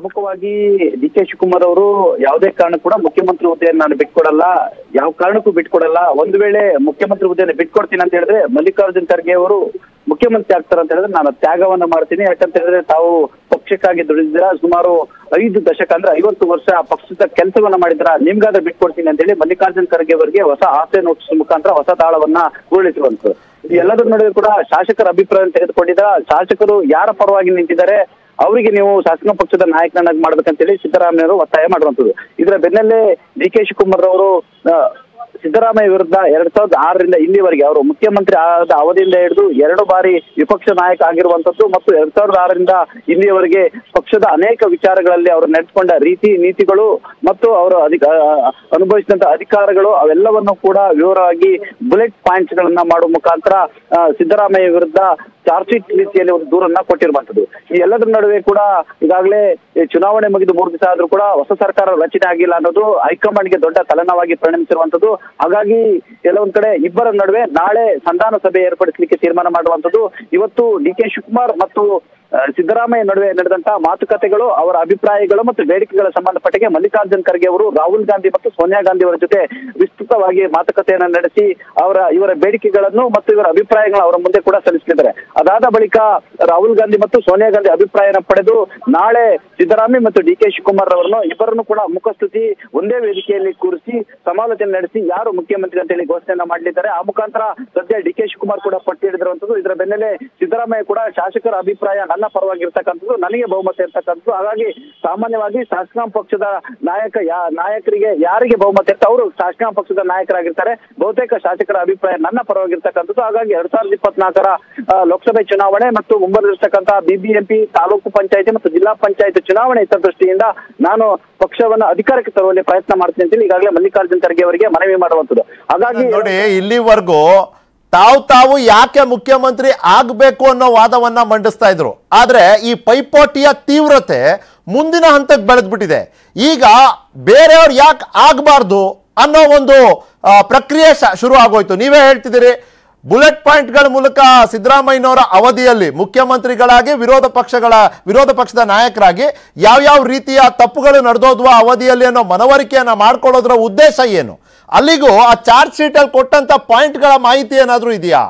ಪ್ರಮುಖವಾಗಿ ಡಿ ಕೆ ಶಿವಕುಮಾರ್ ಅವರು ಯಾವುದೇ ಕಾರಣ ಕೂಡ ಮುಖ್ಯಮಂತ್ರಿ ಹುದ್ದೆಯನ್ನು ನಾನು ಬಿಟ್ಕೊಡಲ್ಲ ಯಾವ ಕಾರಣಕ್ಕೂ ಬಿಟ್ಕೊಡಲ್ಲ ಒಂದು ವೇಳೆ ಮುಖ್ಯಮಂತ್ರಿ ಹುದ್ದೆಯನ್ನು ಬಿಟ್ಕೊಡ್ತೀನಿ ಅಂತ ಹೇಳಿದ್ರೆ ಮಲ್ಲಿಕಾರ್ಜುನ್ ಖರ್ಗೆ ಅವರು ಮುಖ್ಯಮಂತ್ರಿ ಆಗ್ತಾರೆ ಅಂತ ಹೇಳಿದ್ರೆ ನಾನು ತ್ಯಾಗವನ್ನ ಮಾಡ್ತೀನಿ ಯಾಕಂತ ಹೇಳಿದ್ರೆ ತಾವು ಪಕ್ಷಕ್ಕಾಗಿ ದುಡಿದಿರ ಸುಮಾರು ಐದು ದಶಕ ಅಂದ್ರೆ ಐವತ್ತು ವರ್ಷ ಪಕ್ಷದ ಕೆಲಸವನ್ನ ಮಾಡಿದ್ರ ನಿಮ್ಗಾದ್ರೆ ಬಿಟ್ಕೊಡ್ತೀನಿ ಅಂತ ಹೇಳಿ ಮಲ್ಲಿಕಾರ್ಜುನ್ ಖರ್ಗೆ ಅವರಿಗೆ ಹೊಸ ಆಸೆ ನೋಟಿಸುವ ಮುಖಾಂತರ ಹೊಸ ತಾಳವನ್ನ ಉರುಳಿಸುವಂತದ್ದು ಇದು ಎಲ್ಲದರ ನಡುವೆ ಕೂಡ ಶಾಸಕರ ಅಭಿಪ್ರಾಯ ತೆಗೆದುಕೊಂಡಿದ್ದ ಶಾಸಕರು ಯಾರ ಪರವಾಗಿ ನಿಂತಿದ್ದಾರೆ ಅವರಿಗೆ ನೀವು ಶಾಸಕ ಪಕ್ಷದ ನಾಯಕನನ್ನಾಗಿ ಮಾಡ್ಬೇಕಂತೇಳಿ ಸಿದ್ದರಾಮಯ್ಯವರು ಒತ್ತಾಯ ಮಾಡುವಂತದ್ದು ಇದರ ಬೆನ್ನಲ್ಲೇ ಡಿ ಕೆ ಶಿವಕುಮಾರ್ ಅವರು ಆ, ಸಿದ್ದರಾಮಯ್ಯ ವಿರುದ್ಧ ಎರಡ್ ಸಾವಿರದ ಆರರಿಂದ ಇಲ್ಲಿವರೆಗೆ ಅವರು ಮುಖ್ಯಮಂತ್ರಿ ಆದ ಅವಧಿಯಿಂದ ಹಿಡಿದು ಎರಡು ಬಾರಿ ವಿಪಕ್ಷ ನಾಯಕ ಆಗಿರುವಂತದ್ದು ಮತ್ತು ಎರಡ್ ಸಾವಿರದ ಆರರಿಂದ ಇಲ್ಲಿಯವರೆಗೆ ಪಕ್ಷದ ಅನೇಕ ವಿಚಾರಗಳಲ್ಲಿ ಅವರು ನಡೆಸಿಕೊಂಡ ರೀತಿ ನೀತಿಗಳು ಮತ್ತು ಅವರು ಅಧಿಕ ಆ, ಅನುಭವಿಸಿದಂತ ಅಧಿಕಾರಗಳು ಅವೆಲ್ಲವನ್ನು ಕೂಡ ವಿವರವಾಗಿ ಬುಲೆಟ್ ಪಾಯಿಂಟ್ಸ್ ಗಳನ್ನ ಮಾಡುವ ಮುಖಾಂತರ ಆ, ಸಿದ್ದರಾಮಯ್ಯ ವಿರುದ್ಧ ಚಾರ್ಜ್ ಶೀಟ್ ರೀತಿಯಲ್ಲಿ ಒಂದು ದೂರನ್ನ ಕೊಟ್ಟಿರುವಂತದ್ದು ಈ ಎಲ್ಲದರ ನಡುವೆ ಕೂಡ ಈಗಾಗಲೇ ಈ ಚುನಾವಣೆ ಮುಗಿದು ಮೂರು ದಿವಸ ಆದ್ರೂ ಕೂಡ ಹೊಸ ಸರ್ಕಾರ ರಚನೆ ಆಗಿಲ್ಲ ಅನ್ನೋದು ಹೈಕಮಾಂಡ್ಗೆ ದೊಡ್ಡ ತಲೆನೋವಾಗಿ ಪರಿಣಮಿಸಿರುವಂತದ್ದು ಹಾಗಾಗಿ ಕೆಲವೊಂದ್ ಕಡೆ ಇಬ್ಬರ ನಡುವೆ ನಾಳೆ ಸಂಧಾನ ಸಭೆ ಏರ್ಪಡಿಸಲಿಕ್ಕೆ ತೀರ್ಮಾನ ಮಾಡುವಂತದ್ದು ಇವತ್ತು ಡಿ ಕೆ ಶಿವಕುಮಾರ್ ಮತ್ತು ಆ, ಸಿದ್ದರಾಮಯ್ಯ ನಡುವೆ ನಡೆದಂತಹ ಮಾತುಕತೆಗಳು ಅವರ ಅಭಿಪ್ರಾಯಗಳು ಮತ್ತು ಬೇಡಿಕೆಗಳ ಸಂಬಂಧಪಟ್ಟಿಗೆ ಮಲ್ಲಿಕಾರ್ಜುನ್ ಖರ್ಗೆ ಅವರು ರಾಹುಲ್ ಗಾಂಧಿ ಮತ್ತು ಸೋನಿಯಾ ಗಾಂಧಿ ಅವರ ಜೊತೆ ವಿಸ್ತೃತವಾಗಿ ಮಾತುಕತೆಯನ್ನ ನಡೆಸಿ ಅವರ ಇವರ ಬೇಡಿಕೆಗಳನ್ನು ಮತ್ತು ಇವರ ಅಭಿಪ್ರಾಯಗಳನ್ನು ಅವರ ಮುಂದೆ ಕೂಡ ಸಲ್ಲಿಸಲಿದ್ದಾರೆ ಅದಾದ ಬಳಿಕ ರಾಹುಲ್ ಗಾಂಧಿ ಮತ್ತು ಸೋನಿಯಾ ಗಾಂಧಿ ಅಭಿಪ್ರಾಯನ ಪಡೆದು ನಾಳೆ ಸಿದ್ದರಾಮಯ್ಯ ಮತ್ತು ಡಿ ಕೆ ಶಿವಕುಮಾರ್ ಅವರನ್ನು ಇಬ್ಬರನ್ನು ಕೂಡ ಮುಖಸ್ತುತಿ ಒಂದೇ ವೇದಿಕೆಯಲ್ಲಿ ಕೂರಿಸಿ ಸಮಾಲೋಚನೆ ನಡೆಸಿ ಯಾರು ಮುಖ್ಯಮಂತ್ರಿ ಅಂತ ಹೇಳಿ ಘೋಷಣೆಯನ್ನ ಮಾಡಲಿದ್ದಾರೆ ಆ ಮುಖಾಂತರ ಸದ್ಯ ಡಿ ಕೆ ಶಿವಕುಮಾರ್ ಕೂಡ ಪಟ್ಟಿ ಹಿಡಿದಿರುವಂತದ್ದು ಇದರ ಬೆನ್ನಲ್ಲೇ ಸಿದ್ದರಾಮಯ್ಯ ಕೂಡ ಶಾಸಕರ ಅಭಿಪ್ರಾಯ ನನ್ನ ಪರವಾಗಿ ಇರ್ತಕ್ಕಂಥದ್ದು ನನಗೆ ಬಹುಮತ ಇರ್ತಕ್ಕಂಥದ್ದು ಹಾಗಾಗಿ ಸಾಮಾನ್ಯವಾಗಿ ಶಾಸಕಾಂಗ ಪಕ್ಷದ ನಾಯಕ ಯಾ- ನಾಯಕರಿಗೆ ಯಾರಿಗೆ ಬಹುಮತ ಇರುತ್ತೆ ಅವರು ಶಾಸಕಾಂಗ ಪಕ್ಷದ ನಾಯಕರಾಗಿರ್ತಾರೆ ಬಹುತೇಕ ಶಾಸಕರ ಅಭಿಪ್ರಾಯ ನನ್ನ ಪರವಾಗಿರ್ತಕ್ಕಂಥದ್ದು ಹಾಗಾಗಿ ಎರಡ್ ಸಾವಿರದ ಇಪ್ಪತ್ನಾಲ್ಕರ ಆ, ಲೋಕಸಭೆ ಚುನಾವಣೆ ಮತ್ತು ಮುಂಬರಲಿರ್ತಕ್ಕಂಥ ಬಿಬಿಎಂಪಿ ತಾಲೂಕು ಪಂಚಾಯತಿ ಮತ್ತು ಜಿಲ್ಲಾ ಪಂಚಾಯತ್ ಚುನಾವಣೆ ಹಿತದೃಷ್ಟಿಯಿಂದ ನಾನು ಪಕ್ಷವನ್ನ ಅಧಿಕಾರಕ್ಕೆ ತರುವಲ್ಲಿ ಪ್ರಯತ್ನ ಮಾಡ್ತೀನಿ ಅಂತೇಳಿ ಈಗಾಗಲೇ ಮಲ್ಲಿಕಾರ್ಜುನ್ ಖರ್ಗೆ ಅವರಿಗೆ ಮನವಿ ಮಾಡುವಂಥದ್ದು ಹಾಗಾಗಿ ನೋಡಿ ಇಲ್ಲಿವರೆಗೂ ತಾವು ತಾವು ಯಾಕೆ ಮುಖ್ಯಮಂತ್ರಿ ಆಗ್ಬೇಕು ಅನ್ನೋ ವಾದವನ್ನ ಮಂಡಿಸ್ತಾ ಇದ್ರು ಆದ್ರೆ ಈ ಪೈಪೋಟಿಯ ತೀವ್ರತೆ ಮುಂದಿನ ಹಂತಕ್ಕೆ ಬೆಳೆದ್ಬಿಟ್ಟಿದೆ ಈಗ ಬೇರೆಯವ್ರು ಯಾಕೆ ಆಗ್ಬಾರ್ದು ಅನ್ನೋ ಒಂದು ಆ, ಪ್ರಕ್ರಿಯೆ ಶ- ಶುರು ಆಗೋಯ್ತು ನೀವೇ ಹೇಳ್ತಿದ್ದೀರಿ ಬುಲೆಟ್ ಪಾಯಿಂಟ್ಗಳ ಮೂಲಕ ಸಿದ್ದರಾಮಯ್ಯನವರ ಅವಧಿಯಲ್ಲಿ ಮುಖ್ಯಮಂತ್ರಿಗಳಾಗಿ ವಿರೋಧ ಪಕ್ಷಗಳ ವಿರೋಧ ಪಕ್ಷದ ನಾಯಕರಾಗಿ ಯಾವ್ಯಾವ ರೀತಿಯ ತಪ್ಪುಗಳು ನಡೆದೋದ್ವ ಅವಧಿಯಲ್ಲಿ ಅನ್ನೋ ಮನವರಿಕೆಯನ್ನ ಮಾಡ್ಕೊಳ್ಳೋದ್ರ ಉದ್ದೇಶ ಏನು ಅಲ್ಲಿಗೂ ಆ ಚಾರ್ಜ್ ಶೀಟಲ್ಲಿ ಕೊಟ್ಟಂತ ಪಾಯಿಂಟ್ಗಳ ಮಾಹಿತಿ ಏನಾದ್ರೂ ಇದೆಯಾ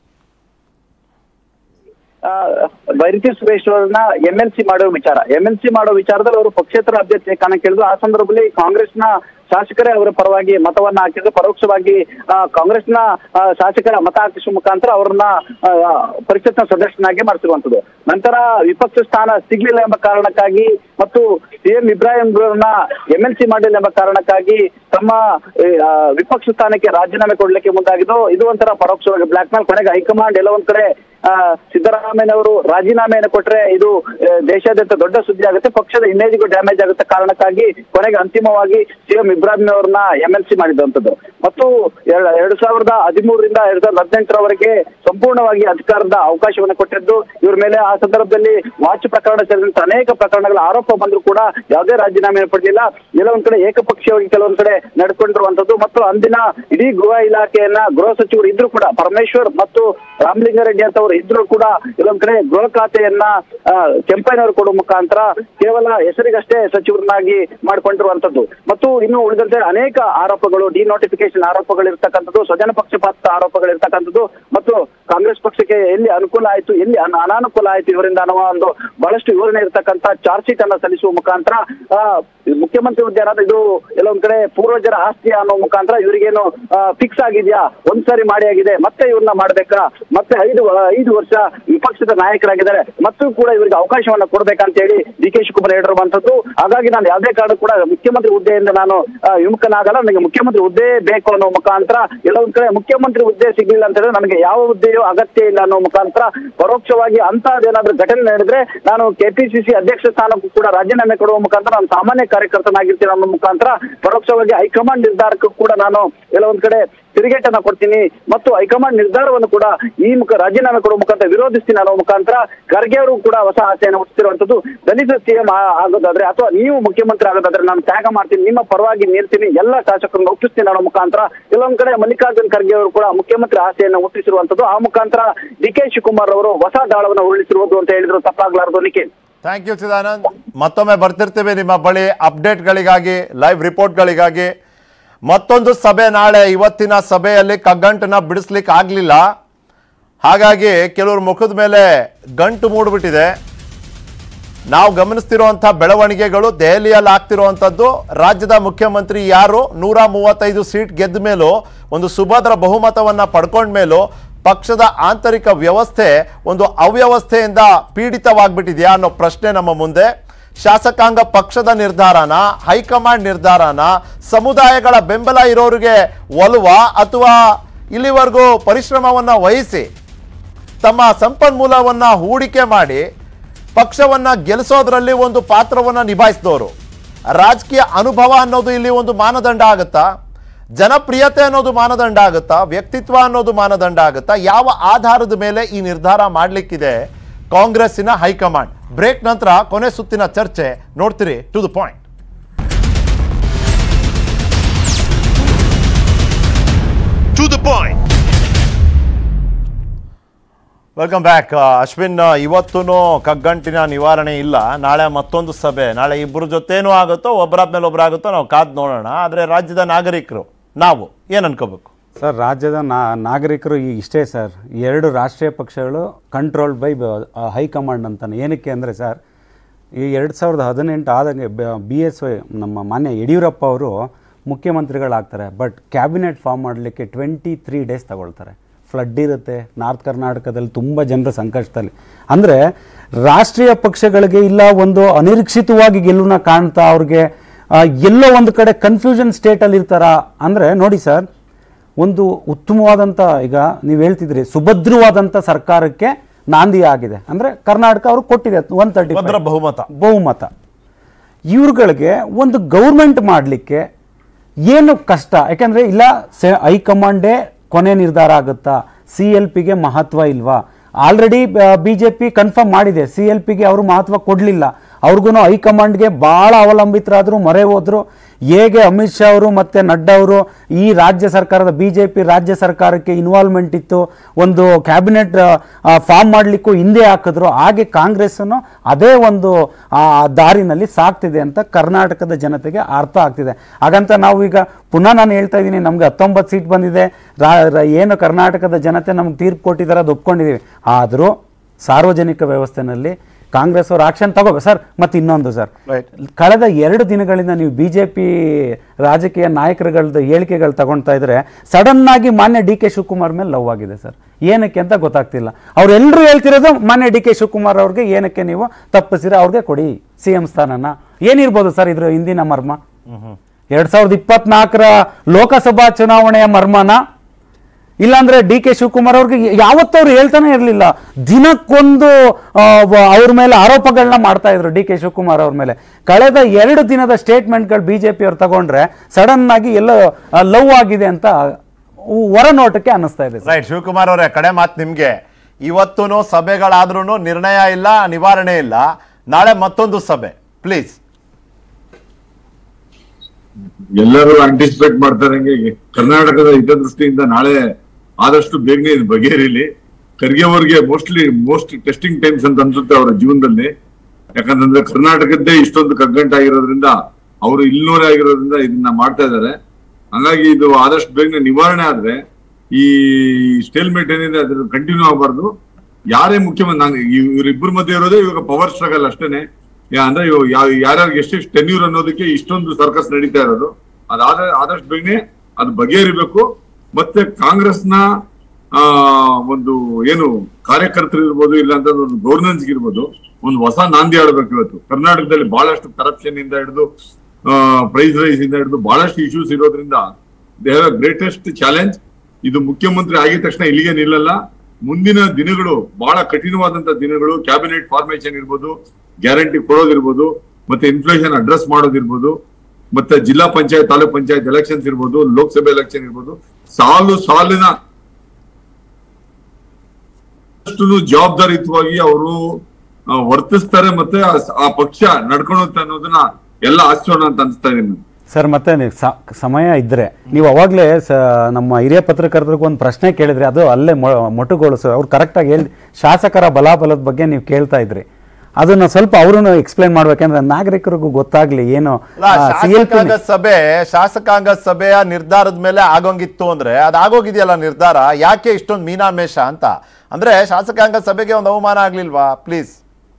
ಆ, ಬೈರತಿ ಸುರೇಶ್ ಅವರನ್ನ ಎಂ ಎಲ್ ಸಿ ಮಾಡೋ ವಿಚಾರ ಎಂ ಎಲ್ ಸಿ ಮಾಡೋ ವಿಚಾರದಲ್ಲಿ ಅವರು ಪಕ್ಷೇತರ ಅಭ್ಯರ್ಥಿ ಕಾರಣ ಕೇಳಿದ್ರು ಆ ಸಂದರ್ಭದಲ್ಲಿ ಕಾಂಗ್ರೆಸ್ನ ಶಾಸಕರೇ ಅವರ ಪರವಾಗಿ ಮತವನ್ನ ಹಾಕಿದ್ರು ಪರೋಕ್ಷವಾಗಿ ಆ, ಕಾಂಗ್ರೆಸ್ನ ಆ, ಶಾಸಕರ ಮತ ಹಾಕಿಸುವ ಮುಖಾಂತರ ಅವರನ್ನ ಆ, ಪರಿಷತ್ನ ಸದಸ್ಯನಾಗಿ ಮಾಡಿಸಿರುವಂತದ್ದು ನಂತರ ವಿಪಕ್ಷ ಸ್ಥಾನ ಸಿಗ್ಲಿಲ್ಲ ಎಂಬ ಕಾರಣಕ್ಕಾಗಿ ಮತ್ತು ಸಿಎಂ ಇಬ್ರಾಹಿಂ ಅವರನ್ನ ಎಂ ಎಲ್ ಸಿ ಮಾಡಲಿಲ್ಲ ಎಂಬ ಕಾರಣಕ್ಕಾಗಿ ತಮ್ಮ ಏ, ಆ, ವಿಪಕ್ಷ ಸ್ಥಾನಕ್ಕೆ ರಾಜೀನಾಮೆ ಕೊಡ್ಲಿಕ್ಕೆ ಮುಂದಾಗಿದ್ದು ಇದು ಒಂಥರ ಪರೋಕ್ಷವಾಗಿ ಬ್ಲಾಕ್ ಮೇಲ್ ಕೊನೆಗೆ ಹೈಕಮಾಂಡ್ ಎಲ್ಲ ಒಂದ್ ಕಡೆ ಆ, ಸಿದ್ದರಾಮಯ್ಯನವರು ರಾಜೀನಾಮೆಯನ್ನು ಕೊಟ್ರೆ ಇದು ಆ, ದೇಶಾದ್ಯಂತ ದೊಡ್ಡ ಸುದ್ದಿ ಆಗುತ್ತೆ ಪಕ್ಷದ ಇಮೇಜ್ಗೂ ಡ್ಯಾಮೇಜ್ ಆಗುತ್ತೆ ಕಾರಣಕ್ಕಾಗಿ ಕೊನೆಗೆ ಅಂತಿಮವಾಗಿ ಸಿಎಂ ಇಬ್ರಾಹಿಂ ಅವರನ್ನ ಎಂ ಎಲ್ ಸಿ ಮಾಡಿದಂಥದ್ದು ಮತ್ತು ಎರಡ್ ಎರಡ್ ಸಾವಿರದ ಹದಿಮೂರರಿಂದ ಎರಡ್ ಸಾವಿರದ ಹದಿನೆಂಟರವರೆಗೆ ಸಂಪೂರ್ಣವಾಗಿ ಅಧಿಕಾರದ ಅವಕಾಶವನ್ನು ಕೊಟ್ಟಿದ್ದು ಇವ್ರ ಮೇಲೆ ಆ ಸಂದರ್ಭದಲ್ಲಿ ವಾಚ್ ಪ್ರಕರಣ ಸೇರಿದಂತೆ ಅನೇಕ ಪ್ರಕರಣಗಳ ಆರೋಪ ಬಂದ್ರು ಕೂಡ ಯಾವುದೇ ರಾಜೀನಾಮೆ ಪಡೆದಿಲ್ಲ ಎಲ್ಲ ಒಂದ್ ಕಡೆ ಏಕಪಕ್ಷೀಯವಾಗಿ ಕೆಲವೊಂದ್ ಕಡೆ ನಡ್ಕೊಂಡಿರುವಂತದ್ದು ಮತ್ತು ಅಂದಿನ ಇಡೀ ಗೃಹ ಇಲಾಖೆಯನ್ನ ಗೃಹ ಸಚಿವರು ಇದ್ರು ಕೂಡ ಪರಮೇಶ್ವರ್ ಮತ್ತು ರಾಮಲಿಂಗಾರೆಡ್ಡಿ ಅಂತವರು ಇದ್ರು ಕೂಡ ಕೆಲವೊಂದ್ ಕಡೆ ಗೃಹ ಖಾತೆಯನ್ನ ಆ, ಕೆಂಪಯ್ಯನವರು ಕೊಡುವ ಮುಖಾಂತರ ಕೇವಲ ಹೆಸರಿಗಷ್ಟೇ ಸಚಿವರನ್ನಾಗಿ ಮಾಡ್ಕೊಂಡಿರುವಂತದ್ದು ಮತ್ತು ಇನ್ನು ಉಳಿದಂತೆ ಅನೇಕ ಆರೋಪಗಳು ಡಿನೋಟಿಫಿಕೇಶನ್ ಆರೋಪಗಳು ಇರ್ತಕ್ಕಂಥದ್ದು ಸ್ವಜನ ಪಕ್ಷಪಾತ ಆರೋಪಗಳು ಇರ್ತಕ್ಕಂಥದ್ದು ಮತ್ತು ಕಾಂಗ್ರೆಸ್ ಪಕ್ಷಕ್ಕೆ ಎಲ್ಲಿ ಅನುಕೂಲ ಆಯ್ತು ಎಲ್ಲಿ ಅನ- ಅನಾನುಕೂಲ ಆಯ್ತು ಇವರಿಂದ ಅನ್ನುವ ಒಂದು ಬಹಳಷ್ಟು ವಿವರಣೆ ಇರ್ತಕ್ಕಂಥ ಚಾರ್ಜ್ ಶೀಟ್ ಅನ್ನ ಸಲ್ಲಿಸುವ ಮುಖಾಂತರ ಆ, ಮುಖ್ಯಮಂತ್ರಿ ಹುದ್ದೆ ಅನ್ನೋದು ಇದು ಎಲ್ಲೊಂದ್ ಕಡೆ ಪೂರ್ವಜರ ಆಸ್ತಿ ಅನ್ನೋ ಮುಖಾಂತರ ಇವರಿಗೇನು ಫಿಕ್ಸ್ ಆಗಿದ್ಯಾ ಒಂದ್ಸರಿ ಮಾಡಿ ಆಗಿದೆ ಮತ್ತೆ ಇವ್ರನ್ನ ಮಾಡ್ಬೇಕಾ ಮತ್ತೆ ಐದು ಐದು ವರ್ಷ ವಿಪಕ್ಷದ ನಾಯಕರಾಗಿದ್ದಾರೆ ಮತ್ತು ಕೂಡ ಇವರಿಗೆ ಅವಕಾಶವನ್ನ ಕೊಡ್ಬೇಕಂತ ಹೇಳಿ ಡಿ ಕೆ ಶಿವಕುಮಾರ್ ಹೇಳಿರುವಂತದ್ದು ಹಾಗಾಗಿ ನಾನು ಯಾವುದೇ ಕಾರಣ ಕೂಡ ಮುಖ್ಯಮಂತ್ರಿ ಹುದ್ದೆಯಿಂದ ನಾನು ಆ, ವಿಮುಖನಾಗಲ್ಲ ನನಗೆ ಮುಖ್ಯಮಂತ್ರಿ ಹುದ್ದೆ ಬೇಕು ಅನ್ನೋ ಮುಖಾಂತರ ಎಲ್ಲ ಒಂದ್ ಕಡೆ ಮುಖ್ಯಮಂತ್ರಿ ಹುದ್ದೆ ಸಿಗ್ಲಿಲ್ಲ ಅಂತ ಹೇಳಿದ್ರೆ ನನಗೆ ಯಾವ ಹುದ್ದೆಯೂ ಅಗತ್ಯ ಇಲ್ಲ ಅನ್ನೋ ಮುಖಾಂತರ ಪರೋಕ್ಷವಾಗಿ ಅಂತಹದ್ದೇನಾದ್ರೂ ಘಟನೆ ನಡೆದ್ರೆ ನಾನು ಕೆಪಿಸಿಸಿ ಅಧ್ಯಕ್ಷ ಸ್ಥಾನಕ್ಕೂ ಕೂಡ ರಾಜೀನಾಮೆ ಕೊಡುವ ಮುಖಾಂತರ ನಾನು ಸಾಮಾನ್ಯ ಕಾರ್ಯಕರ್ತನಾಗಿರ್ತೀನಿ ಅನ್ನೋ ಮುಖಾಂತರ ಪರೋಕ್ಷವಾಗಿ ಹೈಕಮಾಂಡ್ ನಿರ್ಧಾರಕ್ಕೂ ಕೂಡ ನಾನು ಎಲ್ಲ ಒಂದ್ ಕಡೆ ತಿರುಗೇಟನ್ನ ಕೊಡ್ತೀನಿ ಮತ್ತು ಹೈಕಮಾಂಡ್ ನಿರ್ಧಾರವನ್ನು ಕೂಡ ಈ ಮುಖ ರಾಜೀನಾಮೆ ಕೊಡುವ ಮುಖಾಂತರ ವಿರೋಧಿಸ್ತೀನಿ ಅನ್ನೋ ಮುಖಾಂತರ ಖರ್ಗೆ ಅವರು ಕೂಡ ಹೊಸ ಆಸೆಯನ್ನು ಹುಟ್ಟಿರುವಂತದ್ದು ದಲಿತ ಸಿಎಂ ಆಗೋದಾದ್ರೆ ಅಥವಾ ನೀವು ಮುಖ್ಯಮಂತ್ರಿ ಆಗೋದಾದ್ರೆ ನಾನು ತ್ಯಾಗ ಮಾಡ್ತೀನಿ ನಿಮ್ಮ ಪರವಾಗಿ ನಿಲ್ತೀನಿ ಎಲ್ಲ ಶಾಸಕರನ್ನು ಒಪ್ಪಿಸ್ತೀನಿ ಅನ್ನೋ ಮುಖಾಂತರ ಕೆಲವೊಂದ್ ಕಡೆ ಮಲ್ಲಿಕಾರ್ಜುನ್ ಖರ್ಗೆ ಅವರು ಕೂಡ ಮುಖ್ಯಮಂತ್ರಿ ಆಸೆಯನ್ನು ಹುಟ್ಟಿಸಿರುವಂತದ್ದು ಆ ಮುಖಾಂತರ ಡಿ ಕೆ ಶಿವಕುಮಾರ್ ಅವರು ಹೊಸ ದಾಳವನ್ನು ಉರುಳಿಸಿರುವುದು ಅಂತ ಹೇಳಿದ್ರು ತಪ್ಪಾಗ್ಲಾರ್ದು ನಿಖಿಲ್ ಥ್ಯಾಂಕ್ ಯು ಚಿದಾನಂದ್ ಮತ್ತೊಮ್ಮೆ ಬರ್ತಿರ್ತೀವಿ ನಿಮ್ಮ ಬಳಿ ಅಪ್ಡೇಟ್ಗಳಿಗಾಗಿ ಲೈವ್ ರಿಪೋರ್ಟ್ಗಳಿಗಾಗಿ ಮತ್ತೊಂದು ಸಭೆ ನಾಳೆ ಇವತ್ತಿನ ಸಭೆಯಲ್ಲಿ ಕಗ್ಗಂಟನ್ನ ಬಿಡಿಸ್ಲಿಕ್ಕೆ ಆಗಲಿಲ್ಲ ಹಾಗಾಗಿ ಕೆಲವ್ರ ಮುಖದ ಮೇಲೆ ಗಂಟು ಮೂಡ್ಬಿಟ್ಟಿದೆ ನಾವು ಗಮನಿಸ್ತಿರುವಂಥ ಬೆಳವಣಿಗೆಗಳು ದೆಹಲಿಯಲ್ಲಿ ಆಗ್ತಿರುವಂಥದ್ದು ರಾಜ್ಯದ ಮುಖ್ಯಮಂತ್ರಿ ಯಾರು ನೂರ ಮೂವತ್ತೈದು ಸೀಟ್ ಗೆದ್ದ ಮೇಲೂ ಒಂದು ಸುಭದ್ರ ಬಹುಮತವನ್ನ ಪಡ್ಕೊಂಡ ಮೇಲೂ ಪಕ್ಷದ ಆಂತರಿಕ ವ್ಯವಸ್ಥೆ ಒಂದು ಅವ್ಯವಸ್ಥೆಯಿಂದ ಪೀಡಿತವಾಗ್ಬಿಟ್ಟಿದೆಯಾ ಅನ್ನೋ ಪ್ರಶ್ನೆ ನಮ್ಮ ಮುಂದೆ ಶಾಸಕಾಂಗ ಪಕ್ಷದ ನಿರ್ಧಾರನ ಹೈಕಮಾಂಡ್ ನಿರ್ಧಾರನ ಸಮುದಾಯಗಳ ಬೆಂಬಲ ಇರೋರಿಗೆ ಒಲವ ಅಥವಾ ಇಲ್ಲಿವರೆಗೂ ಪರಿಶ್ರಮವನ್ನ ವಹಿಸಿ ತಮ್ಮ ಸಂಪನ್ಮೂಲವನ್ನ ಹೂಡಿಕೆ ಮಾಡಿ ಪಕ್ಷವನ್ನ ಗೆಲ್ಲಿಸೋದ್ರಲ್ಲಿ ಒಂದು ಪಾತ್ರವನ್ನ ನಿಭಾಯಿಸಿದವರು ರಾಜಕೀಯ ಅನುಭವ ಅನ್ನೋದು ಇಲ್ಲಿ ಒಂದು ಮಾನದಂಡ ಆಗುತ್ತಾ ಜನಪ್ರಿಯತೆ ಅನ್ನೋದು ಮಾನದಂಡ ಆಗುತ್ತಾ ವ್ಯಕ್ತಿತ್ವ ಅನ್ನೋದು ಮಾನದಂಡ ಆಗುತ್ತಾ ಯಾವ ಆಧಾರದ ಮೇಲೆ ಈ ನಿರ್ಧಾರ ಮಾಡಲಿಕ್ಕಿದೆ ಕಾಂಗ್ರೆಸ್ಸಿನ ಹೈಕಮಾಂಡ್ ಬ್ರೇಕ್ ನಂತರ ಕೊನೆ ಸುತ್ತಿನ ಚರ್ಚೆ ನೋಡ್ತೀರಿ to the point to the point welcome back Ashwin ಇವತ್ತೂ ಕಗ್ಗಂಟಿನ ನಿವಾರಣೆ ಇಲ್ಲ ನಾಳೆ ಮತ್ತೊಂದು ಸಭೆ ನಾಳೆ ಇಬ್ಬರ ಜೊತೇನೂ ಆಗುತ್ತೋ ಒಬ್ಬರಾದ್ಮೇಲೆ ಒಬ್ಬರಾಗುತ್ತೋ ನಾವು ಕಾದ್ ನೋಡೋಣ ಆದರೆ ರಾಜ್ಯದ ನಾಗರಿಕರು ನಾವು ಏನು ಅನ್ಕೋಬೇಕು ಸರ್ ರಾಜ್ಯದ ನಾ ನಾಗರಿಕರು ಈ ಇಷ್ಟೇ ಸರ್ ಎರಡು ರಾಷ್ಟ್ರೀಯ ಪಕ್ಷಗಳು ಕಂಟ್ರೋಲ್ಡ್ ಬೈ ಹೈಕಮಾಂಡ್ ಅಂತಾನೆ ಏನಕ್ಕೆ ಅಂದರೆ ಸರ್ ಈ ಎರಡು ಸಾವಿರದ ಹದಿನೆಂಟು ಆದಂಗೆ ಬಿ ಎಸ್ ವೈ ನಮ್ಮ ಮಾನ್ಯ ಯಡಿಯೂರಪ್ಪ ಅವರು ಮುಖ್ಯಮಂತ್ರಿಗಳಾಗ್ತಾರೆ ಬಟ್ ಕ್ಯಾಬಿನೆಟ್ ಫಾರ್ಮ್ ಮಾಡಲಿಕ್ಕೆ ಟ್ವೆಂಟಿ ತ್ರೀ ಡೇಸ್ ತಗೊಳ್ತಾರೆ ಫ್ಲಡ್ ಇರುತ್ತೆ ನಾರ್ತ್ ಕರ್ನಾಟಕದಲ್ಲಿ ತುಂಬ ಜನರ ಸಂಕಷ್ಟದಲ್ಲಿ ಅಂದರೆ ರಾಷ್ಟ್ರೀಯ ಪಕ್ಷಗಳಿಗೆ ಇಲ್ಲ ಒಂದು ಅನಿರೀಕ್ಷಿತವಾಗಿ ಗೆಲುವನ್ನ ಕಾಣ್ತಾ ಅವ್ರಿಗೆ ಆ, ಎಲ್ಲೋ ಒಂದು ಕಡೆ ಕನ್ಫ್ಯೂಷನ್ ಸ್ಟೇಟಲ್ಲಿ ಇರ್ತಾರ ಅಂದರೆ ನೋಡಿ ಸರ್ ಒಂದು ಉತ್ತಮವಾದಂಥ ಈಗ ನೀವು ಹೇಳ್ತಿದ್ರಿ ಸುಭದ್ರವಾದಂಥ ಸರ್ಕಾರಕ್ಕೆ ನಾಂದಿ ಆಗಿದೆ ಅಂದರೆ ಕರ್ನಾಟಕ ಅವರು ಕೊಟ್ಟಿದೆ ಒನ್ ತರ್ಟಿ ಭದ್ರ ಬಹುಮತ ಬಹುಮತ ಇವ್ರುಗಳಿಗೆ ಒಂದು ಗೌರ್ಮೆಂಟ್ ಮಾಡಲಿಕ್ಕೆ ಏನು ಕಷ್ಟ ಯಾಕಂದರೆ ಇಲ್ಲ ಸೆ ಹೈಕಮಾಂಡೇ ಕೊನೆ ನಿರ್ಧಾರ ಆಗುತ್ತಾ ಸಿ ಎಲ್ ಪಿಗೆ ಮಹತ್ವ ಇಲ್ವಾ already B J P confirm ಮಾಡಿದೆ ಸಿ ಎಲ್ ಪಿಗೆ ಅವರು ಮಹತ್ವ ಕೊಡಲಿಲ್ಲ ಅವ್ರಿಗೂ ಹೈಕಮಾಂಡ್ಗೆ ಭಾಳ ಅವಲಂಬಿತರಾದರು ಮೊರೆ ಹೋದ್ರು ಹೇಗೆ ಅಮಿತ್ ಶಾ ಅವರು ಮತ್ತು ನಡ್ಡಾ ಅವರು ಈ ರಾಜ್ಯ ಸರ್ಕಾರದ ಬಿ ಜೆ ಪಿ ರಾಜ್ಯ ಸರ್ಕಾರಕ್ಕೆ ಇನ್ವಾಲ್ವ್ಮೆಂಟ್ ಇತ್ತು ಒಂದು ಕ್ಯಾಬಿನೆಟ್ ಫಾರ್ಮ್ ಮಾಡಲಿಕ್ಕೂ ಹಿಂದೆ ಹಾಕಿದ್ರು ಹಾಗೆ ಕಾಂಗ್ರೆಸ್ಸನ್ನು ಅದೇ ಒಂದು ಆ, ದಾರಿನಲ್ಲಿ ಸಾಕ್ತಿದೆ ಅಂತ ಕರ್ನಾಟಕದ ಜನತೆಗೆ ಅರ್ಥ ಆಗ್ತಿದೆ ಹಾಗಂತ ನಾವು ಈಗ ಪುನಃ ನಾನು ಹೇಳ್ತಾ ಇದ್ದೀನಿ ನಮಗೆ ಹತ್ತೊಂಬತ್ತು ಸೀಟ್ ಬಂದಿದೆ ರಾ- ರ- ಏನು ಕರ್ನಾಟಕದ ಜನತೆ ನಮ್ಗೆ ತೀರ್ಪು ಕೊಟ್ಟಿದ್ದಾರೆ ಅದು ಒಪ್ಕೊಂಡಿದ್ದೀವಿ ಆದರೂ ಸಾರ್ವಜನಿಕ ವ್ಯವಸ್ಥೆನಲ್ಲಿ ಕಾಂಗ್ರೆಸ್ ಅವರು ಆಕ್ಷನ್ ತಗೋಬೇಕು ಸರ್ ಮತ್ತು ಇನ್ನೊಂದು ಸರ್ Right. ಕಳೆದ ಎರಡು ದಿನಗಳಿಂದ ನೀವು ಬಿ ಜೆ ಪಿ ರಾಜಕೀಯ ನಾಯಕರುಗಳದ್ದು ಹೇಳಿಕೆಗಳು ತಗೊಳ್ತಾ ಇದ್ರೆ ಸಡನ್ ಆಗಿ ಮಾನ್ಯ ಡಿ ಕೆ ಶಿವಕುಮಾರ್ ಮೇಲೆ ಲವ್ ಆಗಿದೆ ಸರ್ ಏನಕ್ಕೆ ಅಂತ ಗೊತ್ತಾಗ್ತಿಲ್ಲ ಅವರೆಲ್ಲರೂ ಹೇಳ್ತಿರೋದು ಮಾನ್ಯ ಡಿ ಕೆ ಶಿವಕುಮಾರ್ ಅವ್ರಿಗೆ ಏನಕ್ಕೆ ನೀವು ತಪ್ಪಿಸಿರ ಅವ್ರಿಗೆ ಕೊಡಿ ಸಿ ಎಂ ಸ್ಥಾನನ ಏನಿರ್ಬೋದು ಸರ್ ಇದ್ರ ಹಿಂದಿನ ಮರ್ಮ ಎರಡ್ ಸಾವಿರದ ಇಪ್ಪತ್ನಾಲ್ಕರ ಲೋಕಸಭಾ ಚುನಾವಣೆಯ ಮರ್ಮನ ಇಲ್ಲಾಂದ್ರೆ ಡಿ ಕೆ ಶಿವಕುಮಾರ್ ಅವ್ರಿಗೆ ಯಾವತ್ತವ್ರು ಹೇಳ್ತಾನೆ ಇರಲಿಲ್ಲ ದಿನಕ್ಕೊಂದು ಆ, ವ- ಅವ್ರ ಮೇಲೆ ಆರೋಪಗಳನ್ನ ಮಾಡ್ತಾ ಇದ್ರು ಡಿ ಕೆ ಶಿವಕುಮಾರ್ ಅವ್ರ ಮೇಲೆ ಕಳೆದ ಎರಡು ದಿನದ ಸ್ಟೇಟ್ಮೆಂಟ್ಗಳು ಬಿ ಜೆ ಪಿ ಅವ್ರು ತಗೊಂಡ್ರೆ ಸಡನ್ ಆಗಿ ಎಲ್ಲ ಲವ್ ಆಗಿದೆ ಅಂತ ಹೊರ ನೋಟಕ್ಕೆ ಅನ್ನಿಸ್ತಾ ಇದೆ ಸರ್. ರೈಟ್ ಶಿವಕುಮಾರ್ ಅವರೇ ಕಡೆ ಮಾತು ನಿಮ್ಗೆ ಇವತ್ತೂ ಸಭೆಗಳಾದ್ರೂ ನಿರ್ಣಯ ಇಲ್ಲ ನಿವಾರಣೆ ಇಲ್ಲ ನಾಳೆ ಮತ್ತೊಂದು ಸಭೆ ಪ್ಲೀಸ್ ಎಲ್ಲರೂ ಆಂಟಿಸಿಪೇಟ್ ಮಾಡ್ತಾರಂಗೆ ಕರ್ನಾಟಕದ ಹಿತದೃಷ್ಟಿಯಿಂದ ನಾಳೆ ಆದಷ್ಟು ಬೇಗನೆ ಇದು ಬಗೆಹರಿಲಿ ಖರ್ಗೆ ಅವ್ರಿಗೆ ಮೋಸ್ಟ್ಲಿ ಮೋಸ್ಟ್ ಟೆಸ್ಟಿಂಗ್ ಟೈಮ್ಸ್ ಅಂತ ಅನ್ಸುತ್ತೆ ಅವರ ಜೀವನದಲ್ಲಿ ಯಾಕಂತಂದ್ರೆ ಕರ್ನಾಟಕದ್ದೇ ಇಷ್ಟೊಂದು ಕಗ್ಗಂಟಾಗಿರೋದ್ರಿಂದ ಅವರು ಇಲ್ನೂರೇ ಆಗಿರೋದ್ರಿಂದ ಇದನ್ನ ಮಾಡ್ತಾ ಇದ್ದಾರೆ ಹಂಗಾಗಿ ಇದು ಆದಷ್ಟು ಬೇಗನೆ ನಿವಾರಣೆ ಆದ್ರೆ ಈ ಸ್ಟೇಲ್ಮೇಟ್ ಏನಿದೆ ಅದ್ರ ಕಂಟಿನ್ಯೂ ಆಗಬಾರ್ದು ಯಾರೇ ಮುಖ್ಯಮಂತ್ರಿ ನಾನು ಇವರಿಬ್ಬರ ಮಧ್ಯೆ ಇರೋದೇ ಇವಾಗ ಪವರ್ ಸ್ಟ್ರಗಲ್ ಅಷ್ಟೇನೆ ಯಾ- ಅಂದ್ರೆ ಇವ್ ಯಾ- ಯಾರ್ಯಾರಿಗೆ ಎಷ್ಟೆಷ್ಟು ಟೆನ್ಯೂರ್ ಅನ್ನೋದಕ್ಕೆ ಇಷ್ಟೊಂದು ಸರ್ಕಸ್ ನಡೀತಾ ಇರೋದು ಅದಾದ ಆದಷ್ಟು ಬೇಗನೆ ಅದು ಬಗೆಹರಿಬೇಕು ಮತ್ತೆ ಕಾಂಗ್ರೆಸ್ನ ಆ ಒಂದು ಏನು ಕಾರ್ಯಕರ್ತರು ಇರ್ಬೋದು ಇಲ್ಲ ಅಂತ ಒಂದು ಗವರ್ನೆನ್ಸ್ ಇರ್ಬೋದು ಒಂದು ಹೊಸ ನಾಂದಿ ಆಡ್ಬೇಕು ಇವತ್ತು ಕರ್ನಾಟಕದಲ್ಲಿ ಬಹಳಷ್ಟು ಕರಪ್ಷನ್ ಇಂದ ಹಿಡಿದು ಪ್ರೈಸ್ ರೈಸ್ ಇಂದ ಹಿಡಿದು ಬಹಳಷ್ಟು ಇಶ್ಯೂಸ್ ಇರೋದ್ರಿಂದ ದೇ ಹ್ಯಾವ್ ಗ್ರೇಟೆಸ್ಟ್ ಚಾಲೆಂಜ್ ಇದು ಮುಖ್ಯಮಂತ್ರಿ ಆಗಿದ ತಕ್ಷಣ ಇಲ್ಲಿಗೆ ನಿಲ್ಲಲ್ಲ ಮುಂದಿನ ದಿನಗಳು ಬಹಳ ಕಠಿಣವಾದಂತ ದಿನಗಳು ಕ್ಯಾಬಿನೆಟ್ ಫಾರ್ಮೇಶನ್ ಇರ್ಬೋದು ಗ್ಯಾರಂಟಿ ಕೊಡೋದಿರ್ಬೋದು ಮತ್ತೆ ಇನ್ಫ್ಲೇಷನ್ ಅಡ್ರೆಸ್ ಮಾಡೋದಿರ್ಬೋದು ಮತ್ತೆ ಜಿಲ್ಲಾ ಪಂಚಾಯತ್ ತಾಲೂಕ್ ಪಂಚಾಯತ್ ಎಲೆಕ್ಷನ್ಸ್ ಇರ್ಬೋದು ಲೋಕಸಭೆ ಎಲೆಕ್ಷನ್ ಇರ್ಬೋದು ಸಾಲು ಸಾಲಿನ ಅಷ್ಟು ಜವಾಬ್ದಾರಿಯುತವಾಗಿ ಅವರು ವರ್ತಿಸ್ತಾರೆ ಮತ್ತೆ ಆ- ಆ ಪಕ್ಷ ನಡ್ಕೊಳುತ್ತೆ ಅನ್ನೋದನ್ನ ಎಲ್ಲ ಆಚೋಣ ಅಂತ ಅನ್ಸ್ತಾ ಇದೀನಿ ನಾನು. ಸರ್ ಮತ್ತೆ ನೀವು ಸ- ಸಮಯ ಇದ್ರೆ ನೀವು ಅವಾಗಲೇ ಸ ನಮ್ಮ ಹಿರಿಯ ಪತ್ರಕರ್ತರಿಗೆ ಒಂದು ಪ್ರಶ್ನೆ ಕೇಳಿದ್ರಿ ಅದು ಅಲ್ಲೇ ಮೊ- ಮೊಟುಗೊಳಿಸು ಅವ್ರು ಕರೆಕ್ಟಾಗಿ ಹೇಳಿ ಶಾಸಕರ ಬಲಾಬಲದ ಬಗ್ಗೆ ನೀವು ಕೇಳ್ತಾ ಇದ್ರಿ ಅದನ್ನ ಸ್ವಲ್ಪ ಅವರು ಎಕ್ಸ್ಪ್ಲೈನ್ ಮಾಡ್ಬೇಕಂದ್ರೆ ನಾಗರಿಕರಿಗೂ ಗೊತ್ತಾಗ್ಲಿ ಏನು ಅಲ್ಲ, ಸಿ ಎಲ್ ಪಿ ಶಾಸಕಾಂಗ ಸಭೆ ಶಾಸಕಾಂಗ ಸಭೆಯ ನಿರ್ಧಾರದ ಮೇಲೆ ಆಗೋಂಗಿತ್ತು ಅಂದ್ರೆ ಅದು ಆಗೋಗಿದೆಯಲ್ಲ ನಿರ್ಧಾರ ಯಾಕೆ ಇಷ್ಟೊಂದು ಮೀನಾಮೇಷ ಅಂತ ಅಂದ್ರೆ ಶಾಸಕಾಂಗ ಸಭೆಗೆ ಒಂದು ಅವಮಾನ ಆಗ್ಲಿಲ್ವಾ ಪ್ಲೀಸ್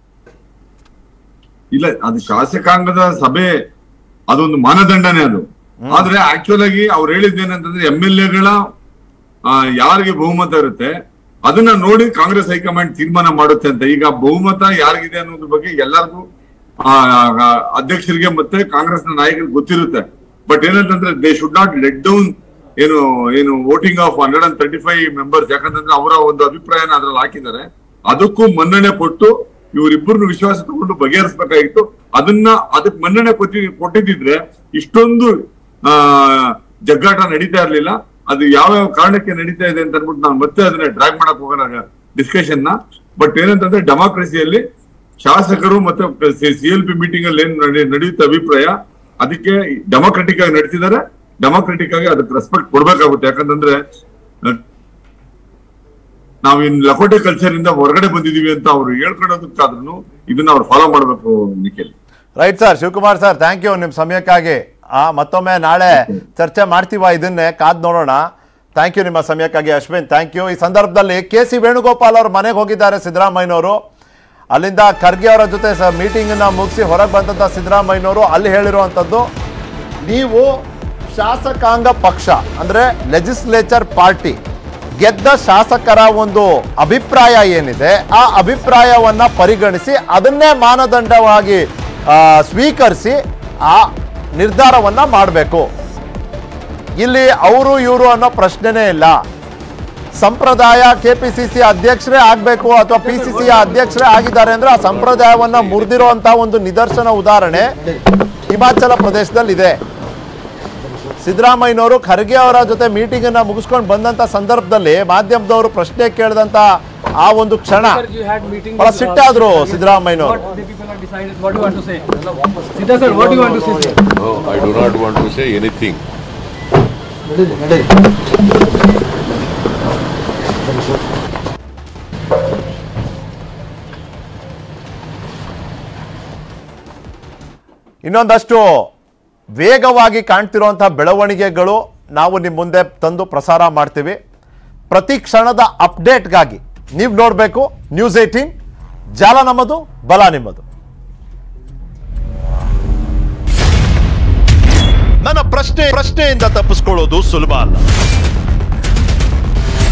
ಇಲ್ಲ ಅದು ಶಾಸಕಾಂಗದ ಸಭೆ ಅದೊಂದು ಮಾನದಂಡನೇ ಅದು ಆದ್ರೆ ಆಕ್ಚುಲ್ ಆಗಿ ಅವ್ರು ಹೇಳಿದ್ದೇನಂತಂದ್ರೆ ಎಂ ಎಲ್ ಎಗಳ ಯಾರಿಗೆ ಬಹುಮತ ಇರುತ್ತೆ ಅದನ್ನ ನೋಡಿ ಕಾಂಗ್ರೆಸ್ ಹೈಕಮಾಂಡ್ ತೀರ್ಮಾನ ಮಾಡುತ್ತೆ ಅಂತ ಈಗ ಬಹುಮತ ಯಾರಿಗಿದೆ ಅನ್ನೋದ್ರ ಬಗ್ಗೆ ಎಲ್ಲರಿಗೂ ಆ, ಆ, ಅಧ್ಯಕ್ಷರಿಗೆ ಮತ್ತೆ ಕಾಂಗ್ರೆಸ್ನ ನಾಯಕರಿಗೆ ಗೊತ್ತಿರುತ್ತೆ ಬಟ್ ಏನಂತಂದ್ರೆ they should not let down ಏನು ಏನು voting of hundred and thirty five members ಯಾಕಂತಂದ್ರೆ ಅವರ ಒಂದು ಅಭಿಪ್ರಾಯನ ಅದ್ರಲ್ಲಿ ಹಾಕಿದ್ದಾರೆ ಅದಕ್ಕೂ ಮನ್ನಣೆ ಕೊಟ್ಟು ಇವರಿಬ್ಬರನ್ನು ವಿಶ್ವಾಸ ತಗೊಂಡು ಬಗೆಹರಿಸಬೇಕಾಗಿತ್ತು ಅದನ್ನ ಅದಕ್ಕೆ ಮನ್ನಣೆ ಕೊಟ್ಟಿ ಕೊಟ್ಟಿದ್ರೆ ಇಷ್ಟೊಂದು ಆ ಜಗ್ಗಾಟ ನಡೀತಾ ಇರ್ಲಿಲ್ಲ ಅದು ಯಾವ ಯಾವ ಕಾರಣಕ್ಕೆ ನಡೀತಾ ಇದೆ ಅಂತ ಅನ್ಬಿಟ್ಟು ನಾನು ಮತ್ತೆ ಅದನ್ನ ಡ್ರಾಗ್ ಮಾಡಕ್ ಹೋಗೋಣ ಡಿಸ್ಕಷನ್ ನ ಬಟ್ ಏನಂತಂದ್ರೆ ಡೆಮಾಕ್ರಸಿಯಲ್ಲಿ ಶಾಸಕರು ಮತ್ತೆ ಸಿ ಎಲ್ ಪಿ ಮೀಟಿಂಗ್ ಅಲ್ಲಿ ಏನ್ ನಡೆ- ನಡೆಯುತ್ತೆ ಅಭಿಪ್ರಾಯ ಅದಕ್ಕೆ ಡೆಮಾಕ್ರೆಟಿಕ್ ಆಗಿ ನಡೆಸಿದ್ದಾರೆ ಡೆಮಾಕ್ರೆಟಿಕ್ ಆಗಿ ಅದಕ್ಕೆ ರೆಸ್ಪೆಕ್ಟ್ ಕೊಡ್ಬೇಕಾಗುತ್ತೆ ಯಾಕಂತಂದ್ರೆ ಅಹ್, ನಾವು ಇನ್ ಲಕೋಟೆ ಕಲ್ಚರ್ ಇಂದ ಹೊರಗಡೆ ಬಂದಿದೀವಿ ಅಂತ ಅವ್ರು ಹೇಳ್ಕೊಳೋದಕ್ಕಾದ್ರೂ ಇದನ್ನ ಅವ್ರು ಫಾಲೋ ಮಾಡ್ಬೇಕು Nikhil right sir Shivakumar sir thank you ನಿಮ್ಮ ಸಮಯಕ್ಕಾಗಿ ಆ ಮತ್ತೊಮ್ಮೆ ನಾಳೆ ಚರ್ಚೆ ಮಾಡ್ತೀವ ಇದನ್ನೇ ಕಾದ್ ನೋಡೋಣ ಥ್ಯಾಂಕ್ ಯು ನಿಮ್ಮ ಸಮಯಕ್ಕಾಗಿ ಅಶ್ವಿನ್ ಥ್ಯಾಂಕ್ ಯು ಈ ಸಂದರ್ಭದಲ್ಲಿ ಕೆ ಸಿ ವೇಣುಗೋಪಾಲ್ ಅವ್ರ ಮನೆಗೆ ಹೋಗಿದ್ದಾರೆ ಸಿದ್ದರಾಮಯ್ಯನವರು ಅಲ್ಲಿಂದ ಖರ್ಗೆ ಅವರ ಜೊತೆ ಸ ಮೀಟಿಂಗನ್ನ ಮುಗಿಸಿ ಹೊರಗೆ ಬಂದಂಥ ಸಿದ್ದರಾಮಯ್ಯನವರು ಅಲ್ಲಿ ಹೇಳಿರುವಂಥದ್ದು ನೀವು ಶಾಸಕಾಂಗ ಪಕ್ಷ ಅಂದರೆ ಲೆಜಿಸ್ಲೇಚರ್ ಪಾರ್ಟಿ ಗೆದ್ದ ಶಾಸಕರ ಒಂದು ಅಭಿಪ್ರಾಯ ಏನಿದೆ ಆ ಅಭಿಪ್ರಾಯವನ್ನ ಪರಿಗಣಿಸಿ ಅದನ್ನೇ ಮಾನದಂಡವಾಗಿ ಆ, ಸ್ವೀಕರಿಸಿ ಆ ನಿರ್ಧಾರವನ್ನ ಮಾಡಬೇಕು ಇಲ್ಲಿ ಅವರು ಇವರು ಅನ್ನೋ ಪ್ರಶ್ನೆನೇ ಇಲ್ಲ ಸಂಪ್ರದಾಯ ಕೆಪಿಸಿಸಿ ಅಧ್ಯಕ್ಷರೇ ಆಗಬೇಕು ಅಥವಾ ಪಿ ಸಿ ಸಿ ಅಧ್ಯಕ್ಷರೇ ಆಗಿದ್ದಾರೆ ಅಂದ್ರೆ ಆ ಸಂಪ್ರದಾಯವನ್ನ ಮುರಿದಿರುವಂತಹ ಒಂದು ನಿದರ್ಶನ ಉದಾಹರಣೆ ಹಿಮಾಚಲ ಪ್ರದೇಶದಲ್ಲಿ ಇದೆ ಸಿದ್ದರಾಮಯ್ಯನವರು ಖರ್ಗೆ ಅವರ ಜೊತೆ ಮೀಟಿಂಗ್ ಅನ್ನ ಮುಗಿಸ್ಕೊಂಡು ಬಂದಂತ ಸಂದರ್ಭದಲ್ಲಿ ಮಾಧ್ಯಮದವರು ಪ್ರಶ್ನೆ ಕೇಳಿದಂತ ಆ ಒಂದು ಕ್ಷಣ you had meeting ಬಹಳ with ಸಿಟ್ಟಾದ್ರು Rahul. ಸಿದ್ದರಾಮಯ್ಯನವರು What the people have decided. What do you want to say? Siddha sir, what do you want to say? sir? No, I do not want to say anything. ಇನ್ನೊಂದಷ್ಟು ವೇಗವಾಗಿ ಕಾಣ್ತಿರುವಂತಹ ಬೆಳವಣಿಗೆಗಳು ನಾವು ನಿಮ್ಮ ಮುಂದೆ ತಂದು ಪ್ರಸಾರ ಮಾಡ್ತೀವಿ ಪ್ರತಿ ಕ್ಷಣದ ಅಪ್ಡೇಟ್ಗಾಗಿ ನೀವು ನೋಡಬೇಕು ನ್ಯೂಸ್ ಏಯ್ಟೀನ್ ಜಾಲ ನಮ್ಮದು ಬಲ ನಿಮ್ಮದು ನನ್ನ ಪ್ರಶ್ನೆ ಪ್ರಶ್ನೆಯಿಂದ ತಪ್ಪಿಸ್ಕೊಳ್ಳೋದು ಸುಲಭ ಅಲ್ಲ